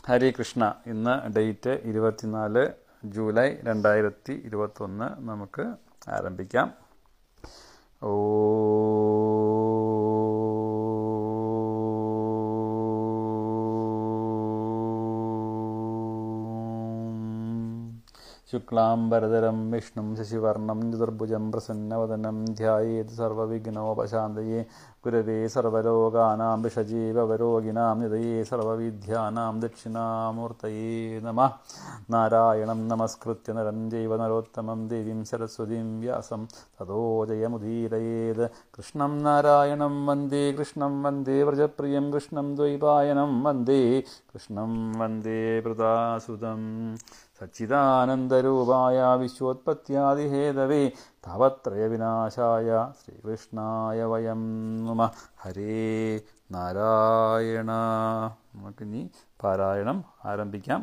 ഹരേ കൃഷ്ണ ഇന്ന് ഡേറ്റ് ഇരുപത്തിനാല് ജൂലൈ രണ്ടായിരത്തി ഇരുപത്തൊന്ന് നമുക്ക് ആരംഭിക്കാം ഓ ശുക്ലാംബരധരം വിഷ്ണും ശശിവർണം ചതുർഭുജം പ്രസന്നവദനം ധ്യായേത് സർവവിഘ്നോപശാന്തയേ ഗുരവേ സർവലോകാനാം വിഷജീവരോഗിണാം നിതയേ സർവവിദ്യാനാം ദക്ഷിണാമൂർത്തയേ നമ നാരായണം നമസ്കൃത്യ നരം ജൈവ നരോത്തമം ദേവീം സരസ്വതീം വ്യാസം തതോ ജയമുദീരയേത് കൃഷ്ണം നാരായണം വന്ദേ കൃഷ്ണം വന്ദേ വ്രജപ്രിയം കൃഷ്ണം ദ്വൈപായനം വന്ദേ കൃഷ്ണം വന്ദേ വൃതാസുതം സച്ചിദാനന്ദരൂപായ വിശ്വോത്പത്യാദിഹേതവേ താവത്രയവിനാശായ ശ്രീകൃഷ്ണായ വയം നമ ഹരേ നാരായണ നമുക്കിനി പാരായണം ആരംഭിക്കാം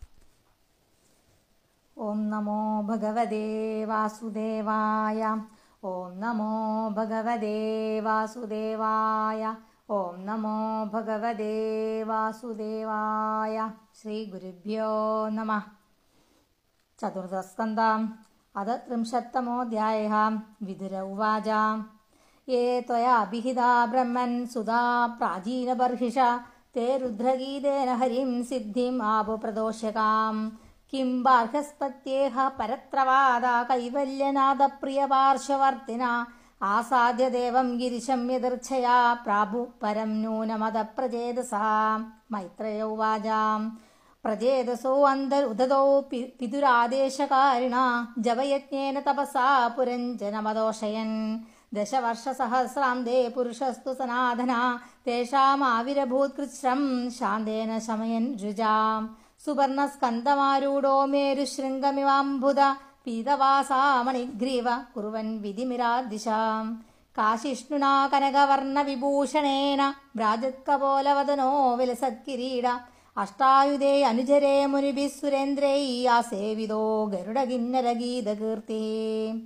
ഓം നമോ ഭഗവതേ വാസുദേവായ ഓം നമോ ഭഗവതേ വാസുദേവായ ഓം നമോ ഭഗവതേ വാസുദേവായ ശ്രീ ഗുരുഭ്യോ നമ ചതുർത്ഥസ്കന്ധാം അത ത്രിംശത്തമോऽध्यायः വിതുര ഉവാച ये त्वया अभिहिता ब्रह्मन् सुधा प्राचीनबर्हिष ते रुद्रगीतेन हरिं सिद्धिम् आपुप्रदोष्यकाम् किं बार्हस्पत्येह परत्रवादा कैवल्यनादप्रियपार्श्ववर्तिना आसाद्य देवं गिरिशं यदृच्छया प्राभु परं नूनमदप्रचेदसा मैत्रेय उवाचाम् प्रचेदसो अन्तरुदतो पि- पितुरादेशकारिणा जवयज्ञेन तपसा पुरञ्जनमदोषयन् दशवर्षसहस्रान्ते पुरुषस्तु सनाधना तेषामाविरभूत्कृच्छ्रं शान्तेन शमयन् ऋजाम् सुवर्णस्कन्दमारूढो मेरुशृङ्गमिवाम्बुध पीतवासामणिग्रीव कुर्वन् विधिमिरादिशाम् काशिष्णुना कनकवर्णविभूषणेन भ्राजत्कपोलवदनो विलसत्किरीड अष्टायुधे अनुचरे मुनिभिः सुरेन्द्रैः आसेवितो गरुडकिन्नरगीतकीर्तिः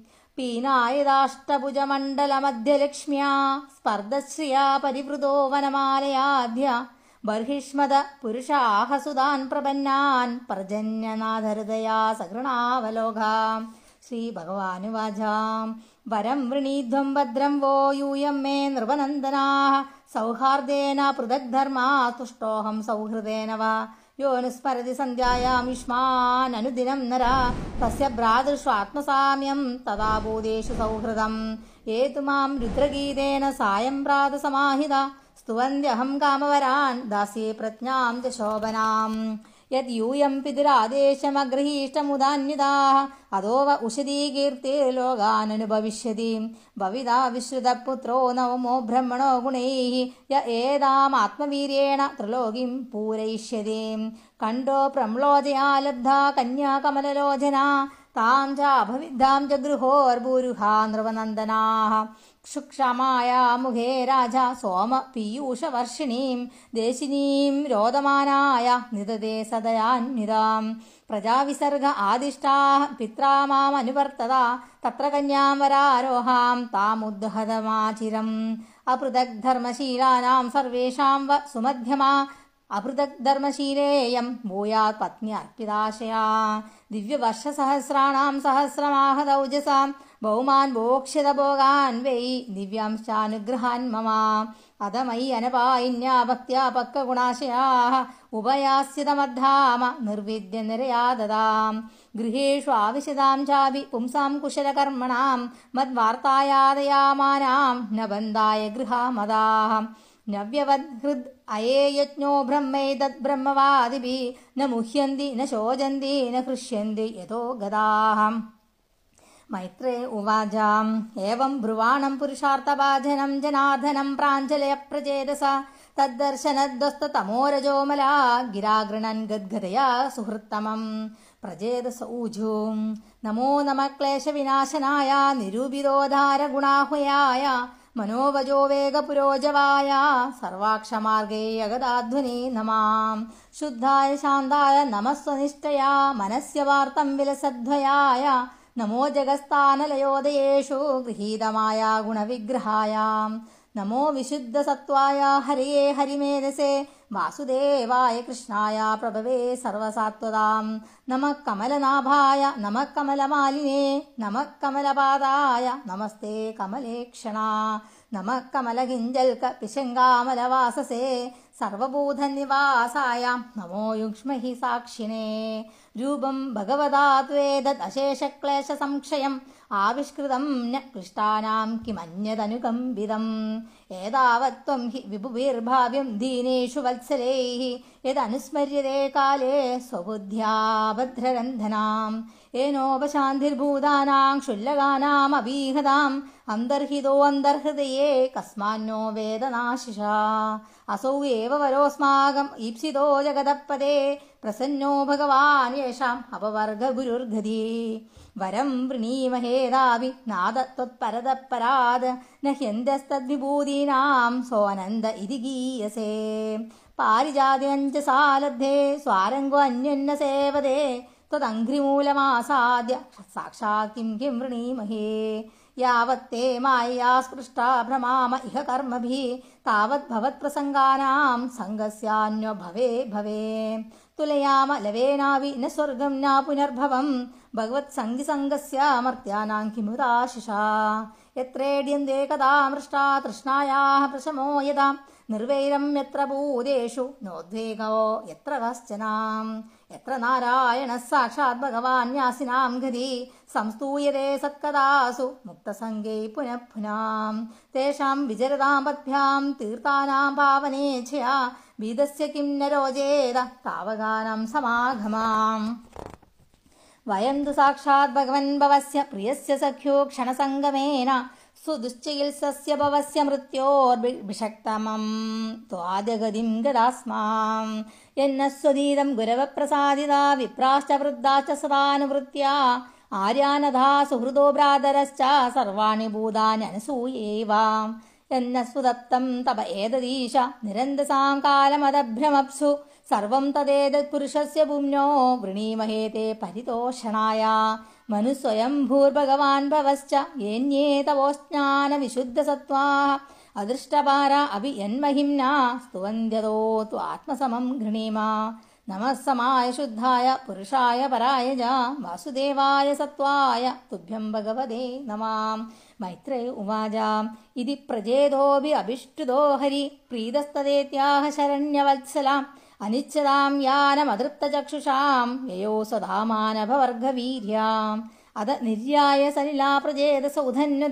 पीनायदाष्टभुजमण्डलमध्यलक्ष्म्या स्पर्धश्रिया परिवृतो वनमालयाद्य बर्हिष्मद पुरुषाहसुदान् प्रपन्नान् पर्जन्यनाथहृदया सगृणावलोका श्रीभगवानुवाचाम् वरं वृणीध्वं भद्रं वो यूयं मे नृपनन्दनाः सौहार्देन पृथग्धर्मा तुष्टोऽहं सौहृदेन वा यो नुस्मरति सन्ध्यायां युष्मान् अनुदिनं नर तस्य भ्रातृष्वात्मसाम्यं तदा बोधेषु सौहृदम् ये तु मां रुद्रगीतेन सायं प्रातसमाहिता स्तुवन्त्यहं कामवरान् दास्ये प्रज्ञां च शोभनाम् यद् यूयं पितुरादेशमगृहीष्टमुदान्विताः अधो व उषदीकीर्तिर्लोकाननुभविष्यति भविता विश्रुतपुत्रो नवमो ब्रह्मणो गुणैः य एतामात्मवीर्येण त्रिलोकीं पूरयिष्यति कण्ठो प्रम्लोजया लब्धा कन्या कमललोचना तां च अभविद्धां च गृहोर्भूरुहा नृवनन्दनाः शुक्षमाया मुखे राजा सोम पीयूषवर्षिणीं देशिनीं रोदमानाय निदते सदयान्विताम् प्रजाविसर्ग आदिष्टाः पित्रा मामनुवर्तता तत्र कन्यां वरारोहां तामुद्दहदमाचिरम् अपृथग्धर्मशीलानां सर्वेषां व सुमध्यमा अपृथग्धर्मशीलेयं भूयात् पत्न्यर्पिताशया दिव्यवर्षसहस्राणां सहस्रमाहदौजसां बहुमान् भोक्ष्यतभोगान् वै दिव्यांशानुग्रहान् मम अध मयि अनपायिन्या भक्त्या पक्वगुणाशयाः उभयास्यतमद्धाम निर्विद्य निरया ददाम् गृहेषु आविशदां चापि पुंसां कुशलकर्मणां मद्वार्तायादयामानां न बन्धाय गृहामदाः नव्यवद्हृद् अये यज्ञो ब्रह्मैतद् ब्रह्मवादिभिः न मुह्यन्ति न शोचन्ति न हृष्यन्ति यतो गदाः मैत्रे उवाचाम् एवं ब्रुवाणं पुरुषार्थभाजनं जनार्दनं प्राञ्जलयप्रचेदसा तद्दर्शनद्वस्ततमोरजोमला गिरागृणन् गद्गदया सुहृत्तमम् प्रचेदस ऊजूं नमो नमः क्लेशविनाशनाय निरूपितोद्धारगुणाह्वयाय मनोवजो वेगपुरोजवाय सर्वाक्षमार्गे यगदाध्वनि नमाम् शुद्धाय शान्ताय नमः स्वनिष्ठया मनस्य वार्तं विलसद्वयाय नमो जगस्तानलयोदयेषु गृहीतमाया गुणविग्रहाय നമോ വിശുദ്ധസത്വായ ഹരിയേ ഹരിമേധസേ വാസുദേവായ കൃഷ്ണായ പ്രഭവേ സർവസാത്വതാം നമ കമലനാഭായ നമ കമലമാലിനേ നമ കമലപാദായ നമസ്തേ കമലേക്ഷണ നമ കമലകിഞ്ചൽക പിശങ്കാമലവാസസേ സർവഭൂതനിവാസായ നമോ യുക്ഷ്മഹി സാക്ഷിണേ രൂപം ഭഗവതാ ത്വേദശേഷക്ലേശ സംക്ഷയം ആവിഷ്കൃതം ന ക്ലിഷ്ടാനാം കിമന്യതനുകമ്പിതം ഏതാവത്വം ഹി വിഭുവിർഭാവ്യം ദീനേഷു വത്സരൈः യദനുസ്മര്യതേ കാലേ സ്വബുദ്ധ്യാ ഭദ്രരന്ധനാം ഏനോപശാന്തിർഭൂതാനാം ക്ഷുല്ലകാനാമപീഹതാം അന്തർഹിതോ അന്തർഹൃദയേ കസ്മാന്നോ വേദനാശിഷ അസൗ ഏവ വരോസ്മാകം ഈപ്സിതോ ജഗതപ്പദേ പ്രസന്നോ ഭഗവാൻ യേഷാം അപവർഗ ഗുരുർഗതി വരം വൃണീമഹേതാവി നാദ ത്വത്പരതപരാത് ന ഹ്യന്തസ്തദ്വിഭൂതീനാം സോനന്ദ ഇതി ഗീയസേ പാരിജാത്യഞ്ച സാലബ്ധേ സ്വാരംഗോ അന്യന്ന സേവതേ त्वदङ्घ्रिमूलमासाद्य साक्षात् किं किं वृणीमहे यावत्ते मायया स्पृष्टा भ्रमाम इह कर्मभिः तावद्भवत्प्रसङ्गानां सङ्गस्यान्यो भवे भवे तुलयाम लवेनावि न स्वर्गं न पुनर्भवं भगवत्सङ्गिसङ्गस्य मर्त्यानां किमुदाशिषा यत्रेड्यन्ते कदा मृष्टा तृष्णायाः प्रशमो यदा നിർവൈരം എത്ര ഭൂതേഷു നോദ്വേഗോ എത്ര കശ്ചനാം എത്ര നാരായണ സാക്ഷാത് ഭഗവാൻ ന്യാസിനാം ഗതി സംസ്തൂയതേ സത്കഥാസു മുക്തസംഗേ പുനഃ പുനാം തേഷാം വിചരതാം പദ്ഭ്യാം തീർത്ഥാനാം പാവനേച്ഛയാ വീതസ്യ കിം ന രോചേത താവകാനം സമാഗമാം വയം തു സാക്ഷാത് ഭഗവൻ ഭവസ്യ പ്രിയസ്യ സഖ്യോ ക്ഷണസംഗമേന സുദുശ്ചികിത്സസ്യ ഭവസ്യ മൃത്യോർഭിഷക്തമം ത്വാദ്യഗതിം ഗതാസ്മാം എന്ന സ്വതീതം ഗുരവപ്രസാദിതാ വിപ്രാശ്ച വൃദ്ധാശ്ച സദാനുവൃത്യാ ആര്യാനധാ സുഹൃദോ ഭ്രാതരശ്ച സർവാണി ഭൂതാനി അനസൂയേവ എന്ന സുദത്തം തപ ഏതദീശ നിരന്തസാം കാലമദഭ്രമപ്സു സർവം തദേതത് പുരുഷസ്യ പുംനോ വൃണീമഹേ തേ പരിതോഷണായ മനുസ്വയം ഭൂർഭഗവാൻ ഭവശ്ച യേന്യേ തവോജ്ഞാന വിശുദ്ധസത്വാ അദൃഷ്ടപാര അഭി യന്മഹിംന സ്തുവന്ത്യതോ ത്വാത്മസമം ഗൃണീമ നമഃ സമായ ശുദ്ധായ പുരുഷായ പരായ ജ വാസുദേവായ സത്വായ തുഭ്യം ഭഗവതേ നമാം മൈത്രേ ഉവാച ഇതി പ്രജേതോഭി അഭിഷ്ടുതോ ഹരി പ്രീതസ്തദേത്യാഹ ശരണ്യവത്സലാം അനിശ്ചതാം യാനമതൃപ്തചക്ഷുഷാം യയോ സദാമാനഭവർഗവീര്യാം അത നിർയായ സലിലാ പ്രജേതസൗധന്വത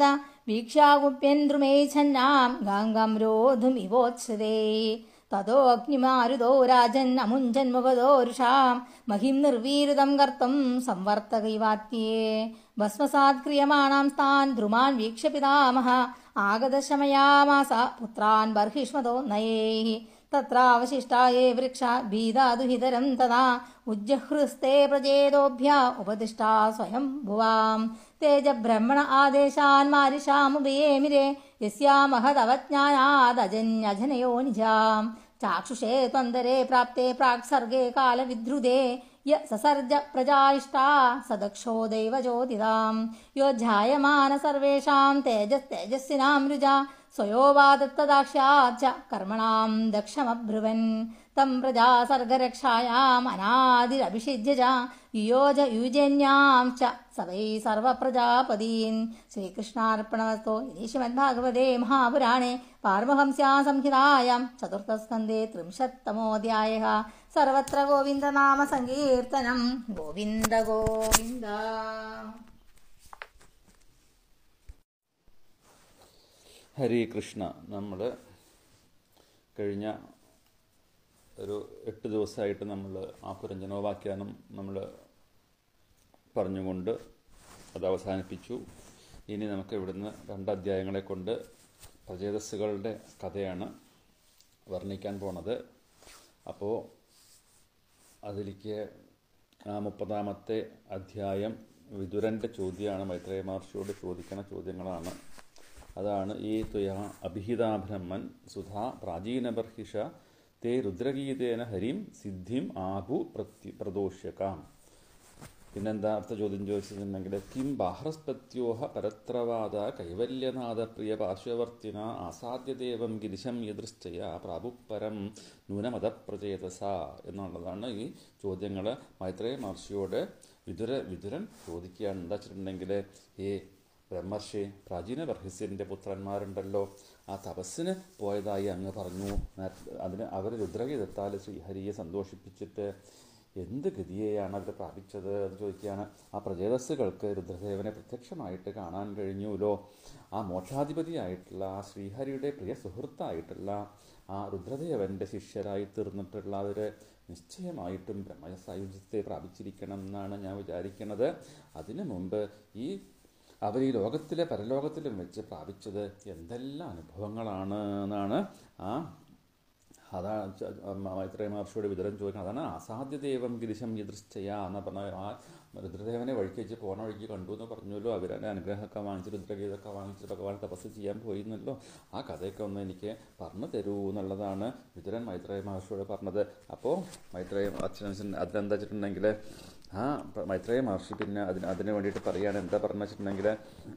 വീക്ഷാകുപ്യന്ദ്രുമേച്ഛന്നാം ഗാംഗം രോധുമിവോത്സതേ തതോ അഗ്നിമാരുതോ രാജൻ അമുഞ്ചന്മുഖദോരുഷാം മഹിം നിർവീരുതം കർത്തും സംവർത്തകൈവാത്യേ ഭസ്മസാത് ക്രിയമാണാം സ്ഥാൻ ധ്രുമാൻ വീക്ഷ്യ പിതാമഹ ആഗതശമയാമാസ പുത്രാൻ ബർഹിഷ്മതോ നയൈ തത്രാവശിഷ്ടായേ വൃക്ഷാ ഭീതാദുഹിതരം തഥാ ഉജ്ജഹൃസ്തേ പ്രജേതോഭ്യ ഉപദിഷ്ടാ സ്വയം ഭുവാം തേജബ്രഹ്മണ ആദേശാൻ മാരിഷാമുപയേമിരേ യസ്യാമഹതവജ്ഞാനാദജന്യജനയോ നിജാം ചാക്ഷുഷേ ത്വന്തരേ പ്രാപ്തേ പ്രാക്സർഗേ കാലവിദ്രുതേ യ സസർജ പ്രജായിഷ്ടാ സദക്ഷോ ദൈവജ്യോതിതാം യോ ധ്യായമാന സർവേഷാം തേജസ് തേജസ്സിനാം രുജ സ്വയോവാദത്തദാക്ഷ്യാച്ച കർമ്മണാം ദക്ഷമബ്രുവൻ തം പ്രജാ സർഗരക്ഷായാം അനാദിരഭിഷിജ്യ ച യുയോജ യുജന്യാം ച സവൈ സർവപ്രജാപതീൻ ശ്രീകൃഷ്ണാർപ്പണമസ്തോ ഇതി ശ്രീമദ്ഭാഗവതേ മഹാപുരാണേ പാർമഹംസ്യാ സംഹിതായാം ചതുർത്ഥസ്കന്ധേ ത്രിംശത്തമോऽധ്യായः സർവത്ര ഗോവിന്ദനാമ സങ്കീർത്തനം ഗോവിന്ദ ഗോവിന്ദ ഹരേ കൃഷ്ണ നമ്മൾ കഴിഞ്ഞ ഒരു എട്ട് ദിവസമായിട്ട് നമ്മൾ ആ പുരഞ്ജനോപാഖ്യാനം നമ്മൾ പറഞ്ഞുകൊണ്ട് അത് അവസാനിപ്പിച്ചു ഇനി നമുക്ക് ഇവിടുന്ന് രണ്ട് അധ്യായങ്ങളെ കൊണ്ട് പ്രചേതസ്സുകളുടെ കഥയാണ് വർണ്ണിക്കാൻ പോണത് അപ്പോൾ അതിലേക്ക് ആ മുപ്പതാമത്തെ അധ്യായം വിതുരൻ്റെ ചോദ്യമാണ് മൈത്രേയ മഹർഷിയോട് ചോദിക്കുന്ന ചോദ്യങ്ങളാണ് അതാണ് ഈ ത്വയ അഭിഹിതാബ്രഹ്മൻ സുധാ പ്രാചീനബർഹിഷ തേ രുദ്രഗീതേന ഹരിം സിദ്ധിം ആഹു പ്രത്യ പ്രദോഷ്യക്കാം പിന്നെന്താ അടുത്ത ചോദ്യം ചോദിച്ചിട്ടുണ്ടെങ്കിൽ കിം ബാഹ്രസ്പത്യോഹ പരത്രവാദ കൈവല്യനാഥ പ്രിയ പാർശ്വവർത്തിന ആസാദ്യദേവം ഗിരിശം യദൃശ്ചയ പ്രാപുപരം ന്യൂനമതപ്രചേതസ എന്നുള്ളതാണ് ഈ ചോദ്യങ്ങൾ മൈത്രേയ മഹർഷിയോട് വിതുര വിതുരൻ ചോദിക്കുകയാണ് എന്താ വെച്ചിട്ടുണ്ടെങ്കിൽ ഈ ബ്രഹ്മർഷി പ്രാചീന ബർഹിസ്യൻ്റെ പുത്രന്മാരുണ്ടല്ലോ ആ തപസ്സിന് പോയതായി അങ്ങ് പറഞ്ഞു നേരത്തെ അതിന് അവർ രുദ്രഗീതത്താൽ ശ്രീഹരിയെ സന്തോഷിപ്പിച്ചിട്ട് എന്ത് ഗതിയെയാണ് അവർ പ്രാപിച്ചത് എന്ന് ചോദിക്കുകയാണ് ആ പ്രജേതസ്സുകൾക്ക് രുദ്രദേവനെ പ്രത്യക്ഷമായിട്ട് കാണാൻ കഴിഞ്ഞുല്ലോ ആ മോക്ഷാധിപതിയായിട്ടുള്ള ആ ശ്രീഹരിയുടെ പ്രിയ സുഹൃത്തായിട്ടുള്ള ആ രുദ്രദേവൻ്റെ ശിഷ്യരായി തീർന്നിട്ടുള്ളവർ നിശ്ചയമായിട്ടും ബ്രഹ്മസായുജ്യത്തെ പ്രാപിച്ചിരിക്കണം എന്നാണ് ഞാൻ വിചാരിക്കുന്നത് അതിനു മുമ്പ് ഈ അവർ ഈ ലോകത്തിലെ പരലോകത്തിലും വെച്ച് പ്രാപിച്ചത് എന്തെല്ലാം അനുഭവങ്ങളാണ് എന്നാണ് ആ അതാണ് ച- മ- മൈത്രേയ മഹർഷിയോട് വിതരം ചോദിക്കണം അതാണ് അസാധ്യദേവം ഗിരിശം യദൃശ്ചയ എന്ന് പറഞ്ഞ ആ രുദ്രദേവനെ വഴിക്ക് വെച്ച് പോണ വഴിക്ക് കണ്ടു എന്ന് പറഞ്ഞല്ലോ അവരുടെ അനുഗ്രഹമൊക്കെ വാങ്ങിച്ച് രുദ്രഗീതമൊക്കെ വാങ്ങിച്ച് ഭഗവാൻ തപസ് ചെയ്യാൻ പോയിരുന്നല്ലോ ആ കഥയൊക്കെ ഒന്ന് എനിക്ക് പറഞ്ഞു തരൂ എന്നുള്ളതാണ് വിതുരൻ മൈത്രേയ മഹർഷിയോട് പറഞ്ഞത് അപ്പോൾ മൈത്രേയ അച്ഛൻ അതിനെന്താ വെച്ചിട്ടുണ്ടെങ്കിൽ ആ മൈത്രേയ മഹർഷി പിന്നെ അതിന് അതിന് വേണ്ടിയിട്ട് പറയുകയാണ് എന്താ പറഞ്ഞു വെച്ചിട്ടുണ്ടെങ്കിൽ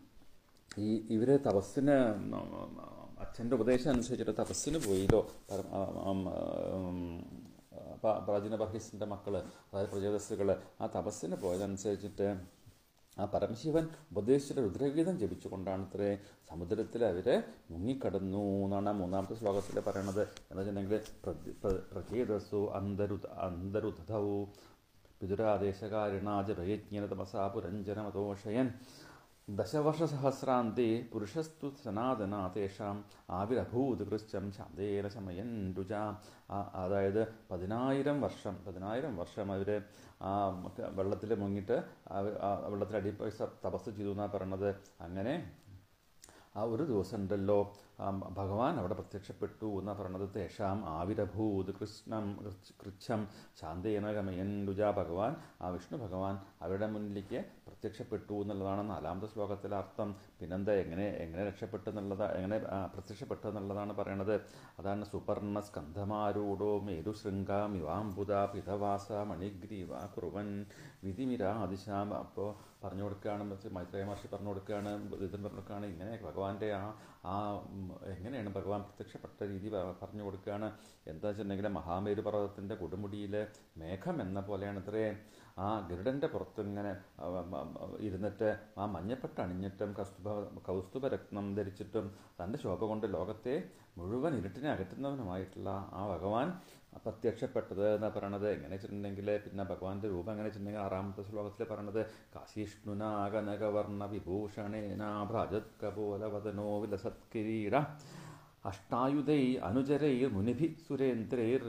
ഈ ഇവര് തപസ്സിന് അച്ഛൻ്റെ ഉപദേശം അനുസരിച്ചിട്ട് തപസ്സിന് പോയില്ലോ പരം- ആ, ആം, ആം, പ- പ്രാചീന ബർഹിസിൻ്റെ മക്കള് അതായത് പ്രജേതസ്സുകൾ ആ തപസ്സിന് പോയതനുസരിച്ചിട്ട് ആ പരമശിവൻ ഉപദേശിച്ചിട്ട് രുദ്രഗീതം ജപിച്ചുകൊണ്ടാണ് ഇത്രേ സമുദ്രത്തിൽ അവര് മുങ്ങിക്കടന്നു എന്നാണ് ആ മൂന്നാമത്തെ ശ്ലോകത്തിൽ പറയണത് എന്താ വെച്ചിട്ടുണ്ടെങ്കിൽ പ്രതി- പ്ര- പ്രചേതസ്സു അന്തരുത അന്തരുദ്ധവും പിതുരാദേശകാരിണാജ ഭയജ്ഞന തമസാ പുരഞ്ജനമതോഷയൻ ദശവർഷസഹസ്രാന്തി പുരുഷസ്തു സനാതന തേഷാം ആവിരഭൂത് കൃശ്ചം ശാന്തേന ശമയൻ രുച അതായത് പതിനായിരം വർഷം പതിനായിരം വർഷം അവർ ആ വെള്ളത്തിൽ മുങ്ങിയിട്ട് വെള്ളത്തിലടി പോയി സ- തപസ് ചെയ്തു എന്നാണ് പറയണത് അങ്ങനെ ആ ഒരു ദിവസം ഉണ്ടല്ലോ ആ ഭഗവാൻ അവിടെ പ്രത്യക്ഷപ്പെട്ടു എന്നാ പറയണത് തേഷാം ആവിരഭൂത് കൃഷ്ണം കൃച്ച്- കൃച്ഛം ശാന്തേന ഗമയൻ രുജ ഭഗവാൻ ആ വിഷ്ണു ഭഗവാൻ അവരുടെ മുന്നിലേക്ക് പ്രത്യക്ഷപ്പെട്ടു എന്നുള്ളതാണ് നാലാമത്തെ ശ്ലോകത്തിലെ അർത്ഥം പിന്നെന്താ എങ്ങനെ എങ്ങനെ രക്ഷപ്പെട്ടു എന്നുള്ളത് എങ്ങനെ ആ, പ്രത്യക്ഷപ്പെട്ടു എന്നുള്ളതാണ് പറയണത് അതാണ് സുപർണ സ്കന്ധമാരൂഢോ മേരുശൃംഗാമിവാംബുദ പിതവാസ മണിഗ്രീവ കുറുവൻ വിധിമിരാദിശാം അപ്പോൾ പറഞ്ഞു കൊടുക്കുകയാണ് മറ്റേ മൈത്രേയ മഹർഷി പറഞ്ഞു കൊടുക്കുകയാണ് ഇതും പറഞ്ഞു കൊടുക്കുകയാണ് ഇങ്ങനെ ഭഗവാന്റെ ആ ആ ഉം, എങ്ങനെയാണ് ഭഗവാൻ പ്രത്യക്ഷപ്പെട്ട രീതി പ- പറഞ്ഞു കൊടുക്കുകയാണ് എന്താ വെച്ചിട്ടുണ്ടെങ്കിൽ മഹാമേരു പർവ്വതത്തിൻ്റെ കൊടുമുടിയിലെ മേഘം എന്ന പോലെയാണ് ഇത്രേ ആ ഗരുഡൻ്റെ പുറത്ത് ഇങ്ങനെ ആ, മ- മ- ഇരുന്നിട്ട് ആ മഞ്ഞപ്പെട്ട് അണിഞ്ഞിട്ടും കസ്തുഭ കൗസ്തുഭരത്നം ധരിച്ചിട്ടും തൻ്റെ ശോഭ കൊണ്ട് ലോകത്തെ മുഴുവൻ ഇരുട്ടിനെ അകറ്റുന്നവനുമായിട്ടുള്ള ആ ഭഗവാൻ പ്രത്യക്ഷപ്പെട്ടത് എന്നാ പറയണത് എങ്ങനെ വെച്ചിട്ടുണ്ടെങ്കിൽ പിന്നെ ഭഗവാന്റെ രൂപം എങ്ങനെ വെച്ചിട്ടുണ്ടെങ്കിൽ ആറാമത്തെ ശ്ലോകത്തിൽ പറയണത് കാശിഷ്ണുനാഗനകവർണ്ണ വിഭൂഷണേന ഭ്രാജത് കപോലവദനോ വിലസത്കിരീട അഷ്ടായുധൈ അനുചരൈർ മുനിഭി സുരേന്ദ്രൈർ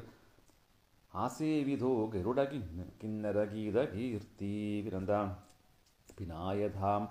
ആസേവിധോ ഗരുഡ കിന്നരഗീത കീർത്തി പിന്നെന്താ പിനായധാം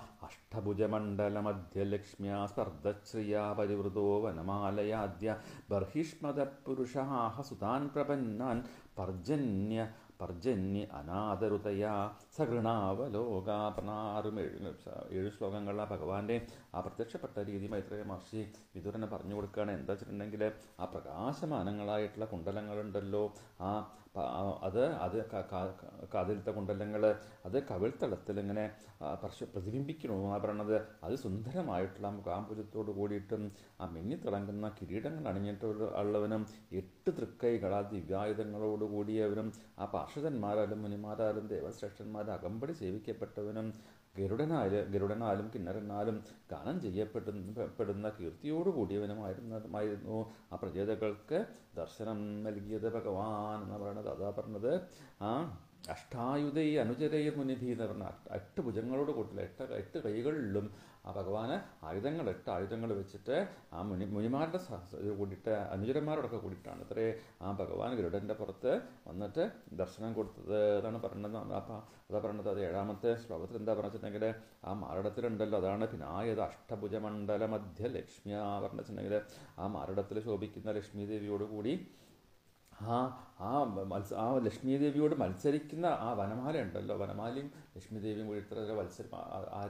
അഷ്ടഭുജമണ്ഡലമധ്യലക്ഷ്മ്യാ സ്പർദ്ധശ്രിയാ പരിവൃതോ വനമാലയാദ്യ ബർഹിഷ്മതപുരുഷാഹ സുതാൻ പ്രപന്നാൻ പർജന്യ പർജന്യ അനാദരുതയാ സഗൃണാവലോകാപണാറും ഏഴ് ഏഴ് ശ്ലോകങ്ങളിൽ ആ ഭഗവാന്റെ ആ പ്രത്യക്ഷപ്പെട്ട രീതി മൈത്രേയ മഹർഷി വിതുരനെ പറഞ്ഞു കൊടുക്കുകയാണ് എന്താ വെച്ചിട്ടുണ്ടെങ്കിൽ ആ പ്രകാശമാനങ്ങളായിട്ടുള്ള കുണ്ടലങ്ങളുണ്ടല്ലോ ആ പ- ആ അത് അത് ക- ക- ക- കാതിലത്തെ കുണ്ടലങ്ങൾ അത് കവിൾത്തളത്തിൽ ഇങ്ങനെ ആ, പ്രശ പ്രതിബിംബിക്കണു ആ പറയണത് അത് സുന്ദരമായിട്ടുള്ള മുഖാംബുജത്തോട് കൂടിയിട്ടും ആ മിന്നിത്തിളങ്ങുന്ന കിരീടങ്ങൾ അണിഞ്ഞിട്ടുള്ള ഉള്ളവനും എട്ട് തൃക്കൈകൾ ആ ദിവ്യായുധങ്ങളോട് കൂടിയവനും ആ പാർഷദന്മാരാലും മുനിമാരാലും ദേവശ്രേഷ്ഠന്മാരും അകമ്പടി സേവിക്കപ്പെട്ടവനും ഗരുഡനാല് ഗരുഡനാലും കിന്നരനാലും ഗാനം ചെയ്യപ്പെടുന്ന പെടുന്ന കീർത്തിയോട് കൂടിയവനുമായിരുന്നതുമായിരുന്നു ആ പ്രജേതകൾക്ക് ദർശനം നൽകിയത് ഭഗവാൻ എന്ന് പറയുന്നത് അതാ പറഞ്ഞത് ആ അഷ്ടായുധൈ അനുചരൈർ മുനിഭി എന്ന് പറഞ്ഞ അട്ട് എട്ട് ഭുജങ്ങളോട് കൂട്ടില്ല എട്ട് എട്ട് കൈകളിലും ആ ഭഗവാന് ആയുധങ്ങൾ എട്ട് ആയുധങ്ങൾ വെച്ചിട്ട് ആ മുനി മുനിമാരുടെ സ- ഇത് കൂടിയിട്ട് അനുചരന്മാരോടൊക്കെ കൂടിയിട്ടാണ് ഇത്രേ ആ ഭഗവാൻ ഗരുഡൻ്റെ പുറത്ത് വന്നിട്ട് ദർശനം കൊടുത്തത് എന്നാണ് പറയുന്നത് അപ്പം അതാ പറയുന്നത് അത് ഏഴാമത്തെ ശ്ലോകത്തിൽ എന്താ പറഞ്ഞിട്ടുണ്ടെങ്കിൽ ആ മാരടത്തിലുണ്ടല്ലോ അതാണ് പിന്നായത് അഷ്ടഭുജമണ്ഡല മധ്യ ലക്ഷ്മിയ പറഞ്ഞിട്ടുണ്ടെങ്കിൽ ആ മാരടത്തിൽ ശോഭിക്കുന്ന ലക്ഷ്മി ദേവിയോട് കൂടി ആ ആ മത്സ ആ ലക്ഷ്മി ദേവിയോട് മത്സരിക്കുന്ന ആ വനമാല ഉണ്ടല്ലോ വനമാലയും ലക്ഷ്മി ദേവിയും കൂടി ഇത്ര മത്സരം ആ- ആര്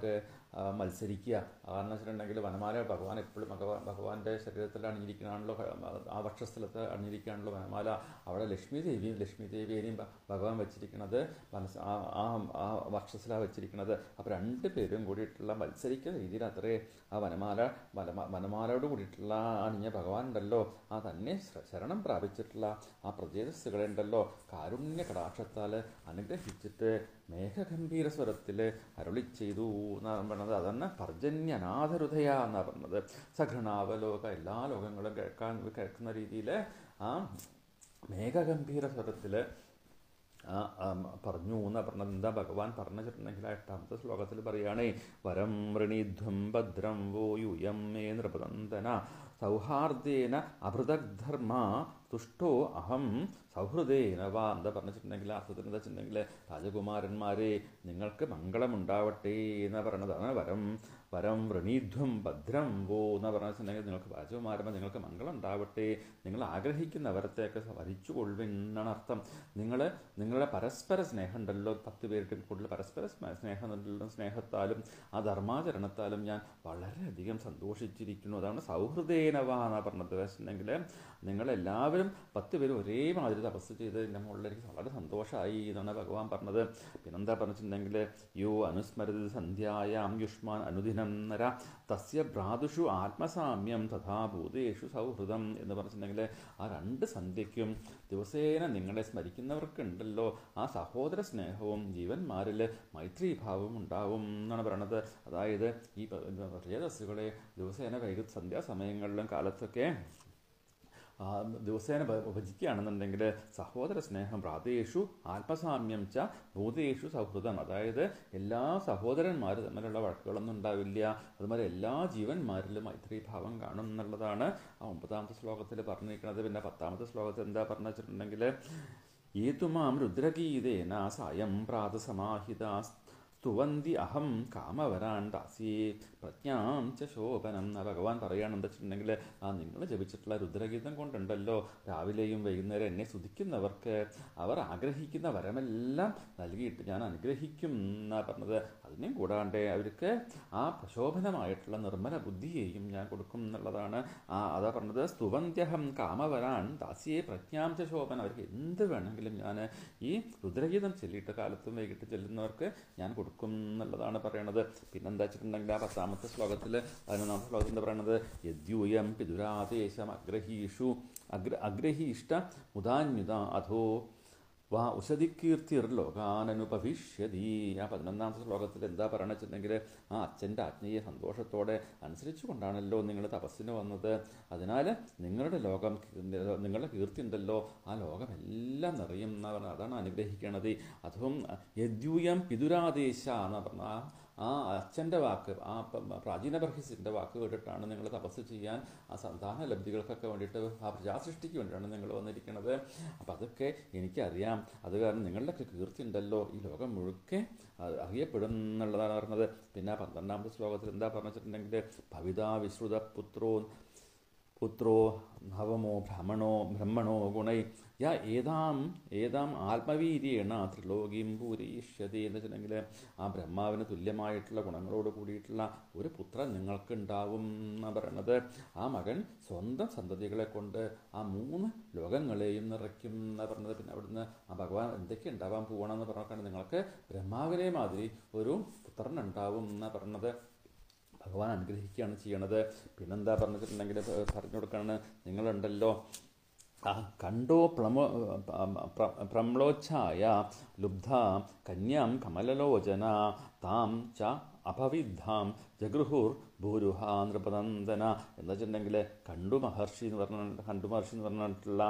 ആ, മത്സരിക്കുക കാരണം വെച്ചിട്ടുണ്ടെങ്കിൽ വനമാല ഭഗവാൻ എപ്പോഴും ഭഗവാൻ ഭഗവാന്റെ ശരീരത്തിൽ അണിഞ്ഞിരിക്കണാണല്ലോ ആ വക്ഷസ്ഥലത്ത് അണിഞ്ഞിരിക്കുകയാണല്ലോ വനമാല അവിടെ ലക്ഷ്മി ദേവിയും ലക്ഷ്മി ദേവിയെയും ഭ- ഭഗവാൻ വെച്ചിരിക്കുന്നത് മനസ്സ് ആ ആ ആ വക്ഷസ്ഥലാണ് വെച്ചിരിക്കുന്നത് അപ്പോൾ രണ്ട് പേരും കൂടിയിട്ടുള്ള മത്സരിക്കുന്ന രീതിയിൽ അത്രേ ആ വനമാല വനമ വനമാലയോട് കൂടിയിട്ടുള്ള ആ അണിഞ്ഞ ഭഗവാൻ ഉണ്ടല്ലോ ആ തന്നെ ശ്ര- ശരണം പ്രാപിച്ചിട്ടുള്ള ആ പ്രജേതസ്സുകളെ ഉണ്ടല്ലോ കാരുണ്യ കടാക്ഷത്താൽ അനുഗ്രഹിച്ചിട്ട് മേഘഗംഭീര സ്വരത്തിൽ അരുളി ചെയ്തു എന്നാണ് പറഞ്ഞത് അതന്നെ പർജന്യനാഥഹൃദയ എന്നാണ് പറഞ്ഞത് സഘൃണാവലോക എല്ലാ ലോകങ്ങളും കേൾക്കാൻ കേൾക്കുന്ന രീതിയിൽ ആ മേഘഗംഭീര സ്വരത്തിൽ ആ, ആം, പറഞ്ഞു എന്നാ പറഞ്ഞത് എന്താ ഭഗവാൻ പറഞ്ഞിട്ടുണ്ടെങ്കിൽ ആ എട്ടാമത്തെ ശ്ലോകത്തിൽ പറയുകയാണേ വരം വൃണീധ്വം ഭദ്രം വോ യൂയം മേ നൃപനന്ദന സൗഹാർദ്ദേന അഭൃതധർമ്മ തുഷ്ടോ അഹം സൗഹൃദേന വാ എന്താ പറഞ്ഞിട്ടുണ്ടെങ്കിൽ അർത്ഥത്തിൽ എന്താ വെച്ചിട്ടുണ്ടെങ്കിൽ രാജകുമാരന്മാരെ നിങ്ങൾക്ക് മംഗളമുണ്ടാവട്ടെ എന്നാ പറഞ്ഞതാണ് വരം വരം വൃണീധ്വം ഭദ്രം വോ എന്ന് പറഞ്ഞിട്ടുണ്ടെങ്കിൽ നിങ്ങൾക്ക് രാജകുമാരന്മാർ നിങ്ങൾക്ക് മംഗളം ഉണ്ടാവട്ടെ നിങ്ങൾ ആഗ്രഹിക്കുന്ന വരത്തേക്ക് വരിച്ചു കൊള്ളുവിൻ എന്നാണ് അർത്ഥം നിങ്ങൾ നിങ്ങളുടെ പരസ്പര സ്നേഹം ഉണ്ടല്ലോ പത്ത് പേരുടെ കൂടുതൽ പരസ്പര സ്മ- സ്നേഹം ഉണ്ടല്ലോ സ്നേഹത്താലും ആ ധർമാചരണത്താലും ഞാൻ വളരെയധികം സന്തോഷിച്ചിരിക്കുന്നു അതാണ് സൗഹൃദേനവ എന്നാണ് പറഞ്ഞത് വെച്ചിട്ടുണ്ടെങ്കിൽ നിങ്ങളെല്ലാവരും പത്ത് പേരും ഒരേമാതിരി തപസ് ചെയ്ത് എൻ്റെ മുകളിൽ എനിക്ക് വളരെ സന്തോഷമായി എന്നാണ് ഭഗവാൻ പറഞ്ഞത് പിന്നെന്താ പറഞ്ഞിട്ടുണ്ടെങ്കിൽ യോ അനുസ്മരതി സന്ധ്യായാം യുഷ്മാൻ അനുദിനം നര തസ്യ ഭ്രാതുഷു ആത്മസാമ്യം തഥാ ഭൂതേഷു സൗഹൃദം എന്ന് പറഞ്ഞിട്ടുണ്ടെങ്കിൽ ആ രണ്ട് സന്ധ്യയ്ക്കും ദിവസേന നിങ്ങളെ സ്മരിക്കുന്നവർക്കുണ്ടല്ലോ ആ സഹോദര സ്നേഹവും ജീവന്മാരിൽ മൈത്രീഭാവവും ഉണ്ടാവും എന്നാണ് പറയണത് അതായത് ഈ പ്രജേതസ്സുകളെ ദിവസേന വൈകി സന്ധ്യാസമയങ്ങളിലും കാലത്തൊക്കെ ആ, ദിവസേന ഭ- ഭജിക്കുകയാണെന്നുണ്ടെങ്കിൽ സഹോദര സ്നേഹം പ്രാതേഷു ആത്മസാമ്യം ച ഭൂതേഷു സൗഹൃദം അതായത് എല്ലാ സഹോദരന്മാർ തമ്മിലുള്ള വഴക്കുകളൊന്നും ഉണ്ടാവില്ല അതുപോലെ എല്ലാ ജീവന്മാരിലും മൈത്രീഭാവം കാണും എന്നുള്ളതാണ് ആ ഒമ്പതാമത്തെ ശ്ലോകത്തിൽ പറഞ്ഞിരിക്കുന്നത് പിന്നെ പത്താമത്തെ ശ്ലോകത്തിൽ എന്താ പറഞ്ഞു വെച്ചിട്ടുണ്ടെങ്കിൽ ഏതുമാം രുദ്രഗീതേന സായം പ്രാതസമാഹിത സ്തുവന്തി അഹം കാമവരാൻ ദാസ്യേ പ്രജ്ഞാം ച ശോഭനം എന്ന് ഭഗവാൻ പറയുകയാണെന്ന് വെച്ചിട്ടുണ്ടെങ്കിൽ ആ നിങ്ങൾ ജപിച്ചിട്ടുള്ള രുദ്രഗീതം കൊണ്ടുണ്ടല്ലോ രാവിലെയും വൈകുന്നേരം എന്നെ സ്തുതിക്കുന്നവർക്ക് അവർ ആഗ്രഹിക്കുന്ന വരമെല്ലാം നൽകിയിട്ട് ഞാൻ അനുഗ്രഹിക്കും എന്നാണ് പറഞ്ഞത് അതിനെയും കൂടാണ്ട് അവർക്ക് ആ പ്രശോഭനമായിട്ടുള്ള നിർമ്മല ബുദ്ധിയെയും ഞാൻ കൊടുക്കും എന്നുള്ളതാണ് ആ അതാ പറഞ്ഞത് സ്തുവന്ത്യഹം കാമവരാൻ ദാസ്യേ പ്രജ്ഞാം ച ശോഭനം അവർക്ക് എന്ത് വേണമെങ്കിലും ഞാൻ ഈ രുദ്രഗീതം ചൊല്ലിയിട്ട് കാലത്തും വൈകിട്ട് ചെല്ലുന്നവർക്ക് ഞാൻ കൊടുക്കും എന്നുള്ളതാണ് പറയണത് പിന്നെന്താ വെച്ചിട്ടുണ്ടെങ്കിൽ ആ പത്താമത്തെ ശ്ലോകത്തിൽ പതിനൊന്നാമത്തെ ശ്ലോകത്തിൽ എന്താ പറയണത് യദ്യൂയം പിതുരാദേശം അഗ്രഹീഷു അഗ്ര അഗ്രഹീഷ്ട മുദാന്യുത അധോ വാ ഉഷതികീർത്തിർ ലോകാനനുപവിഷ്യതി ആ പതിനൊന്നാമത്തെ ശ്ലോകത്തിൽ എന്താ പറയണ വെച്ചിട്ടുണ്ടെങ്കിൽ ആ അച്ഛൻ്റെ ആജ്ഞയെ സന്തോഷത്തോടെ അനുസരിച്ചു കൊണ്ടാണല്ലോ നിങ്ങൾ തപസ്സിന് വന്നത് അതിനാൽ നിങ്ങളുടെ ലോകം നിങ്ങളുടെ കീർത്തി ഉണ്ടല്ലോ ആ ലോകമെല്ലാം നിറയും എന്നാ പറഞ്ഞത് അതാണ് അനുഗ്രഹിക്കണത് അതും യദ്യൂയം പിതുരാദേശ എന്നാ പറഞ്ഞ ആ ആ അച്ഛൻ്റെ വാക്ക് ആ പ- പ്രാചീന ബർഹിസിൻ്റെ വാക്ക് കേട്ടിട്ടാണ് നിങ്ങൾ തപസ് ചെയ്യാൻ ആ സന്താന ലബ്ധികൾക്കൊക്കെ വേണ്ടിയിട്ട് ആ പ്രജാസൃഷ്ടിക്ക് വേണ്ടിയിട്ടാണ് നിങ്ങൾ വന്നിരിക്കുന്നത് അപ്പം അതൊക്കെ എനിക്കറിയാം അത് കാരണം നിങ്ങളുടെയൊക്കെ കീർത്തി ഉണ്ടല്ലോ ഈ ലോകം മുഴുക്കെ അത് അറിയപ്പെടും എന്നുള്ളതാണ് പറഞ്ഞത് പിന്നെ ആ പന്ത്രണ്ടാമത്തെ ശ്ലോകത്തിൽ എന്താ പറഞ്ഞു വെച്ചിട്ടുണ്ടെങ്കിൽ ഭവിതാ വിശ്രുത പുത്രോ പുത്രോ നവമോ ഭ്രമണോ ബ്രഹ്മണോ ഗുണൈ യാ ഏതാം ഏതാം ആത്മവീര്യേണ ത്രിലോകിയും പൂരയിഷ്യതി എന്ന് വെച്ചിട്ടുണ്ടെങ്കിൽ ആ ബ്രഹ്മാവിന് തുല്യമായിട്ടുള്ള ഗുണങ്ങളോട് കൂടിയിട്ടുള്ള ഒരു പുത്രൻ നിങ്ങൾക്ക് ഉണ്ടാവും എന്നാണ് പറയണത് ആ മകൻ സ്വന്തം സന്തതികളെ കൊണ്ട് ആ മൂന്ന് ലോകങ്ങളെയും നിറയ്ക്കും എന്നാണ് പറഞ്ഞത് പിന്നെ അവിടുന്ന് ആ ഭഗവാൻ എന്തൊക്കെ ഉണ്ടാവാൻ പോകണമെന്ന് പറഞ്ഞാൽ നിങ്ങൾക്ക് ബ്രഹ്മാവിനെ മാതിരി ഒരു പുത്രൻ ഉണ്ടാവും എന്നാണ് പറഞ്ഞത് ഭഗവാൻ അനുഗ്രഹിക്കുകയാണ് ചെയ്യണത് പിന്നെന്താ പറഞ്ഞിട്ടുണ്ടെങ്കിൽ പറഞ്ഞു കൊടുക്കുകയാണ് നിങ്ങളുണ്ടല്ലോ ആ കണ്ടോ പ്ലമോ പ്ര- പ്രമ്ലോച്ഛായ ലുബ്ധ കന്യാം കമലലോചന താം ച അപവിദ്ധാം ജഗൃഹുർ ഭൂരുഹ നൃപനന്ദന എന്ന് വെച്ചിട്ടുണ്ടെങ്കിൽ കണ്ടു മഹർഷി എന്ന് പറഞ്ഞ കണ്ടു മഹർഷി എന്ന് പറഞ്ഞിട്ടുള്ള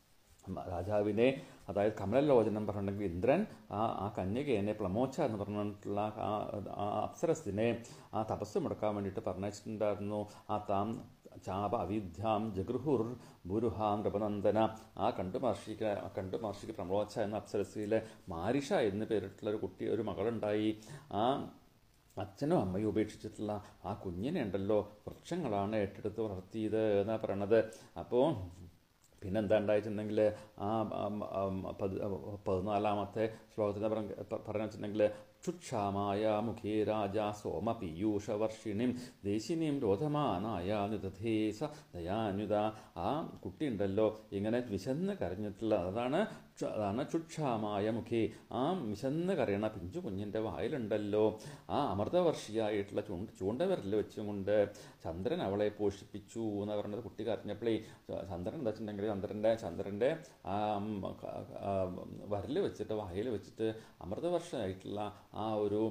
രാജാവിനെ അതായത് കമലലോചനം പറഞ്ഞിട്ടുണ്ടെങ്കിൽ ഇന്ദ്രൻ ആ ആ കന്യകേനെ പ്ലമോച്ച എന്ന് പറഞ്ഞിട്ടുള്ള ആ ആ അപ്സരസിനെ ആ തപസ് മുടക്കാൻ വേണ്ടിയിട്ട് പറഞ്ഞിട്ടുണ്ടായിരുന്നു ആ താം ചാപ അവിദ്യാം ജഗൃഹുർ ഭൂരുഹ നൃപനന്ദന ആ കണ്ടു മഹർഷിക്ക് ആ കണ്ടു മഹർഷിക്ക് പ്രമോച്ച എന്ന അപ്സരസിയിലെ മാരിഷ എന്ന് പേരിട്ടുള്ള ഒരു കുട്ടി ഒരു മകളുണ്ടായി ആ അച്ഛനും അമ്മയും ഉപേക്ഷിച്ചിട്ടുള്ള ആ കുഞ്ഞിനെ ഉണ്ടല്ലോ വൃക്ഷങ്ങളാണ് ഏറ്റെടുത്ത് വളർത്തിയത് എന്നാണ് പറയണത് അപ്പോൾ പിന്നെന്താ ഉണ്ടായിട്ടുണ്ടെങ്കിൽ ആ ആം, ആം, പത് പതിനാലാമത്തെ ശ്ലോകത്തിൽ പറഞ്ഞ പറഞ്ഞു വെച്ചിട്ടുണ്ടെങ്കിൽ ക്ഷുക്ഷാമായ മുഖേ രാജ സോമപീയൂഷവർഷിണിം ദേശിനിയും രോധമാനായ നിതധേസ ദയാന്യുത ആ കുട്ടിയുണ്ടല്ലോ ഇങ്ങനെ വിശന്ന് കരഞ്ഞിട്ടുള്ള അതാണ് ക്ഷ- അതാണ് ക്ഷുക്ഷാമായ മുഖേ ആ വിശന്ന് കരയണ പിഞ്ചു കുഞ്ഞിൻ്റെ വായിലുണ്ടല്ലോ ആ അമൃതവർഷിയായിട്ടുള്ള ചൂണ്ട ചൂണ്ടവിരൽ വെച്ചുകൊണ്ട് ചന്ദ്രൻ അവളെ പോഷിപ്പിച്ചു എന്ന് പറയുന്നത് കുട്ടി കരഞ്ഞപ്പോഴേ ചന്ദ്രൻ എന്താ വെച്ചിട്ടുണ്ടെങ്കിൽ ചന്ദ്രൻ്റെ ചന്ദ്രൻ്റെ ആ ഉം, ക- ആ, വരൽ വെച്ചിട്ട് വായിൽ വെച്ചിട്ട് അമൃതവർഷമായിട്ടുള്ള ആ ഒരു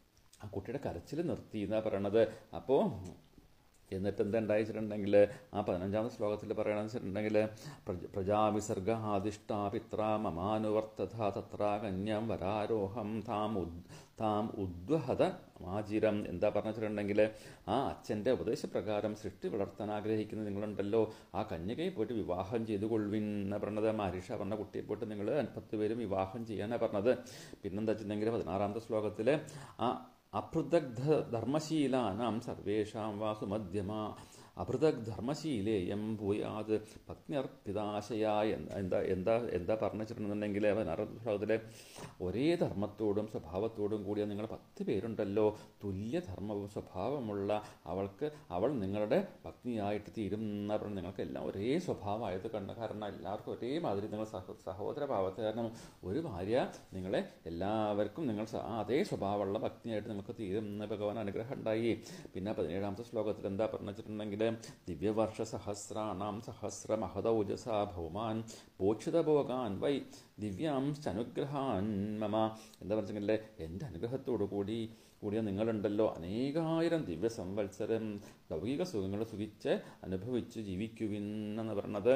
ആ കുട്ടിയുടെ കരച്ചിൽ നിർത്തി എന്നാണ് പറയണത് അപ്പോൾ എന്നിട്ട് എന്താ ഉണ്ടായിച്ചിട്ടുണ്ടെങ്കിൽ ആ പതിനഞ്ചാമത്തെ ശ്ലോകത്തിൽ പറയണമെന്ന് വെച്ചിട്ടുണ്ടെങ്കിൽ പ്രജ പ്രജാവിസർഗ ആദിഷ്ട പിത്ര മമാനുവർത്തഥ തത്ര കന്യം വരാരോഹം താം ഉദ് താം ഉദ്വഹത മാചിരം എന്താ പറഞ്ഞു വെച്ചിട്ടുണ്ടെങ്കിൽ ആ അച്ഛൻ്റെ ഉപദേശപ്രകാരം സൃഷ്ടി വളർത്താൻ ആഗ്രഹിക്കുന്ന നിങ്ങളുണ്ടല്ലോ ആ കന്യകയെ പോയിട്ട് വിവാഹം ചെയ്തു കൊള്ളുവിൻ എന്ന് പറഞ്ഞത് മാരിഷ പറഞ്ഞ കുട്ടിയെ പോയിട്ട് നിങ്ങൾ പത്ത് പേരും വിവാഹം ചെയ്യാനാണ് പറഞ്ഞത് പിന്നെന്താ വെച്ചിട്ടുണ്ടെങ്കിൽ പതിനാറാമത്തെ ശ്ലോകത്തിൽ ആ അപൃദഗ്ധ ധർമ്മശീലാനാം സർവേഷാം വാസു മധ്യമ അപൃഥക് ധർമ്മശീലേയം ഭൂയാത് പത്നിയർപ്പിതാശയ എന്താ എന്താ എന്താ പറഞ്ഞു വെച്ചിട്ടുണ്ടെന്നുണ്ടെങ്കിൽ പതിനാറാമത്തെ ഒരേ ധർമ്മത്തോടും സ്വഭാവത്തോടും കൂടിയ നിങ്ങൾ പത്ത് പേരുണ്ടല്ലോ തുല്യധർമ്മവും സ്വഭാവമുള്ള അവൾക്ക് അവൾ നിങ്ങളുടെ പത്നിയായിട്ട് തീരും എന്ന് പറഞ്ഞ് നിങ്ങൾക്ക് എല്ലാം ഒരേ സ്വഭാവമായത് കണ്ട കാരണം എല്ലാവർക്കും ഒരേ മാതിരി നിങ്ങൾ സഹ സഹോദര ഭാവത്തെ കാരണം ഒരു ഭാര്യ നിങ്ങളെ എല്ലാവർക്കും നിങ്ങൾ സ- ആ അതേ സ്വഭാവമുള്ള ഭക്തിയായിട്ട് നിങ്ങൾക്ക് തീരും എന്ന് ഭഗവാൻ അനുഗ്രഹം ഉണ്ടായി പിന്നെ പതിനേഴാമത്തെ ശ്ലോകത്തിൽ എന്താ പറഞ്ഞു വെച്ചിട്ടുണ്ടെങ്കിൽ ദിവ്യവർഷ സഹസ്രാണാം സഹസ്ര മഹദൗജസ ഭൗമാൻ പോക്ഷിത ഭോഗാൻ വൈ ദിവ്യാംശനുഗ്രഹാൻ മമ എന്താ പറഞ്ഞെങ്കിൽ എൻ്റെ അനുഗ്രഹത്തോടു കൂടി കൂടിയ നിങ്ങളുണ്ടല്ലോ അനേകായിരം ദിവ്യ സംവത്സരം ലൗകിക സുഖങ്ങൾ സുഖിച്ച് അനുഭവിച്ച് ജീവിക്കുവിൻ എന്ന് പറഞ്ഞത്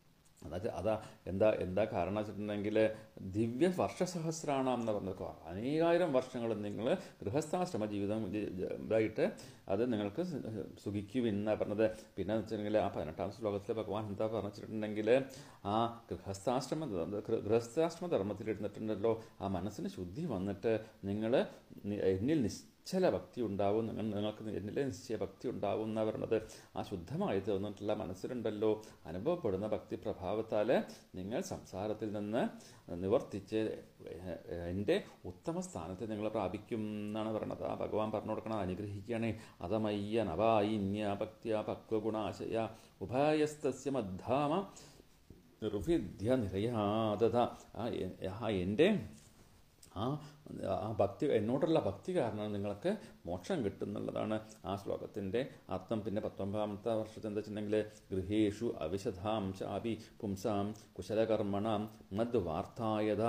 അതാ അതാ എന്താ എന്താ കാരണം വെച്ചിട്ടുണ്ടെങ്കിൽ ദിവ്യ വർഷസഹസ്രാണം എന്ന് പറഞ്ഞത് അനേകായിരം വർഷങ്ങൾ നിങ്ങൾ ഗൃഹസ്ഥാശ്രമ ജീവിതം ജ- ജ- ഇതായിട്ട് അത് നിങ്ങൾക്ക് സുഖിക്കുവിന്ന പറഞ്ഞത് പിന്നെ വെച്ചിട്ടുണ്ടെങ്കിൽ ആ പതിനെട്ടാം ശ്ലോകത്തിൽ ഭഗവാൻ എന്താ പറഞ്ഞിട്ടുണ്ടെങ്കിൽ ആ ഗൃഹസ്ഥാശ്രമ ഗൃ- ഗൃഹസ്ഥാശ്രമ ധർമ്മത്തിലിരുന്നിട്ടുണ്ടല്ലോ ആ മനസ്സിന് ശുദ്ധി വന്നിട്ട് നിങ്ങൾ എന്നിൽ നിശ്ചല ഭക്തി ഉണ്ടാവും നിങ്ങൾ നിങ്ങൾക്ക് എന്നിലെ നിശ്ചയ ഭക്തി ഉണ്ടാവും എന്നാണ് പറയുന്നത് ആ ശുദ്ധമായി തീർന്നിട്ടുള്ള മനസ്സിലുണ്ടല്ലോ അനുഭവപ്പെടുന്ന ഭക്തി പ്രഭാവത്താൽ നിങ്ങൾ സംസാരത്തിൽ നിന്ന് നിവർത്തിച്ച് എൻ്റെ ഉത്തമ സ്ഥാനത്ത് നിങ്ങൾ പ്രാപിക്കും എന്നാണ് പറയുന്നത് ആ ഭഗവാൻ പറഞ്ഞു കൊടുക്കണം അനുഗ്രഹിക്കുകയാണേ അതമയ്യ നവായിന്യ ഭക്തിയ പക്വഗുണാശയ ഉഭയസ്തസ്യ മദ്ധാമ നിർവിദ്യ നിരയാതത ആ എ- ആ എൻ്റെ ആ ആ ഭക്തി എന്നോടുള്ള ഭക്തി കാരണം നിങ്ങൾക്ക് മോക്ഷം കിട്ടുന്നുള്ളതാണ് ആ ശ്ലോകത്തിൻ്റെ അർത്ഥം പിന്നെ പത്തൊമ്പതാമത്തെ വർഷത്തെ എന്താ വെച്ചിട്ടുണ്ടെങ്കിൽ ഗൃഹേഷു അവിശദാം ചാപി പുംസാം കുശലകർമ്മണാം മദ് വാർത്തായത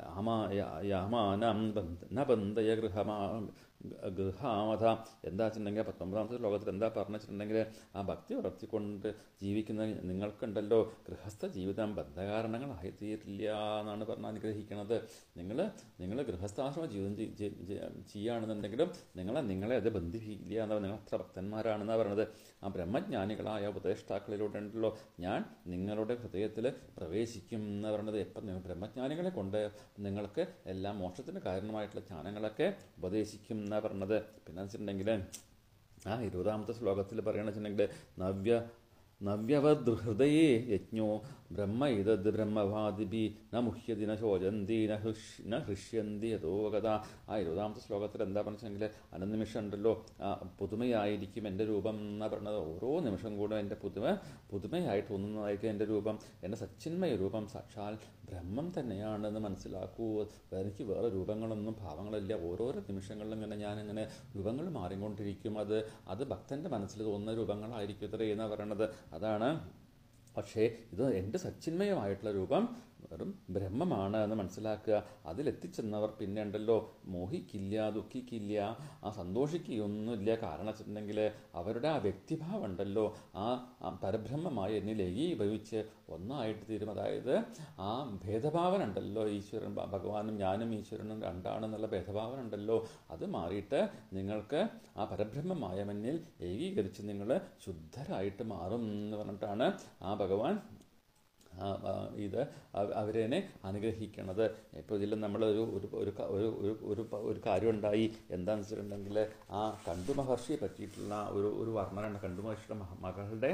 യാമാനം ന ബന്ധയ ഗൃഹമാ ഗൃഹാമത എന്താ വെച്ചിട്ടുണ്ടെങ്കിൽ പത്തൊമ്പതാമത്തെ ശ്ലോകത്തിൽ എന്താ പറഞ്ഞു വെച്ചിട്ടുണ്ടെങ്കിൽ ആ ഭക്തി വളർത്തിക്കൊണ്ട് ജീവിക്കുന്ന നിങ്ങൾക്കുണ്ടല്ലോ ഗൃഹസ്ഥ ജീവിതം ബന്ധകാരണങ്ങളായി തീരില്ല എന്നാണ് പറഞ്ഞ് അനുഗ്രഹിക്കുന്നത് നിങ്ങൾ നിങ്ങൾ ഗൃഹസ്ഥാശ്രമ ജീവിതം ചെയ്- ചെയ്- ചെയ്- ചെയ്യുകയാണെന്നുണ്ടെങ്കിലും നിങ്ങളെ നിങ്ങളെ അത് ബന്ധിപ്പിക്കില്ല എന്നാണ് നിങ്ങൾ അത്ര ഭക്തന്മാരാണെന്നാണ് പറയുന്നത് ആ ബ്രഹ്മജ്ഞാനികളായ ഉപദേഷ്ടാക്കളിലൂടെ ഉണ്ടല്ലോ ഞാൻ നിങ്ങളുടെ ഹൃദയത്തിൽ പ്രവേശിക്കും എന്ന് പറയുന്നത് എപ്പം നിങ്ങൾ ബ്രഹ്മജ്ഞാനികളെ കൊണ്ട് നിങ്ങൾക്ക് എല്ലാ മോക്ഷത്തിന് കാരണമായിട്ടുള്ള ജ്ഞാനങ്ങളൊക്കെ ഉപദേശിക്കും എന്നാണ് പറഞ്ഞത് പിന്നെ വെച്ചിട്ടുണ്ടെങ്കിൽ ആ ഇരുപതാമത്തെ ശ്ലോകത്തിൽ പറയണമെന്ന് വെച്ചിട്ടുണ്ടെങ്കിൽ നവ്യ നവ്യവദൃഹൃദയേ യജ്ഞോ ബ്രഹ്മ ഇതദ് ബ്രഹ്മവാദിഭി ന മുഹ്യതി ന ശോചന്തി ന ഹൃഷ് ന ഹൃഷ്യന്തി യഥോഗത ആ ഇരുപതാമത്തെ ശ്ലോകത്തിൽ എന്താ പറഞ്ഞെങ്കിൽ അനനിമിഷം ഉണ്ടല്ലോ ആ പുതുമയായിരിക്കും എൻ്റെ രൂപം എന്നാ പറഞ്ഞത് ഓരോ നിമിഷം കൂടെ എൻ്റെ പുതുമ പുതുമയായി തോന്നുന്നതായിരിക്കും എൻ്റെ രൂപം എൻ്റെ സച്ചിന്മയ രൂപം സാക്ഷാൽ ബ്രഹ്മം തന്നെയാണെന്ന് മനസ്സിലാക്കൂ എനിക്ക് വേറെ രൂപങ്ങളൊന്നും ഭാവങ്ങളില്ല ഓരോരോ നിമിഷങ്ങളിലും ഇങ്ങനെ ഞാനിങ്ങനെ രൂപങ്ങൾ മാറിക്കൊണ്ടിരിക്കും അത് അത് ഭക്തൻ്റെ മനസ്സിൽ തോന്നുന്ന രൂപങ്ങളായിരിക്കും ഇത്രേ എന്ന് പറയണത് അതാണ് പക്ഷേ ഇത് എൻ്റെ സച്ചിന്മയമായിട്ടുള്ള രൂപം വെറും ബ്രഹ്മമാണ് എന്ന് മനസ്സിലാക്കുക അതിലെത്തിച്ചെന്നവർ പിന്നെ ഉണ്ടല്ലോ മോഹിക്കില്ല ദുഃഖിക്കില്ല ആ സന്തോഷിക്കുകയൊന്നുമില്ല കാരണം വെച്ചിട്ടുണ്ടെങ്കിൽ അവരുടെ ആ വ്യക്തിഭാവം ഉണ്ടല്ലോ ആ ആ പരബ്രഹ്മമായി എന്നിൽ ഏകീഭവിച്ച് ഒന്നായിട്ട് തീരും അതായത് ആ ഭേദഭാവന ഉണ്ടല്ലോ ഈശ്വരൻ ഭ- ഭഗവാനും ഞാനും ഈശ്വരനും രണ്ടാണെന്നുള്ള ഭേദഭാവന ഉണ്ടല്ലോ അത് മാറിയിട്ട് നിങ്ങൾക്ക് ആ പരബ്രഹ്മമായ മഞ്ഞിൽ ഏകീകരിച്ച് നിങ്ങൾ ശുദ്ധരായിട്ട് മാറും എന്ന് പറഞ്ഞിട്ടാണ് ആ ഭഗവാൻ ആ, ആ, ഇത് അവ- അവരെന്നെ അനുഗ്രഹിക്കണത് ഇപ്പോൾ ഇതിൽ നമ്മളൊരു ഒരു ഒരു ക- ഒരു ഒരു ഒരു പ- ഒരു കാര്യം ഉണ്ടായി എന്താണെന്ന് വെച്ചിട്ടുണ്ടെങ്കിൽ ആ കണ്ടു മഹർഷിയെ പറ്റിയിട്ടുള്ള ഒരു ഒരു വർണ്ണന കണ്ടു മഹർഷിയുടെ മഹ- മകളുടെ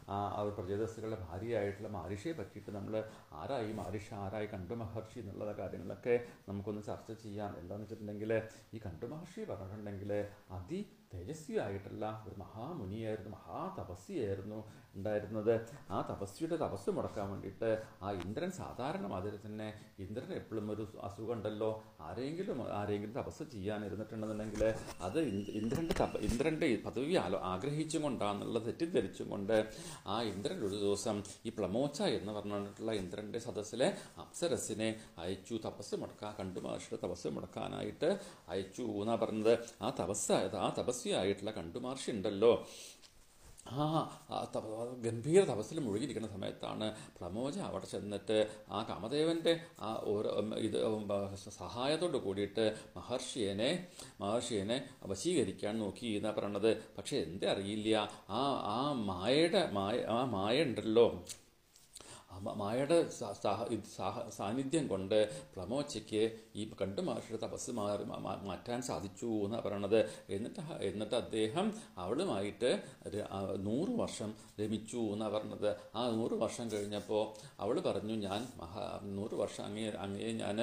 ആ ആ ഒരു പ്രജേതസ്സുകളുടെ ഭാര്യയായിട്ടുള്ള മാരിഷയെ പറ്റിയിട്ട് നമ്മൾ ആരായി മാരിഷ ആരായി കണ്ടു മഹർഷി എന്നുള്ള കാര്യങ്ങളൊക്കെ നമുക്കൊന്ന് ചർച്ച ചെയ്യാം എന്താണെന്ന് വെച്ചിട്ടുണ്ടെങ്കിൽ ഈ കണ്ടു മഹർഷി പറഞ്ഞിട്ടുണ്ടെങ്കിൽ അതി തേജസ്വിയായിട്ടുള്ള ഒരു മഹാമുനിയായിരുന്നു മഹാതപസ്വിയായിരുന്നു ഉണ്ടായിരുന്നത് ആ തപസ്വിയുടെ തപസ് മുടക്കാൻ വേണ്ടിയിട്ട് ആ ഇന്ദ്രൻ സാധാരണ മാതിരി തന്നെ ഇന്ദ്രൻ എപ്പോഴും ഒരു അസുഖം ഉണ്ടല്ലോ ആരെങ്കിലും ആരെങ്കിലും തപസ് ചെയ്യാൻ ഇരുന്നിട്ടുണ്ടെന്നുണ്ടെങ്കിൽ അത് ഇന്ദ്- ഇന്ദ്രൻ്റെ തപ ഇന്ദ്രൻ്റെ പദവി ആലോ ആഗ്രഹിച്ചും കൊണ്ടാണെന്നുള്ളത് തെറ്റിദ്ധരിച്ചും കൊണ്ട് ആ ഇന്ദ്രൻ ഒരു ദിവസം ഈ പ്ലമോച്ച എന്ന് പറഞ്ഞിട്ടുള്ള ഇന്ദ്രൻ്റെ സദസ്സിലെ അപ്സരസിനെ അയച്ചു തപസ് മുടക്കാൻ കണ്ടു മഹർഷിയുടെ തപസ് മുടക്കാനായിട്ട് അയച്ചു എന്നാ പറഞ്ഞത് ആ തപസ് ആ തപസ്വിയായിട്ടുള്ള കണ്ടു മഹർഷി ഉണ്ടല്ലോ ആ ആ തപ- ഗംഭീര തപസ്സിൽ മുഴുകിയിരിക്കുന്ന സമയത്താണ് പ്രമോജ അവിടെ ചെന്നിട്ട് ആ കാമദേവൻ്റെ ആ ഓരോ ഉം, ഇത് ഉം, സഹായത്തോട് കൂടിയിട്ട് മഹർഷിയനെ മഹർഷിയനെ വശീകരിക്കാൻ നോക്കി എന്നാ പറയണത് പക്ഷെ എന്തേ അറിയില്ല ആ ആ മായയുടെ മായ ആ മായ ഉണ്ടല്ലോ ആ മ- മായയുടെ സ- സഹ- ഇത് സഹ- സാന്നിധ്യം കൊണ്ട് പ്രമോച്ചയ്ക്ക് ഈ കണ്ടു മഹർഷിയുടെ തപസ് മാറി മാ- മാ- മാറ്റാൻ സാധിച്ചു എന്നാണ് പറയണത് എന്നിട്ട് ഹ- എന്നിട്ട് അദ്ദേഹം അവളുമായിട്ട് ര- ആ നൂറ് വർഷം രമിച്ചു എന്നാണ് പറഞ്ഞത് ആ നൂറ് വർഷം കഴിഞ്ഞപ്പോൾ അവൾ പറഞ്ഞു ഞാൻ മഹാ നൂറ് വർഷം അങ്ങേ അങ്ങേ ഞാൻ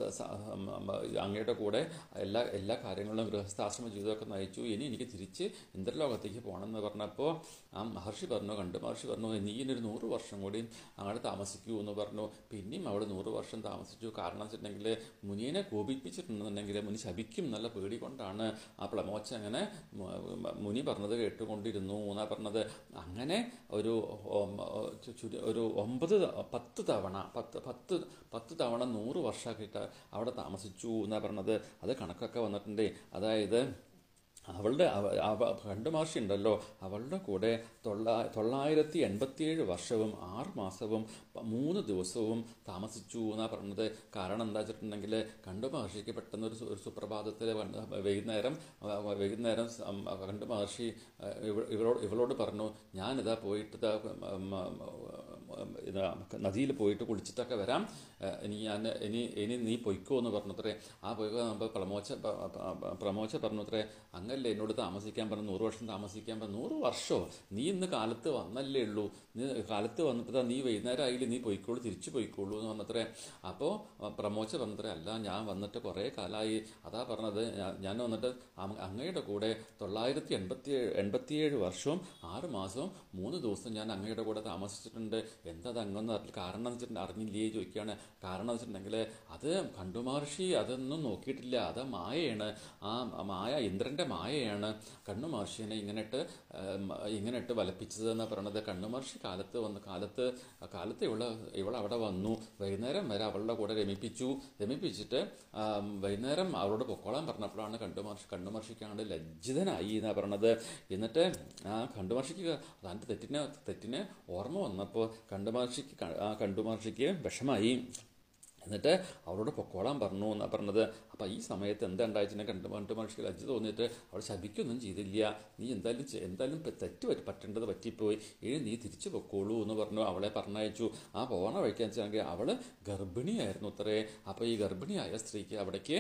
അങ്ങയുടെ കൂടെ എല്ലാ എല്ലാ കാര്യങ്ങളും ഗൃഹസ്ഥാശ്രമ ജീവിതമൊക്കെ നയിച്ചു ഇനി എനിക്ക് തിരിച്ച് ഇന്ദ്രലോകത്തേക്ക് പോകണമെന്ന് പറഞ്ഞപ്പോൾ ആ മഹർഷി പറഞ്ഞു കണ്ടു മഹർഷി പറഞ്ഞു നീ ഇനി നൂറ് വർഷം കൂടി അങ്ങോട്ട് താമസിക്കൂ എന്ന് പറഞ്ഞു പിന്നെയും അവിടെ നൂറ് വർഷം താമസിച്ചു കാരണം വെച്ചിട്ടുണ്ടെങ്കിൽ മുനിയെ കോപിപ്പിച്ചിട്ടുണ്ടെന്നുണ്ടെങ്കിൽ മുനി ശപിക്കും എന്നുള്ള പേടി കൊണ്ടാണ് ആ പ്ലമോച്ച അങ്ങനെ മു- മ- മുനി പറഞ്ഞത് കേട്ടുകൊണ്ടിരുന്നു എന്നാ പറഞ്ഞത് അങ്ങനെ ഒരു ഒം- ചു- ചുരു- ഒരു ഒമ്പത് ത- പത്ത് തവണ പത്ത് പത്ത് പത്ത് തവണ നൂറ് വർഷമാക്കിയിട്ട് അവിടെ താമസിച്ചു എന്നാ പറഞ്ഞത് അത് കണക്കൊക്കെ വന്നിട്ടുണ്ട് അതായത് അവളുടെ അവ- അവ കണ്ടു മഹർഷി ഉണ്ടല്ലോ അവളുടെ കൂടെ തൊള്ളാ തൊള്ളായിരത്തി എൺപത്തിയേഴ് വർഷവും ആറ് മാസവും പ- മൂന്ന് ദിവസവും താമസിച്ചു എന്നാ പറഞ്ഞത് കാരണം എന്താ വെച്ചിട്ടുണ്ടെങ്കിൽ കണ്ടു മഹർഷിക്ക് പെട്ടെന്ന് ഒരു സു- ഒരു സുപ്രഭാതത്തിൽ വന്ന് വൈകുന്നേരം ആ, വൈകുന്നേരം സം- ആ, കണ്ടു മഹർഷി ആ, ഇവ- ഇവളോട് ഇവളോട് പറഞ്ഞു ഞാനിതാ പോയിട്ട് ഇതാ ഉം, ഉം, ഉം, ഇതാ നദിയിൽ പോയിട്ട് കുളിച്ചിട്ടൊക്കെ വരാം ആ, ഇനി ഞാൻ ഇനി ഇനി നീ പൊയ്ക്കോ എന്ന് പറഞ്ഞത്രേ ആ പൊയ്ക്കോ നമ്മൾ പ്രമോച്ച പ- പ- പ്രമോച്ച പറഞ്ഞത്രേ അങ്ങല്ലേ എന്നോട് താമസിക്കാൻ പറഞ്ഞു നൂറ് വർഷം താമസിക്കാൻ പറഞ്ഞു നൂറ് വർഷമോ നീ ഇന്ന് കാലത്ത് വന്നല്ലേ ഉള്ളൂ നീ കാലത്ത് വന്നിട്ട് ദാ നീ വൈകുന്നേരം ആയില്ലേ നീ പൊയ്ക്കോളൂ തിരിച്ചു പൊയ്ക്കോളൂ എന്ന് പറഞ്ഞത്രേ അപ്പോൾ പ്രമോച്ച പറഞ്ഞത്രേ അല്ല ഞാൻ വന്നിട്ട് കുറേ കാലമായി അതാ പറഞ്ഞത് ഞാൻ- ഞാൻ വന്നിട്ട് അങ് അങ്ങയുടെ കൂടെ തൊള്ളായിരത്തി എൺപത്തി എൺപത്തിയേഴ് വർഷവും ആറ് മാസവും മൂന്ന് ദിവസം ഞാൻ അങ്ങയുടെ കൂടെ താമസിച്ചിട്ടുണ്ട് എന്താ അത് അങ്ങൊന്നും അറിയില്ല കാരണം എന്ന് വെച്ചിട്ടുണ്ടെങ്കിൽ അറിഞ്ഞില്ലേ ചോദിക്കുകയാണ് കാരണം എന്ന് വെച്ചിട്ടുണ്ടെങ്കിൽ അത് കണ്ടു മഹർഷി അതൊന്നും നോക്കിയിട്ടില്ല അത് മായയാണ് ആ മായ ഇന്ദ്രൻ്റെ മായയാണ് കണ്ണു മഹർഷിനെ ഇങ്ങനെയിട്ട് ഇങ്ങനെയിട്ട് വലപ്പിച്ചത് എന്ന് പറയണത് കണ്ണു മഹർഷി കാലത്ത് വന്ന് കാലത്ത് കാലത്ത് ഇവള് ഇവൾ അവിടെ വന്നു വൈകുന്നേരം വരെ അവളുടെ കൂടെ രമിപ്പിച്ചു രമിപ്പിച്ചിട്ട് ആ, വൈകുന്നേരം അവളോട് പൊക്കോളാൻ പറഞ്ഞപ്പോഴാണ് കണ്ടു മഹർഷി കണ്ണു മഹർഷിക്കാണ്ട് ലജ്ജിതനായി എന്നാണ് പറഞ്ഞത് എന്നിട്ട് ആ കണ്ടു മഹർഷിക്ക് തൻ്റെ തെറ്റിനെ തെറ്റിന് ഓർമ്മ വന്നപ്പോൾ കണ്ടു മഹർഷിക്ക് ക- ആ കണ്ടു മഹർഷിക്ക് വിഷമായി എന്നിട്ട് അവളോട് പൊക്കോളാൻ പറഞ്ഞു എന്നാണ് പറഞ്ഞത് അപ്പം ഈ സമയത്ത് എന്താ ഉണ്ടായിട്ടിനെ കണ്ടു കണ്ടു മനുഷ്യർക്ക് ലജ്ജ തോന്നിയിട്ട് അവൾ ശപിക്കൊന്നും ചെയ്തില്ല നീ എന്തായാലും ചെ- എന്തായാലും പ- തെറ്റ് പറ്റി പറ്റേണ്ടത് പറ്റിപ്പോയി ഇനി നീ തിരിച്ചു പൊക്കോളൂ എന്ന് പറഞ്ഞു അവളെ പറഞ്ഞയച്ചു ആ പോണ വഴിക്കാൻ വെച്ചാണെങ്കിൽ അവൾ ഗർഭിണിയായിരുന്നു അത്രേ അപ്പോൾ ഈ ഗർഭിണിയായ സ്ത്രീക്ക് അവിടേക്ക്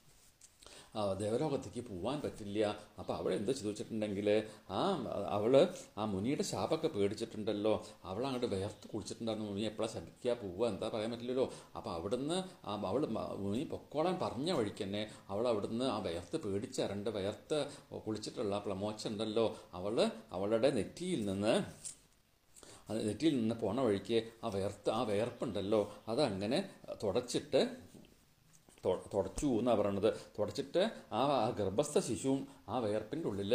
ആ, ദേവലോകത്തേക്ക് പോവാൻ പറ്റില്ല അപ്പോൾ അവൾ എന്ത് ചെയ്തു വെച്ചിട്ടുണ്ടെങ്കിൽ ആ അവള് ആ മുനിയുടെ ശാപമൊക്കെ പേടിച്ചിട്ടുണ്ടല്ലോ അവൾ അങ്ങോട്ട് വേർത്ത് കുളിച്ചിട്ടുണ്ടായിരുന്നു മുനി എപ്പോഴാണ് ശപിക്കുക പോവുക എന്താ പറയാൻ പറ്റില്ലല്ലോ അപ്പോൾ അവിടുന്ന് ആ അവൾ മുനി പൊക്കോളാൻ പറഞ്ഞ വഴിക്ക് തന്നെ അവൾ അവിടുന്ന് ആ വേർത്ത് പേടിച്ചരണ്ട് വേർത്ത് കുളിച്ചിട്ടുള്ള പ്ലമോച്ച ഉണ്ടല്ലോ അവൾ അവളുടെ നെറ്റിയിൽ നിന്ന് അത് നെറ്റിയിൽ നിന്ന് പോണ വഴിക്ക് ആ വേർത്ത് ആ വേർപ്പുണ്ടല്ലോ അതങ്ങനെ തുടച്ചിട്ട് തൊ- തുടച്ചു എന്നാണ് പറയണത് തുടച്ചിട്ട് ആ ആ ഗർഭസ്ഥ ശിശുവും ആ വയർപ്പിൻ്റെ ഉള്ളിൽ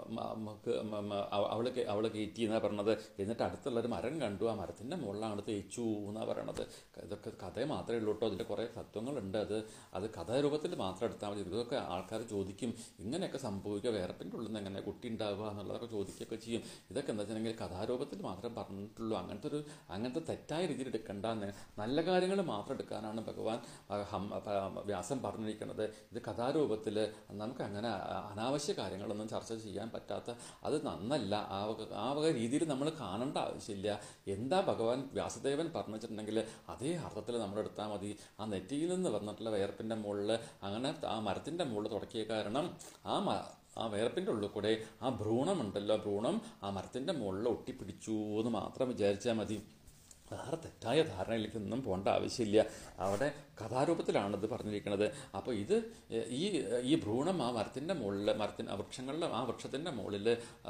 അവൾ അവൾ കയറ്റി എന്നാണ് പറയണത് എന്നിട്ട് അടുത്തുള്ള ഒരു മരം കണ്ടു ആ മരത്തിൻ്റെ മുകളിലാണ് തേച്ചു എന്നാണ് പറയണത് ഇതൊക്കെ കഥ മാത്രമേ ഉള്ളൂ കേട്ടോ അതിൻ്റെ കുറേ തത്വങ്ങളുണ്ട് അത് അത് കഥാരൂപത്തിൽ മാത്രം എടുത്താൽ മതി ഇതൊക്കെ ആൾക്കാർ ചോദിക്കും ഇങ്ങനെയൊക്കെ സംഭവിക്കുക വേർപ്പിൻ്റെ ഉള്ളിൽ നിന്ന് എങ്ങനെ കുട്ടി ഉണ്ടാവുക എന്നുള്ളതൊക്കെ ചോദിക്കുകയൊക്കെ ചെയ്യും ഇതൊക്കെ എന്താ വെച്ചിട്ടുണ്ടെങ്കിൽ കഥാരൂപത്തിൽ മാത്രം പറഞ്ഞിട്ടുള്ളൂ അങ്ങനത്തെ ഒരു അങ്ങനത്തെ തെറ്റായ രീതിയിൽ എടുക്കണ്ടെന്ന് നല്ല കാര്യങ്ങൾ മാത്രം എടുക്കാനാണ് ഭഗവാൻ ആ, ഹം- പ- വ്യാസം പറഞ്ഞിരിക്കുന്നത് ഇത് കഥാരൂപത്തിൽ നമുക്ക് അങ്ങനെ അനാവശ്യ കാര്യങ്ങളൊന്നും ചർച്ച ചെയ്യാൻ പറ്റാത്ത അത് നന്നല്ല ആ വക ആ വക രീതിയിൽ നമ്മൾ കാണേണ്ട ആവശ്യമില്ല എന്താ ഭഗവാൻ വ്യാസദേവൻ പറഞ്ഞിട്ടുണ്ടെങ്കിൽ അതേ അർത്ഥത്തിൽ നമ്മൾ എടുത്താൽ മതി ആ നെറ്റിയിൽ നിന്ന് വന്നിട്ടുള്ള വയർപ്പിൻ്റെ മുകളിൽ അങ്ങനെ ആ മരത്തിൻ്റെ മുകളിൽ തുടക്കിയ കാരണം ആ മ ആ വയറപ്പിൻ്റെ ഉള്ളിൽ കൂടെ ആ ഭ്രൂണമുണ്ടല്ലോ ഭ്രൂണം ആ മരത്തിൻ്റെ മുകളിൽ ഒട്ടിപ്പിടിച്ചു എന്ന് മാത്രം വിചാരിച്ചാൽ മതി വേറെ തെറ്റായ ധാരണയിലേക്കൊന്നും പോകേണ്ട ആവശ്യമില്ല അവിടെ കഥാരൂപത്തിലാണ് ഇത് പറഞ്ഞിരിക്കുന്നത് അപ്പോൾ ഇത് ഏഹ്, ഈ ഈ ഭ്രൂണം ആ മരത്തിൻ്റെ മുകളിൽ മരത്തിന് ആ വൃക്ഷങ്ങളുടെ ആ വൃക്ഷത്തിൻ്റെ മുകളിൽ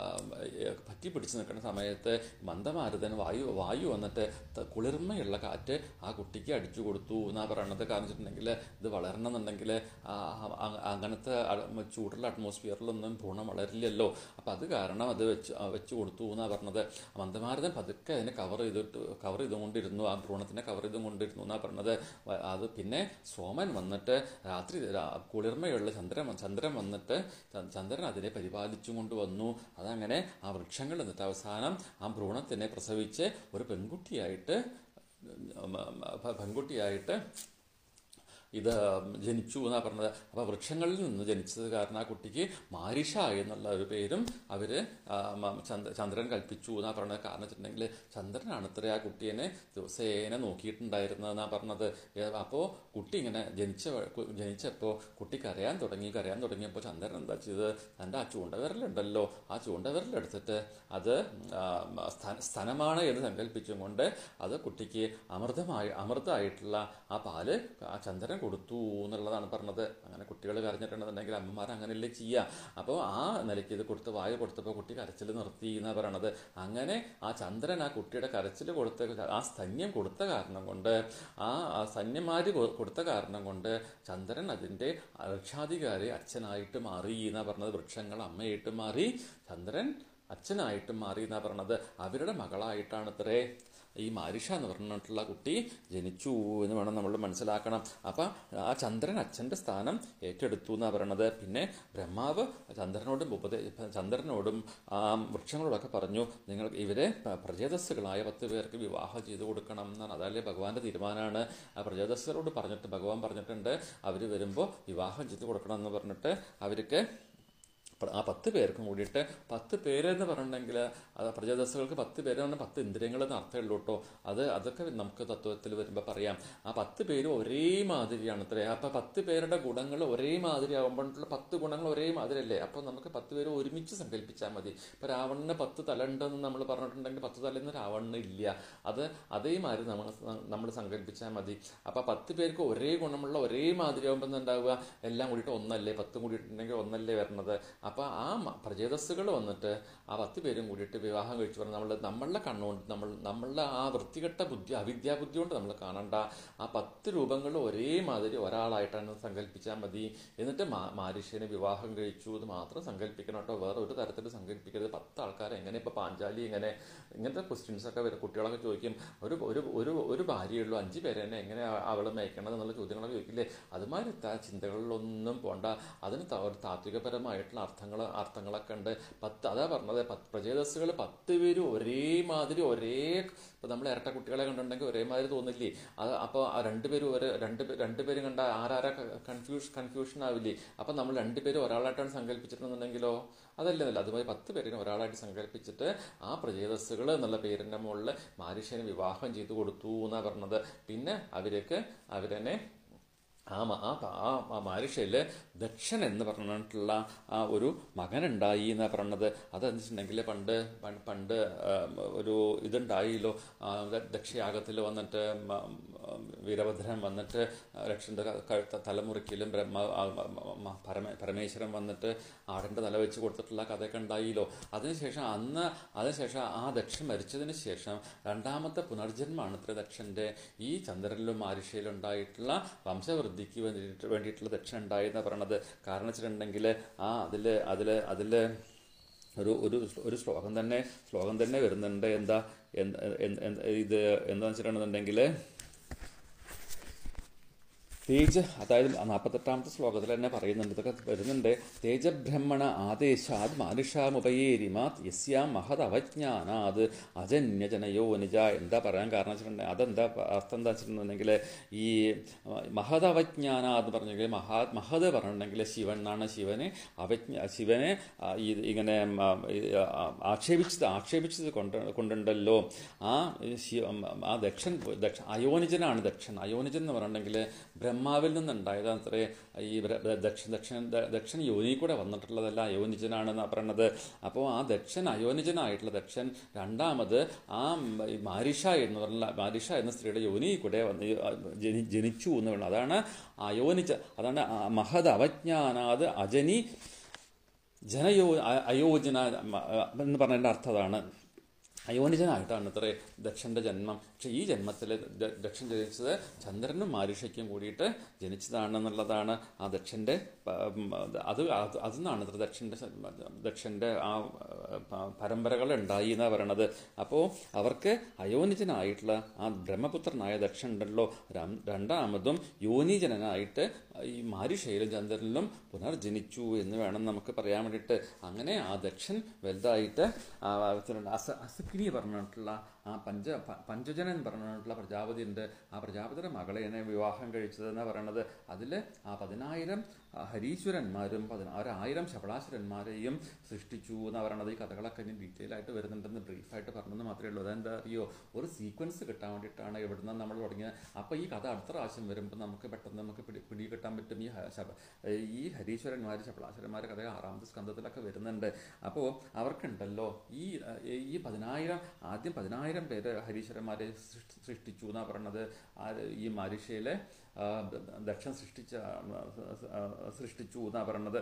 പറ്റി പിടിച്ച് നിൽക്കുന്ന സമയത്ത് മന്ദമാരുതൻ വായു വായു വന്നിട്ട് ത- കുളിർമയുള്ള കാറ്റ് ആ കുട്ടിക്ക് അടിച്ചു കൊടുത്തു എന്നാ പറയണത് കാരണം വെച്ചിട്ടുണ്ടെങ്കിൽ ഇത് വളരണം എന്നുണ്ടെങ്കിൽ അങ്ങനത്തെ അ- ചൂടുള്ള അറ്റ്മോസ്ഫിയറിലൊന്നും ഭ്രൂണം വളരില്ലല്ലോ അപ്പം അത് കാരണം അത് വെച്ച് ആ, വെച്ച് കൊടുത്തു എന്നാ പറഞ്ഞത് മന്ദമാരുതൻ പതുക്കെ അതിനെ കവർ ചെയ്തിട്ട് കവർ ചെയ്തുകൊണ്ടിരുന്നു ആ ഭ്രൂണത്തിനെ കവർ ചെയ്തുകൊണ്ടിരുന്നു എന്നാ പറഞ്ഞത് വ- അത് പിന്നെ സോമൻ വന്നിട്ട് രാത്രി രാ- കുളിർമയുള്ള ചന്ദ്രൻ വ- ചന്ദ്രൻ വന്നിട്ട് ച- ചന്ദ്രൻ അതിനെ പരിപാലിച്ചും കൊണ്ട് വന്നു അതങ്ങനെ ആ വൃക്ഷങ്ങൾ എന്നിട്ട് അവസാനം ആ ഭ്രൂണത്തിനെ പ്രസവിച്ച് ഒരു പെൺകുട്ടിയായിട്ട് ഉം, ഉം, പ- പെൺകുട്ടിയായിട്ട് ഇത് ജനിച്ചു എന്നാ പറഞ്ഞത് അപ്പോൾ വൃക്ഷങ്ങളിൽ നിന്ന് ജനിച്ചത് കാരണം ആ കുട്ടിക്ക് മാരിഷ എന്നുള്ള ഒരു പേരും അവർ ചന്ദ്രൻ കൽപ്പിച്ചു എന്നാ പറഞ്ഞത് കാരണം വെച്ചിട്ടുണ്ടെങ്കിൽ ചന്ദ്രനാണ് ഇത്ര ആ കുട്ടീനെ ദിവസേന നോക്കിയിട്ടുണ്ടായിരുന്നതെന്നാ പറഞ്ഞത് അപ്പോൾ കുട്ടി ഇങ്ങനെ ജനിച്ച വ- ജനിച്ചപ്പോൾ കുട്ടി കരയാൻ തുടങ്ങി കരയാൻ തുടങ്ങിയപ്പോൾ ചന്ദ്രൻ എന്താ ചെയ്തത് തൻ്റെ ആ ചൂണ്ടവിരലുണ്ടല്ലോ ആ ചൂണ്ടവിരലെടുത്തിട്ട് അത് ആ, സ്ഥ- സ്ഥനമാണ് എന്ന് സങ്കല്പിച്ചും കൊണ്ട് അത് കുട്ടിക്ക് അമൃതമായി അമൃതമായിട്ടുള്ള ആ പാല് ആ ചന്ദ്രൻ കൊടുത്തു എന്നുള്ളതാണ് പറഞ്ഞത് അങ്ങനെ കുട്ടികൾ കരഞ്ഞിട്ടുണ്ടെന്നുണ്ടെങ്കിൽ അമ്മമാർ അങ്ങനെയല്ലേ ചെയ്യുക അപ്പോൾ ആ നിലയ്ക്ക് ഇത് കൊടുത്ത് വായു കൊടുത്തപ്പോൾ കുട്ടി കരച്ചിൽ നിർത്തി എന്നാണ് പറയണത് അങ്ങനെ ആ ചന്ദ്രൻ ആ കുട്ടിയുടെ കരച്ചിൽ കൊടുത്ത ആ സ്തന്യം കൊടുത്ത കാരണം കൊണ്ട് ആ ആ സന്യന്മാര് കൊ- കൊടുത്ത കാരണം കൊണ്ട് ചന്ദ്രൻ അതിൻ്റെ രക്ഷാധികാരി അച്ഛനായിട്ട് മാറി എന്നാ പറഞ്ഞത് വൃക്ഷങ്ങൾ അമ്മയായിട്ട് മാറി ചന്ദ്രൻ അച്ഛനായിട്ട് മാറി എന്നാ പറഞ്ഞത് അവരുടെ മകളായിട്ടാണ് ഇത്രേ ഈ മാരിഷ എന്ന് പറഞ്ഞിട്ടുള്ള കുട്ടി ജനിച്ചു എന്ന് വേണം നമ്മൾ മനസ്സിലാക്കണം അപ്പം ആ ചന്ദ്രൻ അച്ഛൻ്റെ സ്ഥാനം ഏറ്റെടുത്തു എന്നാണ് പറയണത് പിന്നെ ബ്രഹ്മാവ് ചന്ദ്രനോടും ഉപദേ ചന്ദ്രനോടും ആ വൃക്ഷങ്ങളോടൊക്കെ പറഞ്ഞു നിങ്ങൾ ഇവരെ പ- പ്രജേതസ്സുകളായ പത്ത് പേർക്ക് വിവാഹം ചെയ്തു കൊടുക്കണം എന്നാണ് അതല്ലേ ഭഗവാന്റെ തീരുമാനമാണ് ആ പ്രജേതസ്സുകളോട് പറഞ്ഞിട്ട് ഭഗവാൻ പറഞ്ഞിട്ടുണ്ട് അവർ വരുമ്പോൾ വിവാഹം ചെയ്തു കൊടുക്കണം എന്ന് പറഞ്ഞിട്ട് അവർക്ക് പ്ര- ആ പത്ത് പേർക്കും കൂടിയിട്ട് പത്ത് പേരെന്ന് പറഞ്ഞിട്ടുണ്ടെങ്കിൽ അത് പ്രജാദസ്സുകൾക്ക് പത്ത് പേര് പറഞ്ഞാൽ പത്ത് ഇന്ദ്രിയങ്ങളെന്ന് അർത്ഥമുള്ളൂ കേട്ടോ അത് അതൊക്കെ നമുക്ക് തത്വത്തിൽ വരുമ്പോൾ പറയാം ആ പത്ത് പേരും ഒരേ മാതിരിയാണ് അത്രേ അപ്പം പത്ത് പേരുടെ ഗുണങ്ങൾ ഒരേ മാതിരി ആകുമ്പോഴുള്ള പത്ത് ഗുണങ്ങൾ ഒരേ മാതിരിയല്ലേ അപ്പോൾ നമുക്ക് പത്ത് പേര് ഒരുമിച്ച് സങ്കല്പിച്ചാൽ മതി ഇപ്പം രാവണന് പത്ത് തല ഉണ്ടെന്ന് നമ്മൾ പറഞ്ഞിട്ടുണ്ടെങ്കിൽ പത്ത് തലേന്ന് രാവണന് ഇല്ല അത് അതേമാതിരി നമ്മൾ നമ്മൾ സങ്കല്പിച്ചാൽ മതി അപ്പം പത്ത് പേർക്ക് ഒരേ ഗുണമുള്ള ഒരേ മാതിരി ആകുമ്പോൾ ഉണ്ടാവുക എല്ലാം കൂടിയിട്ട് ഒന്നല്ലേ പത്തും കൂടിയിട്ടുണ്ടെങ്കിൽ ഒന്നല്ലേ വരണത് അപ്പോൾ ആ മ- പ്രജേതസ്സുകൾ വന്നിട്ട് ആ പത്ത് പേരും കൂടിയിട്ട് വിവാഹം കഴിച്ചു പറഞ്ഞാൽ നമ്മൾ നമ്മളുടെ കണ്ണുകൊണ്ട് നമ്മൾ നമ്മളുടെ ആ വൃത്തികെട്ട ബുദ്ധി അവിദ്യാബുദ്ധി കൊണ്ട് നമ്മൾ കാണണ്ട ആ പത്ത് രൂപങ്ങൾ ഒരേ മാതിരി ഒരാളായിട്ടാണ് സങ്കല്പിച്ചാൽ മതി എന്നിട്ട് മാ മാരിഷ്യനെ വിവാഹം കഴിച്ചു എന്ന് മാത്രം സങ്കല്പിക്കണം കേട്ടോ വേറെ ഒരു തരത്തിൽ സങ്കല്പിക്കരുത് പത്ത് ആൾക്കാർ എങ്ങനെ ഇപ്പോൾ പാഞ്ചാലി എങ്ങനെ ഇങ്ങനത്തെ ക്വസ്റ്റ്യൻസ് ഒക്കെ വരും കുട്ടികളൊക്കെ ചോദിക്കും ഒരു ഒരു ഒരു ഒരു ഭാര്യയുള്ളൂ അഞ്ച് പേരെ തന്നെ എങ്ങനെ അവൾ മേയ്ക്കണം എന്നുള്ള ചോദ്യങ്ങളൊക്കെ ചോദിക്കില്ലേ അതുമാതിരി ത- ചിന്തകളിലൊന്നും പോണ്ട അതിന് ത- ഒരു താത്വികപരമായിട്ടുള്ള അർത്ഥങ്ങൾ അർത്ഥങ്ങളൊക്കെ ഉണ്ട് പത്ത് അതാ പറഞ്ഞത് പത്ത് പ്രജേതസ്സുകൾ പത്ത് പേരും ഒരേമാതിരി ഒരേ ഇപ്പം നമ്മൾ ഇരട്ട കുട്ടികളെ കണ്ടിട്ടുണ്ടെങ്കിൽ ഒരേമാതിരി തോന്നില്ലേ അത് അപ്പോൾ ആ രണ്ടുപേരും ഒരു രണ്ട് പേ- രണ്ടുപേരും കണ്ട ആരാരാ കൺഫ്യൂഷൻ കൺഫ്യൂഷൻ ആവില്ലേ അപ്പം നമ്മൾ രണ്ടുപേരും ഒരാളായിട്ടാണ് സങ്കല്പിച്ചിട്ടുണ്ടെങ്കിലോ അതല്ലേ നല്ല അതുമായി പത്ത് പേരിനെ ഒരാളായിട്ട് സങ്കല്പിച്ചിട്ട് ആ പ്രജേതസ്സുകൾ എന്നുള്ള പേരിൻ്റെ മുകളിൽ മാരിഷ്യനെ വിവാഹം ചെയ്തു കൊടുത്തു എന്നാണ് പറഞ്ഞത് പിന്നെ അവർക്ക് അവരെന്നെ ആ മ- ആ പ- ആ ആ മാരിഷയിൽ ദക്ഷൻ എന്ന് പറഞ്ഞിട്ടുള്ള ആ ഒരു മകനുണ്ടായി എന്നാണ് പറഞ്ഞത് അതെന്ന് വെച്ചിട്ടുണ്ടെങ്കിൽ പണ്ട് പ- പണ്ട് ആ, ഒരു ഇതുണ്ടായില്ലോ ആ, ദ- ദക്ഷയാഗത്തിൽ വന്നിട്ട് മ- മ- വീരഭദ്രൻ വന്നിട്ട് ലക്ഷ്മണന്റെ ക- കഴുത്ത തലമുറിക്കലും ബ്രഹ്മ ആ, മ- മ- മ- പരമ പരമേശ്വരൻ വന്നിട്ട് ആടിൻ്റെ തല വെച്ച് കൊടുത്തിട്ടുള്ള കഥയൊക്കെ ഉണ്ടായില്ലോ അതിനുശേഷം അന്ന് അതിനുശേഷം ആ ദക്ഷൻ മരിച്ചതിന് ശേഷം രണ്ടാമത്തെ പുനർജന്മമാണ് ഇത്ര ദക്ഷൻ്റെ ഈ ചന്ദ്രനിലും മാരിഷയിലും ഉണ്ടായിട്ടുള്ള വംശവൃദ്ധിക്ക് വേണ്ടിയിട്ട് വേണ്ടിയിട്ടുള്ള ദക്ഷൻ ഉണ്ടായെന്ന് പറയണത് കാരണം വെച്ചിട്ടുണ്ടെങ്കിൽ ആ അതിൽ അതിൽ അതിൽ ഒരു ഒരു ഒരു ശ്ലോകം തന്നെ ശ്ലോകം തന്നെ വരുന്നുണ്ട് എന്താ എന്ത് എന്ത് എന്ത് ഇത് എന്താണെന്ന് വെച്ചിട്ടുണ്ടെന്നുണ്ടെങ്കിൽ തേജ അതായത് നാൽപ്പത്തെട്ടാമത്തെ ശ്ലോകത്തിൽ തന്നെ പറയുന്നുണ്ട് ഇതൊക്കെ വരുന്നുണ്ട് തേജബ്രഹ്മണ ആദേശാത് മാനുഷാമുപയേരിമാത് യസ്യാം മഹത് അവജ്ഞാനാത് അജന്യജനയോ നിജ എന്താ പറയാൻ കാരണം വെച്ചിട്ടുണ്ടെങ്കിൽ അതെന്താ പ- അർത്ഥം എന്താ വെച്ചിട്ടുണ്ടെങ്കിൽ ഈ മഹത് അവജ്ഞാന എന്ന് പറഞ്ഞെങ്കിൽ മഹാ മഹത് പറഞ്ഞിട്ടുണ്ടെങ്കിൽ ശിവൻ എന്നാണ് ശിവനെ അവജ്ഞ ശിവനെ ആ, ഈ ഇങ്ങനെ ഉം, ആ, ഈ, ആ, ആക്ഷേപിച്ചത് ആക്ഷേപിച്ചത് കൊണ്ട് കൊണ്ടുണ്ടല്ലോ ആ ശി- ആ ദക്ഷൻ ദക്ഷ അയോനിജനാണ് ദക്ഷൻ അയോനിജൻ എന്ന് പറഞ്ഞിട്ടുണ്ടെങ്കിൽ ബ്രഹ്മാവിൽ നിന്നുണ്ടായതാണ് അത്രേ ഈ ബ്ര- ബ്ര- ദക്ഷൻ ദക്ഷൻ ദ- ദക്ഷൻ യോനി കൂടെ വന്നിട്ടുള്ളതല്ല അയോനിജനാണെന്നാണ് പറയണത് അപ്പോൾ ആ ദക്ഷൻ അയോനിജനായിട്ടുള്ള ദക്ഷൻ രണ്ടാമത് ആ മ- ഈ മാരിഷ എന്ന് പറഞ്ഞ മാരിഷ എന്ന സ്ത്രീയുടെ യോനി കൂടെ വന്ന് ഈ, ആ, ജനി ജനിച്ചു എന്ന് പറയുന്നത് അതാണ് അയോനിജ അതാണ് ആ മഹത് അവജ്ഞാനാത് അജനി ജനയോ അ- അയോജന മ- എന്ന് പറഞ്ഞതിൻ്റെ അർത്ഥം അതാണ് അയോനിജനായിട്ടാണ് ഇത്ര ദക്ഷൻ്റെ ജന്മം പക്ഷെ ഈ ജന്മത്തിൽ ദക്ഷൻ ജനിച്ചത് ചന്ദ്രനും മാരിഷയ്ക്കും കൂടിയിട്ട് ജനിച്ചതാണെന്നുള്ളതാണ് ആ ദക്ഷൻ്റെ പ- ഉം, അത് അത് അതിൽ ഇത്ര ദക്ഷൻ്റെ ദക്ഷൻ്റെ ആ പ- പരമ്പരകൾ ഉണ്ടായി എന്നാണ് പറയണത് അപ്പോൾ അവർക്ക് അയോനിജനായിട്ടുള്ള ആ ബ്രഹ്മപുത്രനായ ദക്ഷൻ ഉണ്ടല്ലോ രം- രണ്ടാമതും യോനിജനായിട്ട് ഈ മാരിഷയിലും ചന്ദ്രനിലും പുനർജനിച്ചു എന്ന് വേണം നമുക്ക് പറയാൻ വേണ്ടിയിട്ട് അങ്ങനെ ആ ദക്ഷൻ വലുതായിട്ട് ആ അവസരം അസ അസക്കിനി പറഞ്ഞിട്ടുള്ള ആ പഞ്ച പ- പഞ്ചജനൻ പറഞ്ഞിട്ടുള്ള പ്രജാപതി ഉണ്ട് ആ പ്രജാപതിയുടെ മകളെയാണ് വിവാഹം കഴിച്ചത് എന്ന് പറയണത് അതിൽ ആ പതിനായിരം ആ, ഹരീശ്വരന്മാരും പതിന ഒരായിരം ശബളാസുരന്മാരെയും സൃഷ്ടിച്ചു എന്ന് പറയണത് ഈ കഥകളൊക്കെ ഇനി ഡീറ്റെയിൽ ആയിട്ട് വരുന്നുണ്ടെന്ന് ബ്രീഫായിട്ട് പറഞ്ഞെന്ന് മാത്രമേ ഉള്ളൂ അതെന്താ അറിയോ ഒരു സീക്വൻസ് കിട്ടാൻ വേണ്ടിയിട്ടാണ് എവിടുന്ന് നമ്മൾ തുടങ്ങിയത് അപ്പോൾ ഈ കഥ അടുത്ത പ്രാവശ്യം വരുമ്പോൾ നമുക്ക് പെട്ടെന്ന് നമുക്ക് പിടി പിടി കിട്ടാൻ പറ്റും ഈ ഹ- ശബ ഈ ഹരീശ്വരന്മാർ ശബളാസുരന്മാർ കഥ ആറാമത്തെ സ്കന്ധത്തിലൊക്കെ വരുന്നുണ്ട് അപ്പോൾ അവർക്കുണ്ടല്ലോ ഈ അഹ്, ഈ പതിനായിരം ആദ്യം പതിനായിരം പേര് ഹരീശ്വരന്മാരെ സൃഷ്ടി- സൃഷ്ടിച്ചു എന്നാണ് പറയണത് ആര് ഈ മാരിഷയിലെ ആ, ദക്ഷൻ സൃഷ്ടിച്ച ആ, സൃഷ്ടിച്ചു എന്നാണ് പറയണത്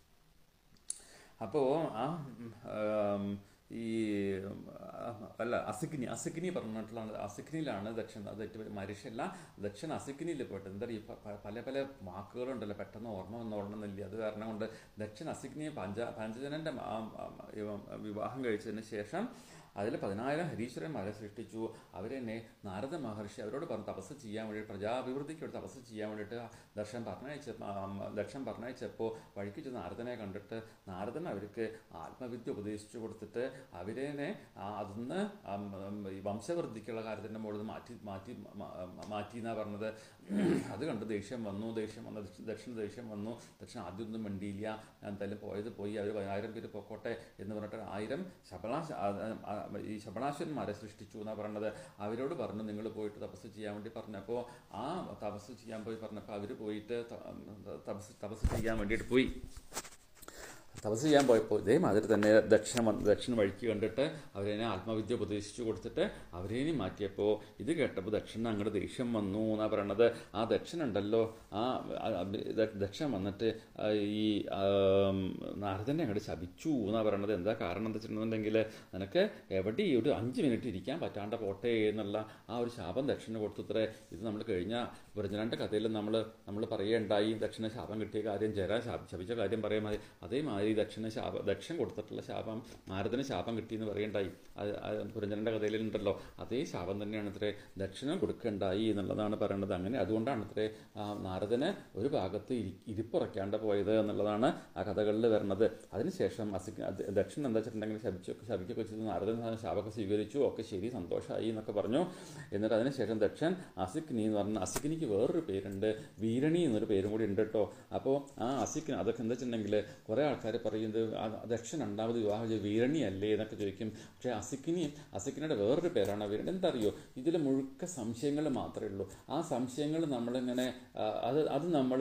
അപ്പോൾ ആ ഉം, ആം, ഈ ഉം, ആ, അല്ല അസിഗ്നി അസിഗ്നി പറഞ്ഞിട്ടുള്ള അസിഗ്നിയിലാണ് ദക്ഷൻ അത് ഏറ്റവും മനുഷ്യല്ല ദക്ഷൻ അസിഗ്നിയിൽ പോയിട്ട് എന്താ ഈ പ- പ- പല പല വാക്കുകളുണ്ടല്ലോ പെട്ടെന്ന് ഓർമ്മ വന്നോളണമെന്നില്ല അത് കാരണം കൊണ്ട് ദക്ഷൻ അസിഗ്നിയെ പഞ്ച പഞ്ചജനന്റെ ആ, ആ, ഇവ- വിവാഹം കഴിച്ചതിന് ശേഷം അതിൽ പതിനായിരം ഹരീശ്വരന്മാരെ സൃഷ്ടിച്ചു അവരെന്നെ നാരദ മഹർഷി അവരോട് പറഞ്ഞു തപസ് ചെയ്യാൻ വേണ്ടി പ്രജാഭിവൃദ്ധിക്ക് വേണ്ടി തപസ് ചെയ്യാൻ വേണ്ടിയിട്ട് ദക്ഷൻ പറഞ്ഞയച്ച ദക്ഷൻ പറഞ്ഞയച്ചപ്പോൾ വഴിക്ക് ചെന്ന് നാരദനെ കണ്ടിട്ട് നാരദൻ അവർക്ക് ആത്മവിദ്യ ഉപദേശിച്ചു കൊടുത്തിട്ട് അവരെന്നെ ആ, അതിന്ന് ആം, ഉം, ഈ വംശവൃദ്ധിക്കുള്ള കാര്യത്തിൻ്റെ മുകളിൽ മാറ്റി മാറ്റി മ- മ- മാറ്റി എന്നാണ് പറഞ്ഞത് അത് കണ്ട് ദേഷ്യം വന്നു ദേഷ്യം വന്നു ദക്ഷിണ ദേഷ്യം വന്നു ദക്ഷിണ ആദ്യമൊന്നും മിണ്ടിയില്ല ഞാൻ എന്തായാലും പോയത് പോയി അവർ പതിനായിരം പേര് പൊക്കോട്ടെ എന്ന് പറഞ്ഞിട്ട് ആയിരം ശബളാശ ആ- ആ- ഈ ശബളാശ്വന്മാരെ സൃഷ്ടിച്ചു എന്നാണ് പറഞ്ഞത് അവരോട് പറഞ്ഞു നിങ്ങൾ പോയിട്ട് തപസ് ചെയ്യാൻ വേണ്ടി പറഞ്ഞപ്പോൾ ആ തപസ് ചെയ്യാൻ പോയി പറഞ്ഞപ്പോൾ അവർ പോയിട്ട് ത- തപസ് തപസ് ചെയ്യാൻ വേണ്ടിയിട്ട് പോയി തപസ് ചെയ്യാൻ പോയപ്പോൾ ഇതേമാതിരി തന്നെ ദക്ഷിണ വന്ന് ദക്ഷിണ വഴിക്ക് കണ്ടിട്ട് അവരതിനെ ആത്മവിദ്യ ഉപദേശിച്ചു കൊടുത്തിട്ട് അവരേനെ മാറ്റിയപ്പോൾ ഇത് കേട്ടപ്പോൾ ദക്ഷിണ അങ്ങോട്ട് ദേഷ്യം വന്നു എന്നാണ് പറയണത് ആ ദക്ഷിണ ഉണ്ടല്ലോ ആ ആ, ദ- ദക്ഷിണ വന്നിട്ട് ആ, ഈ ആം, നാരദനെ അങ്ങോട്ട് ശപിച്ചു എന്നാണ് പറയണത് എന്താ കാരണം എന്താ വെച്ചിട്ടുണ്ടെങ്കിൽ നിനക്ക് എവിടെ ഒരു അഞ്ച് മിനിറ്റ് ഇരിക്കാൻ പറ്റാണ്ട പോട്ടെ എന്നുള്ള ആ ഒരു ശാപം ദക്ഷിണ കൊടുത്തത്രേ ഇത് നമ്മൾ കഴിഞ്ഞ വ്രജനാന്റെ കഥയിൽ നമ്മൾ നമ്മൾ പറയുകയുണ്ടായി ദക്ഷിണ ശാപം കിട്ടിയ കാര്യം ജര ശാപ ശപിച്ച കാര്യം പറയാൻ മതി അതേമാതിരി ദക്ഷിണ ശാപ ദക്ഷൻ കൊടുത്തിട്ടുള്ള ശാപം നാരദന് ശാപം കിട്ടിയെന്ന് പറയുണ്ടായി അത് പുരഞ്ജനന്റെ കഥയിലുണ്ടല്ലോ അതേ ശാപം തന്നെയാണ് ഇത്രേ ദക്ഷിണം കൊടുക്കുകയുണ്ടായി എന്നുള്ളതാണ് പറയുന്നത് അങ്ങനെ അതുകൊണ്ടാണ് ഇത്രേ ആ, നാരദന് ഒരു ഭാഗത്ത് ഇരി ഇരിപ്പുറയ്ക്കാണ്ട് പോയത് എന്നുള്ളതാണ് ആ കഥകളിൽ വരുന്നത് അതിനുശേഷം അസി അത് ദക്ഷിണ എന്താ വെച്ചിട്ടുണ്ടെങ്കിൽ ശപിച്ചൊക്കെ ശപിക്കൊക്കെ ചെയ്തു നാരദൻ ആ ശാപമൊക്കെ സ്വീകരിച്ചു ഒക്കെ ശരി സന്തോഷമായി എന്നൊക്കെ പറഞ്ഞു എന്നിട്ട് അതിനുശേഷം ദക്ഷൻ അസിക്നി എന്ന് പറഞ്ഞ അസിക്നിക്ക് വേറൊരു പേരുണ്ട് വീരണി എന്നൊരു പേരും കൂടി ഉണ്ട് കേട്ടോ അപ്പോൾ ആ അസിക്നി അതൊക്കെ എന്താ വെച്ചിട്ടുണ്ടെങ്കിൽ കുറേ ആൾക്കാർ പറയുന്നത് ആ ദക്ഷൻ രണ്ടാമത് വിവാഹം ചെയ്ത് വീരണി അല്ലേ എന്നൊക്കെ ചോദിക്കും പക്ഷേ അസിക്കിനി അസിക്കിനിയുടെ വേറൊരു പേരാണ് വീരണി എന്താ അറിയോ ഇതിൽ മുഴുക്ക സംശയങ്ങൾ മാത്രമേ ഉള്ളൂ ആ സംശയങ്ങൾ നമ്മളിങ്ങനെ ആ, അത് അത് നമ്മൾ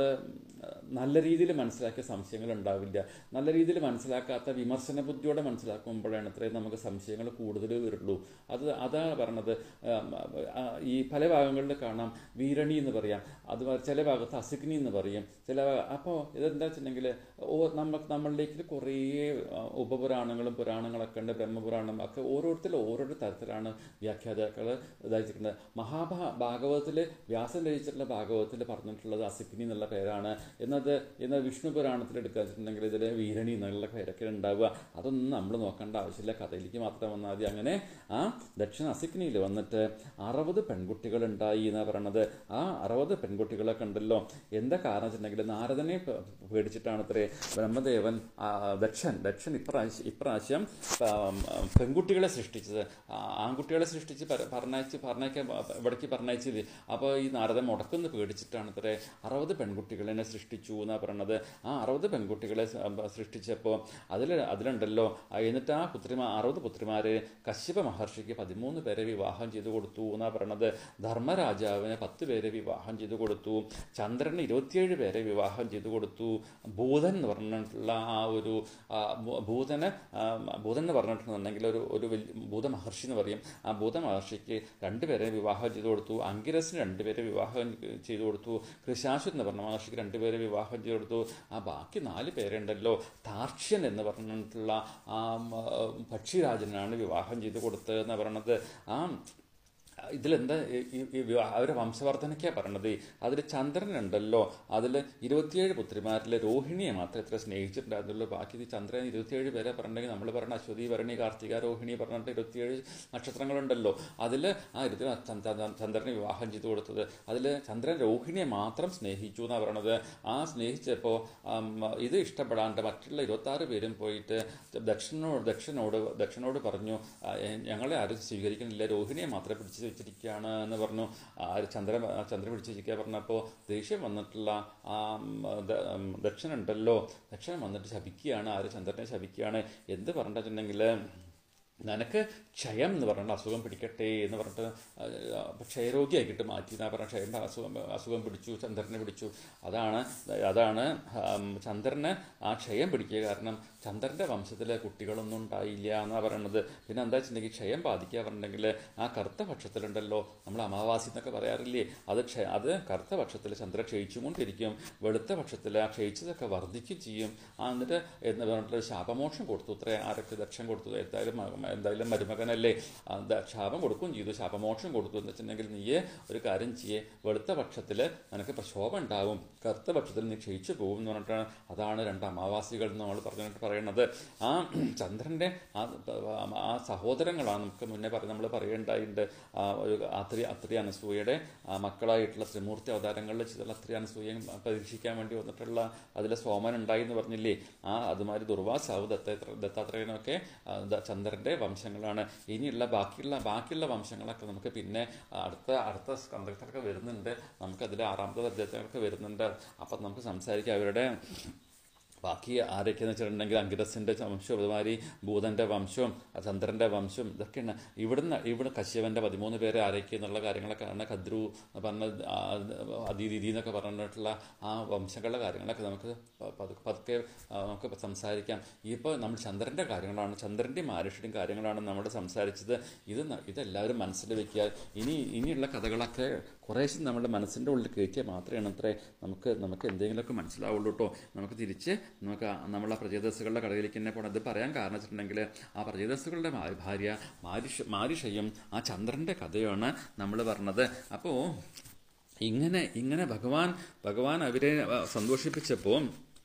നല്ല രീതിയിൽ മനസ്സിലാക്കിയ സംശയങ്ങൾ ഉണ്ടാവില്ല നല്ല രീതിയിൽ മനസ്സിലാക്കാത്ത വിമർശന ബുദ്ധിയോടെ മനസ്സിലാക്കുമ്പോഴാണ് ഇത്രയും നമുക്ക് സംശയങ്ങൾ കൂടുതൽ വരുള്ളൂ അത് അതാണ് പറഞ്ഞത് ആ, ആ, ഈ പല ഭാഗങ്ങളിൽ കാണാം വീരണി എന്ന് പറയാം അത് ചില ഭാഗത്ത് അസിഗ്നി എന്ന് പറയും ചില അപ്പോൾ ഇതെന്താ വെച്ചിട്ടുണ്ടെങ്കിൽ ഓ നമുക്ക് നമ്മളിലേക്ക് കുറേ ആ, ഉപപുരാണങ്ങളും പുരാണങ്ങളൊക്കെ ഉണ്ട് ബ്രഹ്മപുരാണം ഒക്കെ ഓരോരുത്തരും ഓരോരോ തരത്തിലാണ് വ്യാഖ്യാതാക്കൾ ഇതായിരിക്കുന്നത് മഹാഭാ ഭാഗവതത്തിൽ വ്യാസൻ രചിച്ചിട്ടുള്ള ഭാഗവതത്തിൽ പറഞ്ഞിട്ടുള്ളത് അസിഗ്നി എന്നുള്ള പേരാണ് എന്നത് എന്നാൽ വിഷ്ണു പുരാണത്തിൽ എടുക്കുക വെച്ചിട്ടുണ്ടെങ്കിൽ ഇതിൽ വീരണി എന്നുള്ള പേരൊക്കെ ഉണ്ടാവുക അതൊന്നും നമ്മൾ നോക്കേണ്ട ആവശ്യമില്ല കഥയിലേക്ക് മാത്രം വന്നാൽ മതി അങ്ങനെ ആ ദക്ഷിണ അസിഗ്നിയിൽ വന്നിട്ട് അറുപത് പെൺകുട്ടികൾ ഉണ്ടായി എന്നാണ് പറയണത് ആ അറുപത് പെൺകുട്ടികളൊക്കെ ഉണ്ടല്ലോ എന്താ കാരണം വെച്ചിട്ടുണ്ടെങ്കിൽ നാരദനെ പ- പേടിച്ചിട്ടാണ് അത്രേ ബ്രഹ്മദേവൻ ആ, ദക്ഷൻ ദക്ഷൻ ഇപ്രാവശ്യം ഇപ്രാവശ്യം ആ, പെൺകുട്ടികളെ സൃഷ്ടിച്ചത് ആ, ആൺകുട്ടികളെ സൃഷ്ടിച്ച് പര- പറഞ്ഞയച്ച് പറഞ്ഞയക്കാൻ ഇവിടേക്ക് പറഞ്ഞയച്ചത് അപ്പോൾ ഈ നാരദൻ മുടക്കുന്ന പേടിച്ചിട്ടാണ് അത്രേ അറുപത് പെൺകുട്ടികളെ സൃഷ്ടിച്ചു എന്നാണ് പറയണത് ആ അറുപത് പെൺകുട്ടികളെ സ- ബ- സൃഷ്ടിച്ചപ്പോൾ അതിൽ അതിലുണ്ടല്ലോ ആ, എന്നിട്ട് ആ പുത്രിമാ അറുപത് പുത്രിമാര് കശ്യപ മഹർഷിക്ക് പതിമൂന്ന് പേരെ വിവാഹം ചെയ്തു കൊടുത്തു എന്നാണ് പറയണത് ധർമ്മരാജാവിന് പത്ത് പേരെ വിവാഹം ചെയ്തു കൊടുത്തു ചന്ദ്രന് ഇരുപത്തിയേഴ് പേരെ വിവാഹം ചെയ്തു കൊടുത്തു ഭൂതൻ എന്ന് പറഞ്ഞിട്ടുള്ള ആ ഒരു ആ, ഭൂ- ഭൂതന് ആ, ഭൂതൻ എന്ന് പറഞ്ഞിട്ടുണ്ടെങ്കിൽ ഒരു ഒരു വലിയ ഭൂത മഹർഷി എന്ന് പറയും ആ ഭൂത മഹർഷിക്ക് രണ്ടുപേരെ വിവാഹം ചെയ്തു കൊടുത്തു അങ്കിരസിന് രണ്ടുപേരെ വിവാഹം ചെയ്തു കൊടുത്തു കൃശാശു എന്ന് പറഞ്ഞ മഹർഷിക്ക് രണ്ടുപേരെ വിവാഹം ചെയ്തു കൊടുത്തു ആ ബാക്കി നാല് പേരുണ്ടല്ലോ താർക്ഷ്യൻ എന്ന് പറഞ്ഞിട്ടുള്ള ആ മ, പക്ഷിരാജനാണ് വിവാഹം ചെയ്തു കൊടുത്തത് എന്ന് പറയണത് ആ ഇതിലെന്താ ഈ- ഈ- ഈ വിവാഹ- അവരെ വംശവർദ്ധനയ്ക്കാണ് പറയണത് അതിൽ ചന്ദ്രനുണ്ടല്ലോ അതിൽ ഇരുപത്തിയേഴ് പുത്രിമാരിലെ രോഹിണിയെ മാത്രമേ ഇത്ര സ്നേഹിച്ചിട്ടുണ്ടായിരുന്നുള്ളൂ ബാക്കി ഈ ചന്ദ്രൻ ഇരുപത്തിയേഴ് പേരെ പറഞ്ഞിട്ടുണ്ടെങ്കിൽ നമ്മൾ പറഞ്ഞ അശ്വതി ഭരണി കാർത്തിക രോഹിണി പറഞ്ഞിട്ട് ഇരുപത്തിയേഴ് നക്ഷത്രങ്ങളുണ്ടല്ലോ അതിൽ ആ ഇരുപത്തി ചന്ദ്രനെ വിവാഹം ചെയ്തു കൊടുത്തത് അതിൽ ചന്ദ്രൻ രോഹിണിയെ മാത്രം സ്നേഹിച്ചു എന്നാണ് പറയണത് ആ സ്നേഹിച്ചപ്പോൾ ഇത് ഇഷ്ടപ്പെടാണ്ട് മറ്റുള്ള ഇരുപത്താറ് പേരും പോയിട്ട് ദക്ഷനോട് ദക്ഷനോട് ദക്ഷനോട് പറഞ്ഞു ആ, എ- ഞങ്ങളെ ആരും സ്വീകരിക്കുന്നില്ല രോഹിണിയെ മാത്രമേ പിടിച്ചു വെച്ചിരിക്കുകയാണ് എന്ന് പറഞ്ഞു ആ, ചന്ദ്രൻ ആ, ചന്ദ്രൻ പിടിച്ചു വെച്ചിരിക്കുക പറഞ്ഞപ്പോൾ ദേഷ്യം വന്നിട്ടുള്ള ആ ഉം, ദ- ഉം, ദക്ഷനുണ്ടല്ലോ ദക്ഷൻ വന്നിട്ട് ശപിക്കുകയാണ് ആര് ചന്ദ്രനെ ശപിക്കുകയാണ് എന്ത് പറഞ്ഞിട്ടുണ്ടെങ്കിൽ നിനക്ക് ക്ഷയം എന്ന് പറഞ്ഞ അസുഖം പിടിക്കട്ടെ എന്ന് പറഞ്ഞിട്ട് ആ, ക്ഷയരോഗിയാക്കിയിട്ട് മാറ്റി എന്നാ പറഞ്ഞ ക്ഷയം അസുഖം അസുഖം പിടിച്ചു ചന്ദ്രനെ പിടിച്ചു അതാണ് അതാണ് ഉം, ചന്ദ്രന് ആ ക്ഷയം പിടിക്കുക കാരണം ചന്ദ്രൻ്റെ വംശത്തിലെ കുട്ടികളൊന്നും ഉണ്ടായില്ല എന്നാണ് പറയണത് പിന്നെ എന്താ വെച്ചിട്ടുണ്ടെങ്കിൽ ക്ഷയം ബാധിക്കുക പറഞ്ഞിട്ടുണ്ടെങ്കിൽ ആ കറുത്ത പക്ഷത്തിലുണ്ടല്ലോ നമ്മൾ അമാവാസി എന്നൊക്കെ പറയാറില്ലേ അത് ക്ഷയ അത് കറുത്ത പക്ഷത്തിൽ ചന്ദ്രൻ ക്ഷയിച്ചുകൊണ്ടിരിക്കും വെളുത്ത പക്ഷത്തിൽ ആ ക്ഷയിച്ചതൊക്കെ വർദ്ധിക്കും ചെയ്യും ആ എന്നിട്ട് എന്ന് പറഞ്ഞിട്ട് ശാപമോക്ഷം കൊടുത്തു ഇത്ര ആരൊക്കെ ദക്ഷം കൊടുത്തു എന്തായാലും മ- എന്തായാലും മരുമകനല്ലേ ആ, ദ- ശാപം കൊടുക്കുകയും ചെയ്തു ശാപമോക്ഷം കൊടുത്തു എന്ന് വെച്ചിട്ടുണ്ടെങ്കിൽ നീയെ ഒരു കാര്യം ചെയ്യേ വെളുത്ത പക്ഷത്തിൽ നിനക്ക് പ്രക്ഷോഭം ഉണ്ടാവും കറുത്ത പക്ഷത്തിൽ നീ ക്ഷയിച്ചു പോകും എന്ന് പറഞ്ഞിട്ടാണ് അതാണ് രണ്ട് അമാവാസികൾ എന്ന് നമ്മൾ പറഞ്ഞിട്ട് പറയുന്നത് ആ ചന്ദ്രൻ്റെ ആ ആ സഹോദരങ്ങളാണ് നമുക്ക് മുന്നേ പറ നമ്മൾ പറയേണ്ടായിട്ടുണ്ട് ആ ഒരു അത്രി അത്രി അനസൂയയുടെ ആ മക്കളായിട്ടുള്ള ത്രിമൂർത്തി അവതാരങ്ങളിൽ ചെയ്തുള്ള അത്രി അനസൂയയും പരീക്ഷിക്കാൻ വേണ്ടി വന്നിട്ടുള്ള അതിലെ സോമൻ ഉണ്ടായി എന്ന് പറഞ്ഞില്ലേ ആ അതുമാതിരി ദുർവാസാവ് ദത്ത ദത്താത്രേയനൊക്കെ ആ, ദ- ചന്ദ്രന്റെ വംശങ്ങളാണ് ഇനിയുള്ള ബാക്കിയുള്ള ബാക്കിയുള്ള വംശങ്ങളൊക്കെ നമുക്ക് പിന്നെ അടുത്ത അടുത്ത സ്കന്ധത്തിലൊക്കെ വരുന്നുണ്ട് നമുക്കതിൽ ആറാമത്തെ അധ്യായത്തിലൊക്കെ വരുന്നുണ്ട് അപ്പം നമുക്ക് സംസാരിക്കാം അവരുടെ ബാക്കി ആരൊക്കെയെന്ന് വെച്ചിട്ടുണ്ടെങ്കിൽ അങ്കിരസിൻ്റെ വംശം അതുമാതിരി ഭൂതൻ്റെ വംശവും ചന്ദ്രൻ്റെ വംശവും ഇതൊക്കെയാണ് ഇവിടുന്ന് ഇവിടെ കശ്യപൻ്റെ പതിമൂന്ന് പേര് ആരൊക്കെ എന്നുള്ള കാര്യങ്ങളൊക്കെ ആണ് കദ്രു എന്ന് പറഞ്ഞ അതിഥി എന്നൊക്കെ പറഞ്ഞിട്ടുള്ള ആ വംശങ്ങളുടെ കാര്യങ്ങളൊക്കെ നമുക്ക് പ- പതുക്കെ പതുക്കെ ആ, നമുക്ക് സംസാരിക്കാം ഇപ്പോൾ നമ്മൾ ചന്ദ്രൻ്റെ കാര്യങ്ങളാണ് ചന്ദ്രൻ്റെയും ആരുഷിയുടെയും കാര്യങ്ങളാണ് നമ്മൾ സംസാരിച്ചത് ഇത് ന- ഇതെല്ലാവരും മനസ്സിൽ വെക്കുക ഇനി ഇനിയുള്ള കഥകളൊക്കെ കുറേശ്ശെ നമ്മുടെ മനസ്സിൻ്റെ ഉള്ളിൽ കയറ്റിയാൽ മാത്രമേ അത്രേ നമുക്ക് നമുക്ക് എന്തെങ്കിലുമൊക്കെ മനസ്സിലാവുള്ളൂ കേട്ടോ നമുക്ക് തിരിച്ച് നമുക്ക് ആ- നമ്മളെ പ്രജേതസ്സുകളുടെ കടയിലേക്ക് തന്നെ പോകണം ഇത് പറയാൻ കാരണം വെച്ചിട്ടുണ്ടെങ്കിൽ ആ പ്രജേതസ്സുകളുടെ ഭാ- ഭാര്യ മാരിഷ മാരിഷയും ആ ചന്ദ്രൻ്റെ കഥയാണ് നമ്മൾ പറഞ്ഞത് അപ്പോൾ ഇങ്ങനെ ഇങ്ങനെ ഭഗവാൻ ഭഗവാൻ അവരെ ആ, സന്തോഷിപ്പിച്ചപ്പോൾ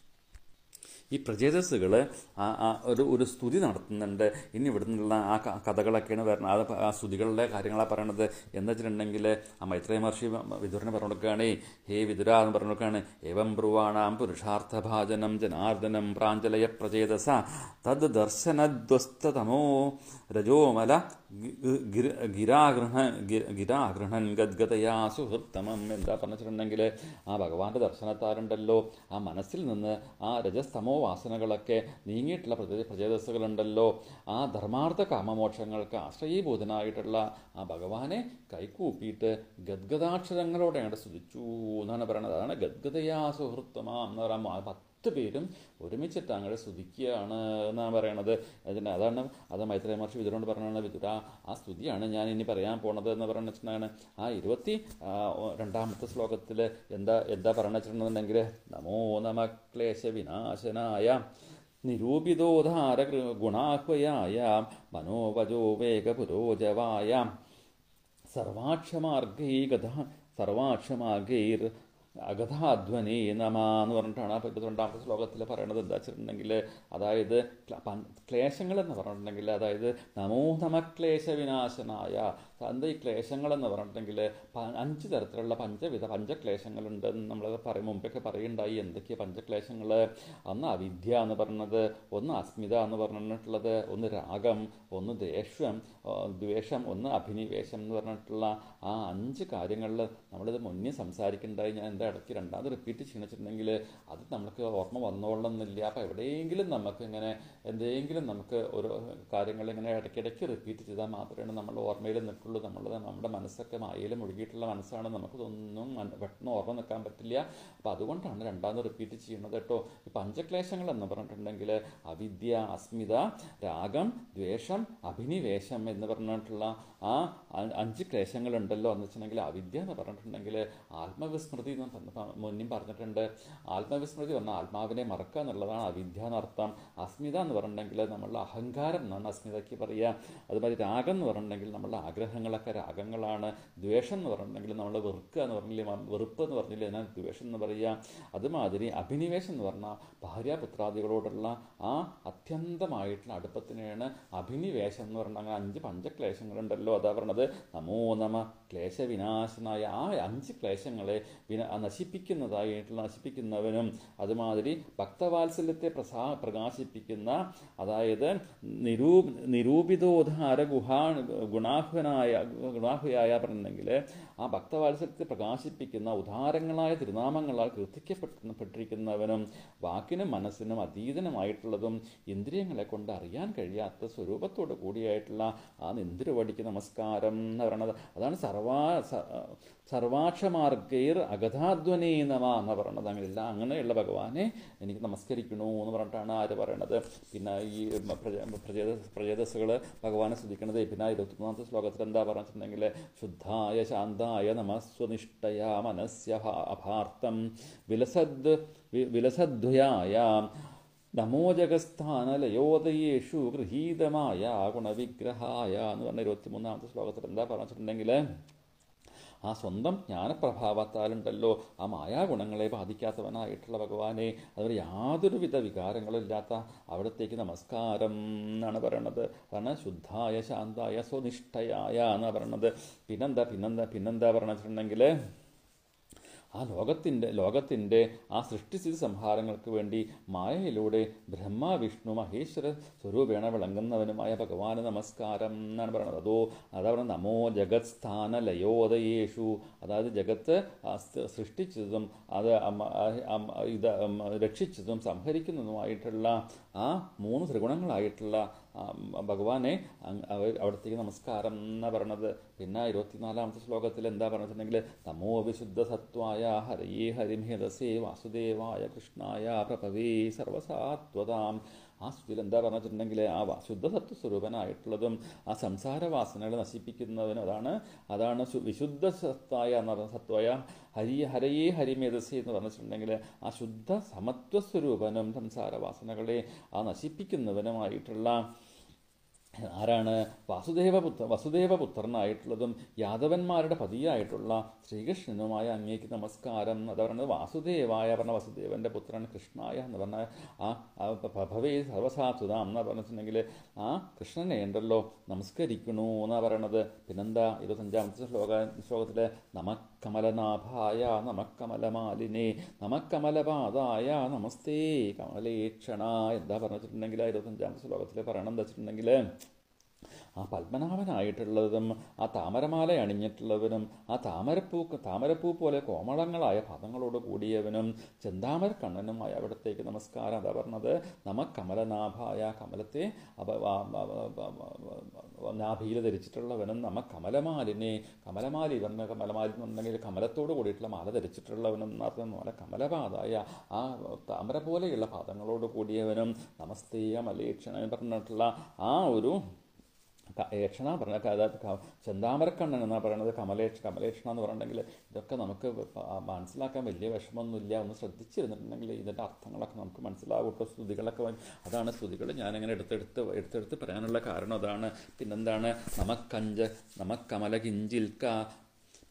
ഈ പ്രജേതസ്സുകൾ ഒരു ഒരു സ്തുതി നടത്തുന്നുണ്ട് ഇനി ഇവിടെ നിന്നുള്ള ആ ക- കഥകളൊക്കെയാണ് വരുന്നത് അത് പ- ആ സ്തുതികളുടെ കാര്യങ്ങളാണ് പറയണത് എന്താ വെച്ചിട്ടുണ്ടെങ്കിൽ ആ മൈത്രേയ മഹർഷി വിതുരനെ പറഞ്ഞു കൊടുക്കുകയാണ് ഹേ വിതുര എന്ന് പറഞ്ഞു കൊടുക്കുകയാണ് ഏവം ബ്രുവാണാം പുരുഷാർത്ഥഭാജനം ജനാർദ്ദനം പ്രാഞ്ജലയ പ്രചേതസ തദ് ദർശനദ്വസ്തതമോ രജോമല ഗി- ഗിര- ഗിരാഗൃഹ ഗി- ഗിരാഗൃഹൻ ഗദ്ഗതയാ സുഹൃത്തമം എന്താ പറഞ്ഞിട്ടുണ്ടെങ്കിൽ ആ ഭഗവാന്റെ ദർശനത്താലുണ്ടല്ലോ ആ മനസ്സിൽ നിന്ന് ആ രജസ്തമോ വാസനകളൊക്കെ നീങ്ങിയിട്ടുള്ള പ്രജ പ്രജേതസ്സുകളുണ്ടല്ലോ ആ ധർമാർത്ഥ കാമമോക്ഷങ്ങൾക്ക് ആശ്രയീഭൂതനായിട്ടുള്ള ആ ഭഗവാനെ കൈകൂപ്പിയിട്ട് ഗദ്ഗതാക്ഷരങ്ങളോടെ അങ്ങോട്ട് സ്തുതിച്ചു എന്നാണ് പറയുന്നത് അതാണ് ഗദ്ഗതയാ സുഹൃത്തമാം എന്ന് പറയാൻ ആ പത്ത് പേരും ഒരുമിച്ചിട്ട് അങ്ങോട്ട് സ്തുതിക്കുകയാണ് എന്നാണ് പറയണത് അതിന് അതാണ് അത് മൈത്രേയ മഹർഷി വിതുരോട് പറഞ്ഞാണ് വിതുര ആ സ്തുതിയാണ് ഞാൻ ഇനി പറയാൻ പോണത് എന്ന് പറയുന്ന വെച്ചിട്ടുണ്ടെങ്കിൽ ആ ഇരുപത്തി ആ, ഒ- രണ്ടാമത്തെ ശ്ലോകത്തിൽ എന്താ എന്താ പറഞ്ഞു വെച്ചിട്ടുണ്ടെന്നുണ്ടെങ്കിൽ നമോ നമ ക്ലേശ വിനാശനായ നിരൂപിതോധാര ഗുണാഹ്വയായ മനോവജോ വേഗപുരോജവായ സർവാക്ഷമാർഗൈ ഗത സർവാക്ഷമാർഗൈർ അഗധാധ്വനി നമ എന്ന് പറഞ്ഞിട്ടാണ് ആ ഇരുപത്തിരണ്ടാമത്തെ ശ്ലോകത്തിൽ പറയണത് എന്താ വെച്ചിട്ടുണ്ടെങ്കിൽ അതായത് ക്ല- പൻ- ക്ലേശങ്ങൾ എന്ന് പറഞ്ഞിട്ടുണ്ടെങ്കിൽ അതായത് നമോ നമ ക്ലേശ വിനാശനായ എന്താ ഈ ക്ലേശങ്ങൾ എന്ന് പറഞ്ഞിട്ടുണ്ടെങ്കിൽ അഞ്ച് തരത്തിലുള്ള പഞ്ചവിധ പഞ്ചക്ലേശങ്ങളുണ്ട് എന്ന് നമ്മൾ പറയും മുമ്പൊക്കെ പറയുണ്ടായി എന്തൊക്കെയാണ് പഞ്ചക്ലേശങ്ങൾ ഒന്ന് അവിദ്യ എന്ന് പറഞ്ഞത് ഒന്ന് അസ്മിത എന്ന് പറഞ്ഞിട്ടുള്ളത് ഒന്ന് രാഗം ഒന്ന് ദേഷ്യം ആ, ദ്വേഷം ഒന്ന് അഭിനിവേശം എന്ന് പറഞ്ഞിട്ടുള്ള ആ അഞ്ച് കാര്യങ്ങളിൽ നമ്മളിത് മുന്നേ സംസാരിക്കേണ്ടായി ഞാൻ എന്താ ഇടയ്ക്ക് രണ്ടാമത് റിപ്പീറ്റ് ക്ഷണിച്ചിട്ടുണ്ടെങ്കിൽ അത് നമുക്ക് ഓർമ്മ വന്നോളണമെന്നില്ല അപ്പോൾ എവിടെയെങ്കിലും നമുക്ക് ഇങ്ങനെ എന്തെങ്കിലും നമുക്ക് ഓരോ കാര്യങ്ങൾ ഇങ്ങനെ ഇടയ്ക്കിടയ്ക്ക് റിപ്പീറ്റ് ചെയ്താൽ മാത്രമേ നമ്മൾ ഓർമ്മയിൽ നിൽക്കുള്ളൂ നമ്മൾ നമ്മുടെ മനസ്സൊക്കെ മായയിൽ മുഴുകിയിട്ടുള്ള മനസ്സാണ് നമുക്കിതൊന്നും മന- പെട്ടെന്ന് ഓർമ്മ നിൽക്കാൻ പറ്റില്ല അപ്പോൾ അതുകൊണ്ടാണ് രണ്ടാമത് റിപ്പീറ്റ് ചെയ്യുന്നത് കേട്ടോ ഈ പഞ്ചക്ലേശങ്ങൾ എന്ന് പറഞ്ഞിട്ടുണ്ടെങ്കിൽ അവിദ്യ അസ്മിത രാഗം ദ്വേഷം അഭിനിവേശം എന്ന് പറഞ്ഞിട്ടുള്ള ആ അ- അഞ്ച് ക്ലേശങ്ങളുണ്ടല്ലോ എന്ന് വെച്ചിട്ടുണ്ടെങ്കിൽ അവിദ്യ എന്ന് പറഞ്ഞിട്ടുണ്ടെങ്കിൽ ആത്മവിസ്മൃതി എന്ന് പറഞ്ഞ- പ- മുന്നും പറഞ്ഞിട്ടുണ്ട് ആത്മവിസ്മൃതി പറഞ്ഞാൽ ആത്മാവിനെ മറക്കുക എന്നുള്ളതാണ് അവിദ്യ എന്നർത്ഥം അസ്മിത എന്ന് പറഞ്ഞിട്ടുണ്ടെങ്കിൽ നമ്മളുടെ അഹങ്കാരം എന്നാണ് അസ്മിതയ്ക്ക് പറയുക അതുമാതിരി രാഗം എന്ന് പറഞ്ഞിട്ടുണ്ടെങ്കിൽ നമ്മളുടെ ആഗ്രഹങ്ങളൊക്കെ രാഗങ്ങളാണ് ദ്വേഷം എന്ന് പറഞ്ഞിട്ടുണ്ടെങ്കിൽ നമ്മൾ വെറുക്കുക എന്ന് പറഞ്ഞില്ലേ മ- വെറുപ്പ് എന്ന് പറഞ്ഞില്ലേ അതിനാണ് ദ്വേഷം എന്ന് പറയുക അതുമാതിരി അഭിനിവേശം എന്ന് പറഞ്ഞാൽ ഭാര്യാപുത്രാദികളോടുള്ള ആ അത്യന്തമായിട്ടുള്ള അടുപ്പത്തിനെയാണ് അഭിനിവേശം എന്ന് പറഞ്ഞാൽ അങ്ങനെ അഞ്ച് പഞ്ചക്ലേശങ്ങളുണ്ടല്ലോ അതാ പറഞ്ഞത് നമോ നമ ക്ലേശവിനാശനായ ആ അഞ്ച് ക്ലേശങ്ങളെ വിന നശിപ്പിക്കുന്നതായിട്ടുള്ള നശിപ്പിക്കുന്നവനും അതുമാതിരി ഭക്തവാത്സല്യത്തെ പ്രസാ പ്രകാശിപ്പിക്കുന്ന അതായത് നിരൂ നിരൂപിതോദ്ധാര ഗുഹാ ഗുണാഹ്വനായ ഗുണാഹ്വയായ പറഞ്ഞെങ്കിൽ ആ ഭക്തവാത്സല്യത്തെ പ്രകാശിപ്പിക്കുന്ന ഉദാരങ്ങളായ തിരുനാമങ്ങളാൽ കീർത്തിക്കപ്പെട്ടിരിക്കുന്നവനും വാക്കിനും മനസ്സിനും അതീതനുമായിട്ടുള്ളതും ഇന്ദ്രിയങ്ങളെ കൊണ്ട് അറിയാൻ കഴിയാത്ത സ്വരൂപത്തോട് കൂടിയായിട്ടുള്ള ആ നിന്ദിരവടിക്ക് നമസ്കാരം എന്ന് പറയുന്നത് അതാണ് സർവാ സ- സർവാക്ഷമാർഗൈർ അഗതാധ്വനേ നമ എന്ന് പറയുന്നത് അങ്ങനെയല്ല അങ്ങനെയുള്ള ഭഗവാനെ എനിക്ക് നമസ്കരിക്കണു എന്ന് പറഞ്ഞിട്ടാണ് ആര് പറയണത് പിന്നെ ഈ പ്രജ- പ്രജേത പ്രജേതസ്സുകൾ ഭഗവാനെ സ്തുതിക്കണത് പിന്നെ ഇരുപത്തിമൂന്നാമത്തെ ശ്ലോകത്തിൽ എന്താ പറഞ്ഞിട്ടുണ്ടെങ്കിൽ ശുദ്ധായ ശാന്തായ നമസ്വനിഷ്ഠയ മനസ്യ ഭാ- അഭാർത്ഥം വിലസദ് വി- വിലസദ്വയായ നമോ ജഗസ്ഥാനലയോദയേഷു ഗൃഹീതമായ ഗുണവിഗ്രഹായ എന്ന് പറഞ്ഞ ഇരുപത്തിമൂന്നാമത്തെ ശ്ലോകത്തിൽ എന്താ പറഞ്ഞിട്ടുണ്ടെങ്കിൽ ആ സ്വന്തം ജ്ഞാനപ്രഭാവത്താലുണ്ടല്ലോ ആ മായാഗുണങ്ങളെ ബാധിക്കാത്തവനായിട്ടുള്ള ഭഗവാനെ അതുപോലെ യാതൊരുവിധ വികാരങ്ങളും ഇല്ലാത്ത അവിടത്തേക്ക് നമസ്കാരം എന്നാണ് പറയണത് അതാണ് ശുദ്ധായ ശാന്തായ സ്വനിഷ്ഠയായ എന്നാണ് പറയണത് പിന്നെന്താ പിന്നെന്താ പിന്നെന്താ പറഞ്ഞിട്ടുണ്ടെങ്കിൽ ആ ലോകത്തിൻ്റെ ലോകത്തിൻ്റെ ആ സൃഷ്ടിസ്ഥിതി സംഹാരങ്ങൾക്ക് വേണ്ടി മായയിലൂടെ ബ്രഹ്മ വിഷ്ണു മഹേശ്വര സ്വരൂപേണ വിളങ്ങുന്നവനുമായ ഭഗവാന് നമസ്കാരം എന്നാണ് പറയുന്നത് അതോ അതാ പറയുന്നത് നമോ ജഗത് സ്ഥാന ലയോദയേഷു അതായത് ജഗത്ത് ആ സൃ- സൃഷ്ടിച്ചതും അത് അമ്മ- ആ- അമ്മ- ഇത് അമ്മ രക്ഷിച്ചതും സംഹരിക്കുന്നതുമായിട്ടുള്ള ആ മൂന്ന് ത്രിഗുണങ്ങളായിട്ടുള്ള ആ ഭഗവാനെ അങ് അവ- അവിടത്തേക്ക് നമസ്കാരം എന്നാ പറയണത് പിന്നെ ഇരുപത്തിനാലാമത്തെ ശ്ലോകത്തിൽ എന്താ പറഞ്ഞിട്ടുണ്ടെങ്കിൽ നമോ വിശുദ്ധ സത്വായ ഹരയേ ഹരിമേധസേ വാസുദേവായ കൃഷ്ണായ പ്രഭവേ സർവസാത്വതാം ആ സ്തുതിയിൽ എന്താ പറഞ്ഞിട്ടുണ്ടെങ്കിൽ ആ വാ- ശുദ്ധ സത്വസ്വരൂപനായിട്ടുള്ളതും ആ സംസാരവാസനകളെ നശിപ്പിക്കുന്നവനും അതാണ് അതാണ് ശു- വിശുദ്ധ സത്തായ എന്ന് പറഞ്ഞ സത്വായ ഹരി ഹരയേ ഹരിമേധസേ എന്ന് പറഞ്ഞിട്ടുണ്ടെങ്കിൽ ആ ശുദ്ധ സമത്വസ്വരൂപനും സംസാരവാസനകളെ ആ നശിപ്പിക്കുന്നവനുമായിട്ടുള്ള ആരാണ് വാസുദേവപുത്ര വസുദേവപുത്രനായിട്ടുള്ളതും യാദവന്മാരുടെ പതിയായിട്ടുള്ള ശ്രീകൃഷ്ണനുമായ അങ്ങേക്ക് നമസ്കാരം അത് പറയുന്നത് വാസുദേവായ പറഞ്ഞ വസുദേവന്റെ പുത്രൻ കൃഷ്ണായ എന്ന് പറഞ്ഞ ആ ആ പ്രഭവേ സർവസാസുതാം എന്ന് പറഞ്ഞിട്ടുണ്ടെങ്കിൽ ആ കൃഷ്ണനെ ഉണ്ടല്ലോ നമസ്കരിക്കണു എന്നാ പറയണത് പിന്നെന്താ ഇരുപത്തഞ്ചാമത്തെ ശ്ലോക ശ്ലോകത്തില് നമക്കമലനാഭായ നമക്കമലമാലിനെ നമക്കമലപാതായ നമസ്തേ കമലേക്ഷണ എന്താ പറഞ്ഞിട്ടുണ്ടെങ്കിൽ ഇരുപത്തഞ്ചാമത്തെ ശ്ലോകത്തിൽ പറയണം എന്താ വെച്ചിട്ടുണ്ടെങ്കിൽ ആ പത്മനാഭനായിട്ടുള്ളതും ആ താമരമാല അണിഞ്ഞിട്ടുള്ളവനും ആ താമരപ്പൂ താമരപ്പൂ പോലെ കോമളങ്ങളായ പദങ്ങളോട് കൂടിയവനും ചെന്താമര കണ്ണനുമായ അവിടത്തേക്ക് നമസ്കാരം അതാ പറഞ്ഞത് നമ കമലനാഭായ കമലത്തെ അപ- ആ- ആ- ആ- ആ- നാഭിയിൽ ധരിച്ചിട്ടുള്ളവനും നമ കമലമാലിനെ കമലമാലി പറഞ്ഞ കമലമാലി എന്നുണ്ടെങ്കിൽ കമലത്തോട് കൂടിയിട്ടുള്ള മാല ധരിച്ചിട്ടുള്ളവനും എന്നർത്ഥം പോലെ കമലപാതായ ആ താമര പോലെയുള്ള പാദങ്ങളോട് കൂടിയവനും നമസ്തേ മലേക്ഷണ പറഞ്ഞിട്ടുള്ള ആ ഒരു ക- ഏക്ഷണ പറഞ്ഞ ക- അതായത് ക- ചെന്താമരക്കണ്ണൻ എന്നാണ് പറയുന്നത് കമലേക്ഷ കമലേക്ഷണ എന്ന് പറഞ്ഞിട്ടുണ്ടെങ്കിൽ ഇതൊക്കെ നമുക്ക് പ- മനസ്സിലാക്കാൻ വലിയ വിഷമമൊന്നുമില്ല ഒന്ന് ശ്രദ്ധിച്ചിരുന്നിട്ടുണ്ടെങ്കിൽ ഇതിൻ്റെ അർത്ഥങ്ങളൊക്കെ നമുക്ക് മനസ്സിലാവും കേട്ടോ സ്തുതികളൊക്കെ വ- അതാണ് സ്തുതികൾ ഞാനിങ്ങനെ എടുത്തെടുത്ത് എടുത്തെടുത്ത് പറയാനുള്ള കാരണം അതാണ് പിന്നെന്താണ് നമക്കഞ്ച നമക്കമല കിഞ്ചിൽക്ക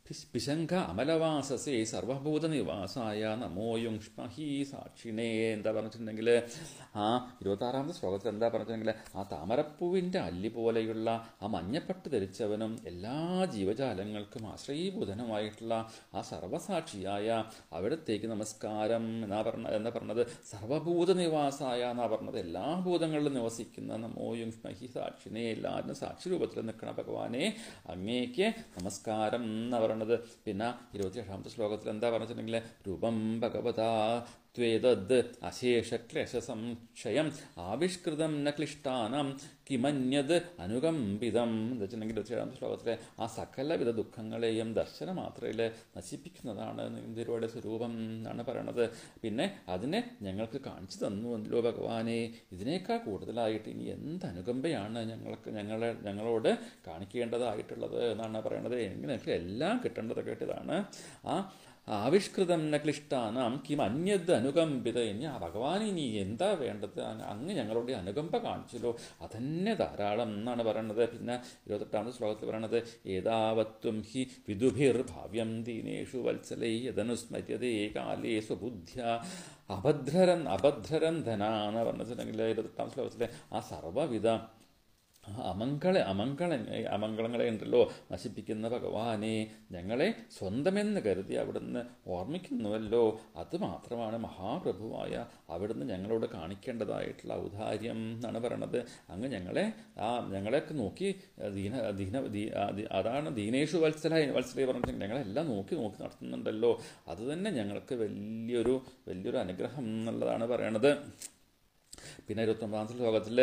പിശ്- പിശങ്ക അമലവാസസേ സർവഭൂതനിവാസായ നമോ യുങ്ഷ്മഹി സാക്ഷിണേ എന്താ പറഞ്ഞിട്ടുണ്ടെങ്കിൽ ആ ഇരുപത്താറാമത്തെ ശ്ലോകത്തിൽ എന്താ പറഞ്ഞിട്ടുണ്ടെങ്കിൽ ആ താമരപ്പൂവിൻ്റെ അല്ലി പോലെയുള്ള ആ മഞ്ഞപ്പട്ട് ധരിച്ചവനും എല്ലാ ജീവജാലങ്ങൾക്കും ആശ്രയീഭൂതനുമായിട്ടുള്ള ആ സർവസാക്ഷിയായ അവിടത്തേക്ക് നമസ്കാരം എന്നാ പറഞ്ഞ എന്താ പറഞ്ഞത് സർവഭൂത നിവാസായ എന്നാ പറഞ്ഞത് എല്ലാ ഭൂതങ്ങളിലും നിവസിക്കുന്ന നമോ യുങ്ഷ്മഹി സാക്ഷിനെ എല്ലാവരും സാക്ഷി രൂപത്തിൽ നിൽക്കണ ഭഗവാനെ അങ്ങേക്ക് നമസ്കാരം എന്നാ പറയണത് പിന്നെ ഇരുപത്തിയേഴാമത്തെ ശ്ലോകത്തിൽ എന്താ പറഞ്ഞിട്ടുണ്ടെങ്കിൽ രൂപം ഭഗവതാ ത്വേതദ് അശേഷക്ലേശസംശയം ആവിഷ്കൃതം ന ക്ലിഷ്ടാനം കിമന്യത് അനുകമ്പിതം എന്ന് വെച്ചിട്ടുണ്ടെങ്കിൽ ഇരുപത്തിയേഴാമത്തെ ശ്ലോകത്തിലെ ആ സകലവിധ ദുഃഖങ്ങളെയും ദർശന മാത്രയിൽ നശിപ്പിക്കുന്നതാണ് ഇന്ത്യയുടെ സ്വരൂപം എന്നാണ് പറയണത് പിന്നെ അതിനെ ഞങ്ങൾക്ക് കാണിച്ചു തന്നുവല്ലോ ഭഗവാനെ ഇതിനേക്കാൾ കൂടുതലായിട്ട് ഇനി എന്ത് അനുകമ്പയാണ് ഞങ്ങൾക്ക് ഞങ്ങളെ ഞങ്ങളോട് കാണിക്കേണ്ടതായിട്ടുള്ളത് എന്നാണ് പറയണത് എങ്കിൽ ഞങ്ങൾക്ക് എല്ലാം കിട്ടേണ്ടതൊക്കെ ഇതാണ് ആ ആവിഷ്കൃതം ന ക്ലിഷ്ടാനാം കിം അന്യത് അനുകമ്പിത ഇനി ആ ഭഗവാൻ ഇനി എന്താ വേണ്ടത് അങ്ങ് അങ്ങ് ഞങ്ങളോട് ഈ അനുകമ്പ കാണിച്ചല്ലോ അതന്നെ ധാരാളം എന്നാണ് പറയണത് പിന്നെ ഇരുപത്തെട്ടാമത്തെ ശ്ലോകത്തിൽ പറയണത് ഏതാവത്വം ഹി വിദുഭിർ ഭാവ്യം ദീനേഷു വത്സലൈ യദനുസ്മര്യതേ കാലേ സ്വബുദ്ധ്യ അഭദ്രരൻ അഭദ്രരന്ധന എന്ന് പറഞ്ഞിട്ടുണ്ടെങ്കിൽ ഇരുപത്തെട്ടാം ശ്ലോകത്തിലെ ആ സർവ്വവിധ അമംഗള അമംഗള അമംഗളങ്ങളെ ഉണ്ടല്ലോ നശിപ്പിക്കുന്ന ഭഗവാനെ ഞങ്ങളെ സ്വന്തമെന്ന് കരുതി അവിടുന്ന് ഓർമ്മിക്കുന്നുവല്ലോ അത് മാത്രമാണ് മഹാപ്രഭുവായ അവിടുന്ന് ഞങ്ങളോട് കാണിക്കേണ്ടതായിട്ടുള്ള ഔദാര്യം എന്നാണ് പറയണത് അങ്ങ് ഞങ്ങളെ ആ ഞങ്ങളെയൊക്കെ നോക്കി ദീന ദീന ദീ- ആ ദി- അതാണ് ദീനേഷു വത്സല വത്സല പറഞ്ഞിട്ട് ഞങ്ങളെല്ലാം നോക്കി നോക്കി നടത്തുന്നുണ്ടല്ലോ അത് തന്നെ ഞങ്ങൾക്ക് വലിയൊരു വലിയൊരു അനുഗ്രഹം എന്നുള്ളതാണ് പറയണത് പിന്നെ ഇരുപത്തൊമ്പതാമത്തെ ശ്ലോകത്തിൽ